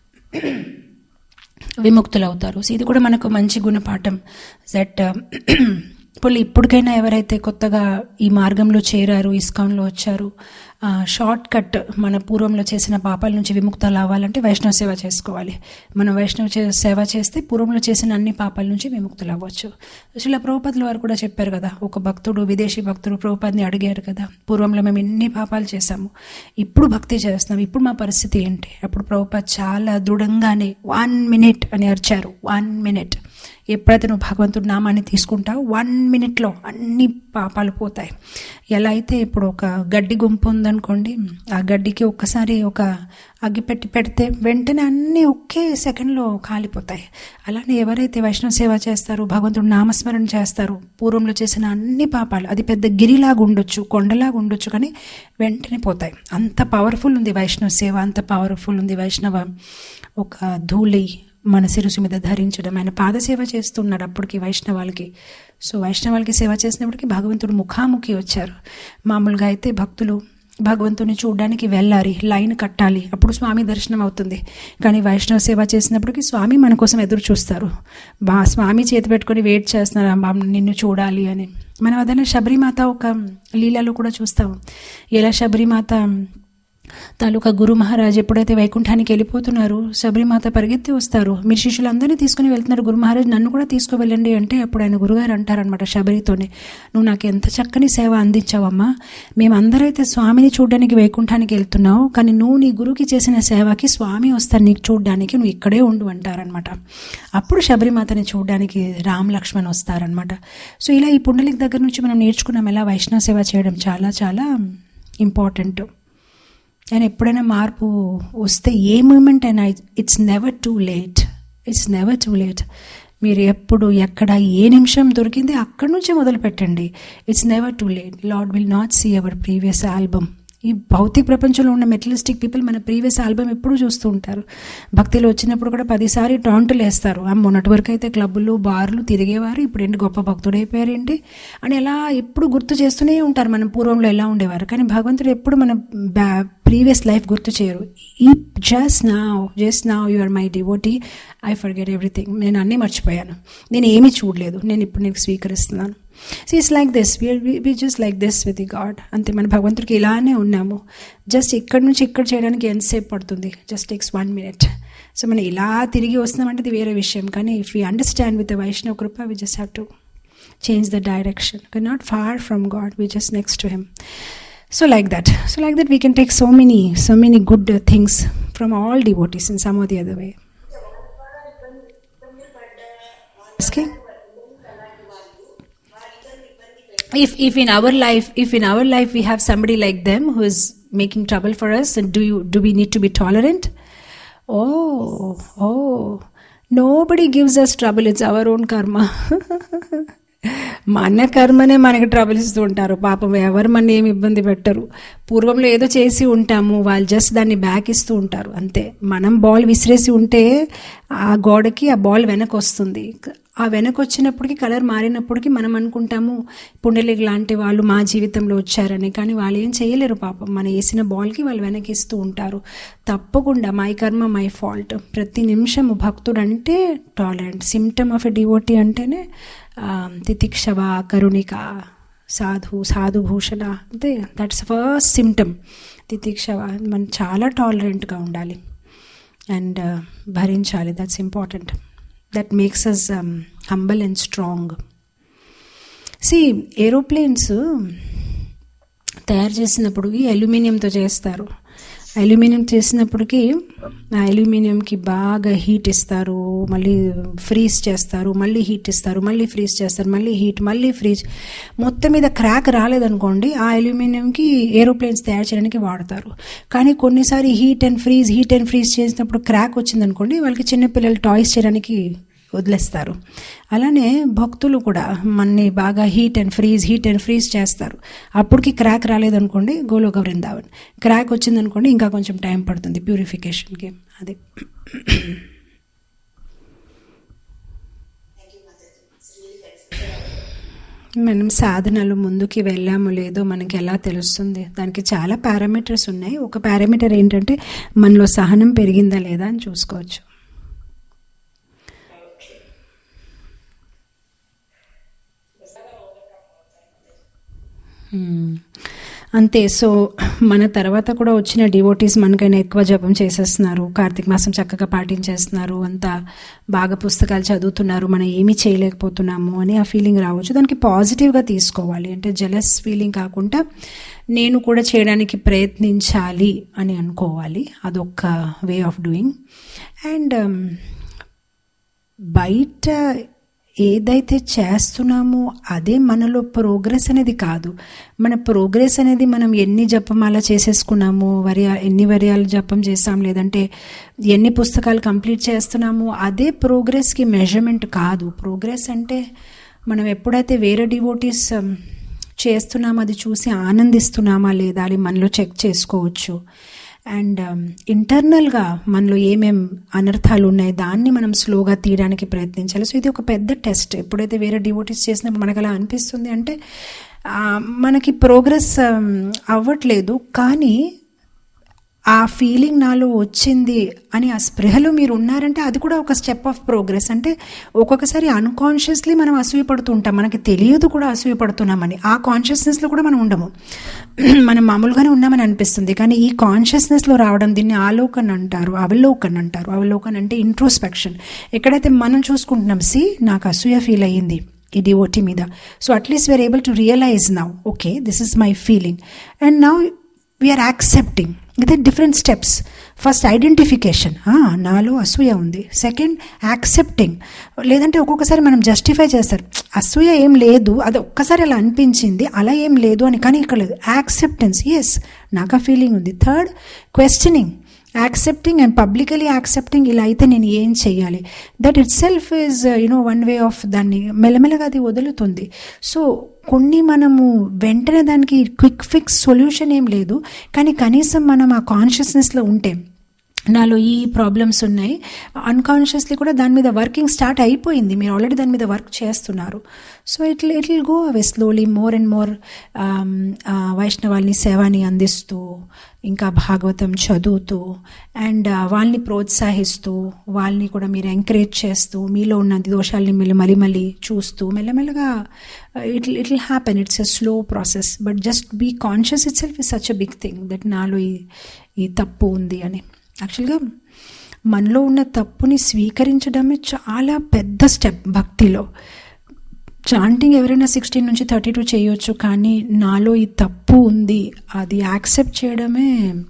విముక్తులవుతారు సో ఇది కూడా మనకు మంచి గుణపాఠం దట్ ఇప్పుడు ఇప్పటికైనా ఎవరైతే కొత్తగా ఈ మార్గంలో చేరారు ఇస్కాన్లో వచ్చారు షార్ట్ కట్ మన పూర్వంలో చేసిన పాపాల నుంచి విముక్తాలు అవ్వాలంటే వైష్ణవ సేవ చేసుకోవాలి మనం వైష్ణవ చే- సేవ చేస్తే పూర్వంలో చేసిన అన్ని పాపాల నుంచి విముక్తులు అవ్వచ్చు ఇలా ప్రభుపదుల వారు కూడా చెప్పారు కదా ఒక భక్తుడు విదేశీ భక్తుడు ప్రభుపదిని అడిగారు కదా పూర్వంలో మేము ఎన్ని పాపాలు చేశాము ఇప్పుడు భక్తి చేస్తున్నాం ఇప్పుడు మా పరిస్థితి ఏంటి అప్పుడు ప్రభుపద్ చాలా దృఢంగానే వన్ మినిట్ అని అరిచారు వన్ మినిట్ ఎప్పుడైతే నువ్వు భగవంతుడి నామాన్ని తీసుకుంటావు వన్ మినిట్లో అన్ని పాపాలు పోతాయి ఎలా అయితే ఇప్పుడు ఒక గడ్డి గుంపు ఉందనుకోండి ఆ గడ్డికి ఒక్కసారి ఒక అగ్గిపెట్టి పెడితే వెంటనే అన్నీ ఒకే సెకండ్లో కాలిపోతాయి అలానే ఎవరైతే వైష్ణవ సేవ చేస్తారో భగవంతుడు నామస్మరణ చేస్తారు పూర్వంలో చేసిన అన్ని పాపాలు అది పెద్ద గిరిలాగా ఉండొచ్చు కొండలాగా ఉండొచ్చు కానీ వెంటనే పోతాయి అంత పవర్ఫుల్ ఉంది వైష్ణవ సేవ అంత పవర్ఫుల్ ఉంది వైష్ణవ ఒక ధూళి మన శిరసు మీద ధరించడం ఆయన పాదసేవ చేస్తున్నాడు అప్పటికి వైష్ణవాళ్ళకి సో వైష్ణవాళ్ళకి సేవ చేసినప్పటికీ భగవంతుడు ముఖాముఖి వచ్చారు మామూలుగా అయితే భక్తులు భగవంతుని చూడడానికి వెళ్ళాలి లైన్ కట్టాలి అప్పుడు స్వామి దర్శనం అవుతుంది కానీ వైష్ణవ సేవ చేసినప్పటికీ స్వామి మన కోసం ఎదురు చూస్తారు బా స్వామి చేతి పెట్టుకొని వెయిట్ చేస్తున్నారు అమ్మా నిన్ను చూడాలి అని మనం అదనే శబరిమాత ఒక లీలలో కూడా చూస్తాం ఎలా శబరిమాత తాలూకా గురు మహారాజ్ ఎప్పుడైతే వైకుంఠానికి వెళ్ళిపోతున్నారు శబరిమాత పరిగెత్తి వస్తారు మీరు శిష్యులందరినీ తీసుకుని వెళ్తున్నారు గురు మహారాజ్ నన్ను కూడా తీసుకువెళ్ళండి అంటే అప్పుడు ఆయన గురుగారు అంటారనమాట శబరితోనే నువ్వు నాకు ఎంత చక్కని సేవ అందించావమ్మా మేమందరైతే స్వామిని చూడడానికి వైకుంఠానికి వెళ్తున్నావు కానీ నువ్వు నీ గురువుకి చేసిన సేవకి స్వామి వస్తారు నీకు చూడడానికి నువ్వు ఇక్కడే ఉండు అంటారనమాట అప్పుడు శబరిమాతని చూడడానికి రామ్ లక్ష్మణ్ వస్తారనమాట సో ఇలా ఈ పుండలిక్ దగ్గర నుంచి మనం నేర్చుకున్నాం ఎలా వైష్ణవ సేవ చేయడం చాలా చాలా ఇంపార్టెంట్ అండ్ ఎప్పుడైనా మార్పు వస్తే ఏ మూమెంట్ అయినా it's never too late it's never too late మీరు ఎప్పుడు ఎక్కడ ఏ నిమిషం దొరికింది అక్కడి నుంచే మొదలు పెట్టండి it's never too late Lord will not see our previous album ఈ భౌతిక ప్రపంచంలో ఉన్న మెటలిస్టిక్ పీపుల్ మన ప్రీవియస్ ఆల్బమ్ ఎప్పుడు చూస్తూ ఉంటారు భక్తిలో వచ్చినప్పుడు కూడా పదిసారి టాంటులు వేస్తారు ఆ మొన్నటి వరకు అయితే క్లబ్బులు బార్లు తిరిగేవారు ఇప్పుడు ఏంటి గొప్ప భక్తుడైపోయారు ఏంటి అని అలా ఎప్పుడు గుర్తు చేస్తూనే ఉంటారు మనం పూర్వంలో ఎలా ఉండేవారు కానీ భగవంతుడు ఎప్పుడు మన బ్యా ప్రీవియస్ లైఫ్ గుర్తు చేయరు ఈ జస్ట్ నా జస్ట్ నా you are my devotee I forget everything నేను అన్నీ మర్చిపోయాను నేను ఏమీ చూడలేదు నేను ఇప్పుడు నీకు స్వీకరిస్తున్నాను so it's like this we just like this with God అంతే మన భగవంతుడికి ఇలానే ఉన్నాము జస్ట్ ఇక్కడ నుంచి ఇక్కడ చేయడానికి ఎంతసేపు పడుతుంది just takes one minute so మనం ఇలా తిరిగి వస్తున్నామంటే ఇది వేరే విషయం కానీ if you understand with Vaishnava kripa we just have to change the direction we not far from God we just next to him so like that so like that we can take so many so many good uh, things from all devotees in some or the other way asking if if in our life if in our life we have somebody like them who is making trouble for us and do you do we need to be tolerant oh oh nobody gives us trouble it's our own karma మన కర్మనే మనకి trouble ఇస్తూ ఉంటారు పాపం ఎవరు మన ఏమి ఇబ్బంది పెట్టరు పూర్వంలో ఏదో చేసి ఉంటాము వాళ్ళు జస్ట్ దాన్ని బ్యాక్ ఇస్తూ ఉంటారు అంతే మనం బాల్ విసిరేసి ఉంటే ఆ గోడకి ఆ బాల్ వెనక వస్తుంది ఆ వెనక వచ్చినప్పటికి కలర్ మారినప్పటికీ మనం అనుకుంటాము పుండలిక్ లాంటి వాళ్ళు మా జీవితంలో వచ్చారని కానీ వాళ్ళు ఏం చేయలేరు పాపం మన వేసిన బాల్కి వాళ్ళు వెనకిస్తూ ఉంటారు తప్పకుండా మై కర్మ మై ఫాల్ట్ ప్రతి నిమిషము భక్తుడు అంటే tolerant symptom of a devotee అంటేనే తితిక్షవ కరుణిక సాధు సాధుభూషణ అంతే దట్స్ ఫస్ట్ సిమ్టమ్ తితిక్షవ మనం చాలా టాలరెంట్గా ఉండాలి అండ్ భరించాలి that's important that makes us humble and strong సి ఏరోప్లేన్స్ తయారు చేసినప్పుడు అల్యూమినియంతో చేస్తారు అల్యూమినియం చేసినప్పటికీ ఆ అల్యూమినియంకి బాగా హీట్ ఇస్తారు మళ్ళీ ఫ్రీజ్ చేస్తారు మళ్ళీ హీట్ ఇస్తారు మళ్ళీ ఫ్రీజ్ చేస్తారు మళ్ళీ హీట్ మళ్ళీ ఫ్రీజ్ మొత్తం మీద క్రాక్ రాలేదనుకోండి ఆ అల్యూమినియంకి ఏరోప్లేన్స్ తయారు చేయడానికి వాడతారు కానీ కొన్నిసారి heat and freeze heat and freeze చేసినప్పుడు క్రాక్ వచ్చిందనుకోండి వాళ్ళకి చిన్నపిల్లలు టాయ్స్ చేయడానికి వదిలేస్తారు అలానే భక్తులు కూడా మన్ని బాగా heat and freeze heat and freeze చేస్తారు అప్పటికి క్రాక్ రాలేదనుకోండి గోలోక బృందావన్ క్రాక్ వచ్చిందనుకోండి ఇంకా కొంచెం టైం పడుతుంది ప్యూరిఫికేషన్కి అది మనం సాధనలు ముందుకి వెళ్ళాము లేదో మనకి ఎలా తెలుస్తుంది దానికి చాలా పారామీటర్స్ ఉన్నాయి ఒక పారామీటర్ ఏంటంటే మనలో సహనం పెరిగిందా లేదా అని చూసుకోవచ్చు అంతే సో మన తర్వాత కూడా వచ్చిన డివోటీస్ మనకైనా ఎక్కువ జపం చేసేస్తున్నారు కార్తీక మాసం చక్కగా పాటించేస్తున్నారు అంతా బాగా పుస్తకాలు చదువుతున్నారు మనం ఏమీ చేయలేకపోతున్నాము అని ఆ ఫీలింగ్ రావచ్చు దానికి పాజిటివ్గా తీసుకోవాలి అంటే జలస్ ఫీలింగ్ కాకుండా నేను కూడా చేయడానికి ప్రయత్నించాలి అని అనుకోవాలి అదొక వే ఆఫ్ డూయింగ్ అండ్ బయట ఏదైతే చేస్తున్నామో అదే మనలో ప్రోగ్రెస్ అనేది కాదు మన ప్రోగ్రెస్ అనేది మనం ఎన్ని జపమాల చేసేసుకున్నాము వరియా ఎన్ని వరియాలు జపం చేస్తాం లేదంటే ఎన్ని పుస్తకాలు కంప్లీట్ చేస్తున్నాము అదే ప్రోగ్రెస్కి మెజర్మెంట్ కాదు ప్రోగ్రెస్ అంటే మనం ఎప్పుడైతే వేరే డివోటీస్ చేస్తున్నామో అది చూసి ఆనందిస్తున్నామా లేదా అని మనలో చెక్ చేసుకోవచ్చు అండ్ ఇంటర్నల్గా మనలో ఏమేం అనర్థాలు ఉన్నాయి దాన్ని మనం స్లోగా తీయడానికి ప్రయత్నించాలి సో ఇది ఒక పెద్ద టెస్ట్ ఎప్పుడైతే వేరే డివోటీస్ చేసినప్పుడు మనకు అలా అనిపిస్తుంది అంటే మనకి ప్రోగ్రెస్ అవ్వట్లేదు కానీ ఆ ఫీలింగ్ నాలో వచ్చింది అని ఆ స్పృహలో మీరు ఉన్నారంటే అది కూడా ఒక స్టెప్ ఆఫ్ ప్రోగ్రెస్ అంటే ఒక్కొక్కసారి అన్కాన్షియస్లీ మనం అసూయపడుతూ ఉంటాం మనకి తెలియదు కూడా అసూయపడుతున్నామని ఆ కాన్షియస్నెస్లో కూడా మనం ఉండము మనం మామూలుగానే ఉన్నామని అనిపిస్తుంది కానీ ఈ కాన్షియస్నెస్లో రావడం దీన్ని ఆలోకన్ అంటారు అవలోకన్ అంటారు అవలోకన్ అంటే ఇంట్రోస్పెక్షన్ ఎక్కడైతే మనం చూసుకుంటున్నాం సి నాకు అసూయ ఫీల్ అయ్యింది ఈ డివోటీ మీద so at least we are able to realise now okay this is my feeling and now we are accepting ఇది డిఫరెంట్ స్టెప్స్ ఫస్ట్ ఐడెంటిఫికేషన్ నాలో అసూయ ఉంది సెకండ్ యాక్సెప్టింగ్ లేదంటే ఒక్కొక్కసారి మనం జస్టిఫై చేస్తారు అసూయ ఏం లేదు అది ఒక్కసారి అలా అనిపించింది అలా ఏం లేదు అని కానీ ఇక్కడ లేదు యాక్సెప్టెన్స్ ఎస్ నాకు ఆ ఫీలింగ్ ఉంది third questioning accepting and publicly accepting ఇలా అయితే నేను ఏం చెయ్యాలి that itself is you know one way of దాన్ని మెల్లమెల్లగా అది వదులుతుంది సో కొన్ని మనము వెంటనే దానికి క్విక్ ఫిక్స్ సొల్యూషన్ ఏం లేదు కానీ కనీసం మనం ఆ కాన్షియస్నెస్లో ఉంటే నాలో ఈ ప్రాబ్లమ్స్ ఉన్నాయి అన్కాన్షియస్లీ కూడా దాని మీద వర్కింగ్ స్టార్ట్ అయిపోయింది మీరు ఆల్రెడీ దాని మీద వర్క్ చేస్తున్నారు so it it will go away slowly more and more వైష్ణవాల్ని సేవని అందిస్తూ ఇంకా భాగవతం చదువుతూ అండ్ వాళ్ళని ప్రోత్సహిస్తూ వాళ్ళని కూడా మీరు ఎంకరేజ్ చేస్తూ మీలో ఉన్న దోషాలని మళ్ళీ మళ్ళీ మళ్ళీ చూస్తూ మెల్లమెల్లగా it it will happen it's a slow process but just be conscious itself is such a big thing that నాలో ఈ ఈ తప్పు ఉంది అని యాక్చువల్గా మనలో ఉన్న తప్పుని స్వీకరించడమే చాలా పెద్ద స్టెప్ భక్తిలో చాంటింగ్ ఎవరైనా సిక్స్టీన్ నుంచి థర్టీ టూ చేయొచ్చు కానీ నాలో ఈ తప్పు ఉంది అది యాక్సెప్ట్ చేయడమే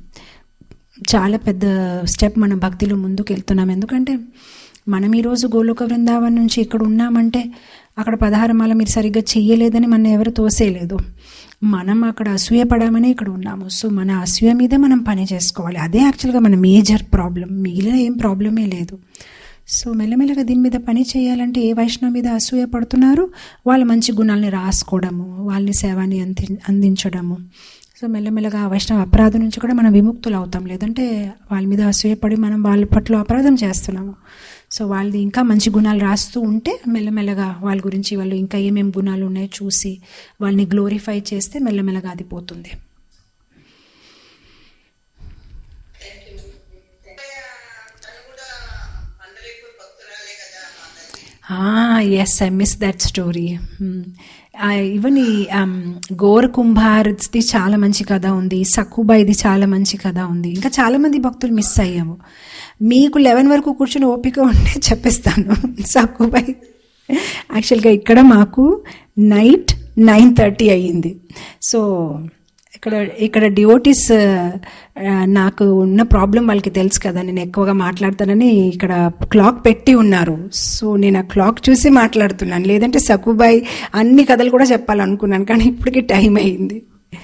చాలా పెద్ద స్టెప్ మన భక్తిలో ముందుకు వెళ్తున్నాం ఎందుకంటే మనం ఈరోజు గోలోక బృందావన్ నుంచి ఇక్కడ ఉన్నామంటే అక్కడ పదహారమాల మీరు సరిగ్గా చెయ్యలేదని మన ఎవరు తోసేయలేదు మనం అక్కడ అసూయ పడామని ఇక్కడ ఉన్నాము సో మన అసూయ మీదే మనం పని చేసుకోవాలి అదే యాక్చువల్గా మన మేజర్ ప్రాబ్లం మిగిలిన ఏం ప్రాబ్లమే లేదు సో మెల్లమెల్లగా దీని మీద పని చేయాలంటే ఏ వైష్ణవ మీద అసూయ పడుతున్నారు వాళ్ళ మంచి గుణాలని రాసుకోవడము వాళ్ళని సేవాన్ని అంది అందించడము సో మెల్లమెల్లగా ఆ వైష్ణవ అపరాధం నుంచి కూడా మనం విముక్తులు అవుతాం లేదంటే వాళ్ళ మీద అసూయపడి మనం వాళ్ళ పట్ల అపరాధం చేస్తున్నాము సో వాళ్ళది ఇంకా మంచి గుణాలు రాస్తూ ఉంటే మెల్లమెల్లగా వాళ్ళ గురించి వాళ్ళు ఇంకా ఏమేమి గుణాలు ఉన్నాయో చూసి వాళ్ళని గ్లోరిఫై చేస్తే మెల్లమెల్లగా అది పోతుంది తను కూడా అందరికీ భక్తురాలే కదా Mataji yes I miss that story even ఈ గోర్ కుంభార్ది చాలా మంచి కథ ఉంది సక్కుబాయిది చాలా మంచి కథ ఉంది ఇంకా చాలా మంది భక్తులు మిస్ అయ్యాము మీకు లెవెన్ వరకు కూర్చుని ఓపిక ఉంటే చెప్పేస్తాను సక్కుబాయి యాక్చువల్గా ఇక్కడ మాకు నైట్ నైన్ థర్టీ అయ్యింది సో ఇక్కడ ఇక్కడ డివోటీస్ నాకు ఉన్న ప్రాబ్లం వాళ్ళకి తెలుసు కదా నేను ఎక్కువగా మాట్లాడతానని ఇక్కడ క్లాక్ పెట్టి ఉన్నారు సో నేను ఆ క్లాక్ చూసి మాట్లాడుతున్నాను లేదంటే సకుబాయ్ అన్ని కథలు కూడా చెప్పాలనుకున్నాను కానీ ఇప్పటికి టైం అయింది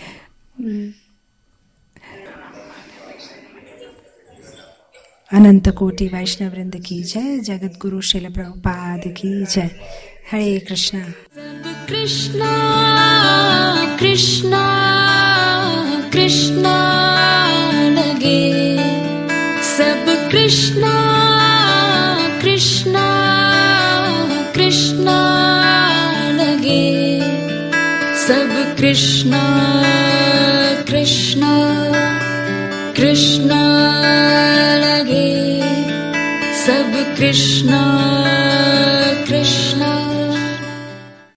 అనంతకోటి వైష్ణవృంద की जय जगद्गुरु शिल प्रभुपाद की जय हरे कृष्णा कृष्णा कृष्णा कृष्णा लगे सब कृष्णा कृष्णा कृष्णा लगे सब कृष्णा कृष्णा कृष्णा लगे सब कृष्णा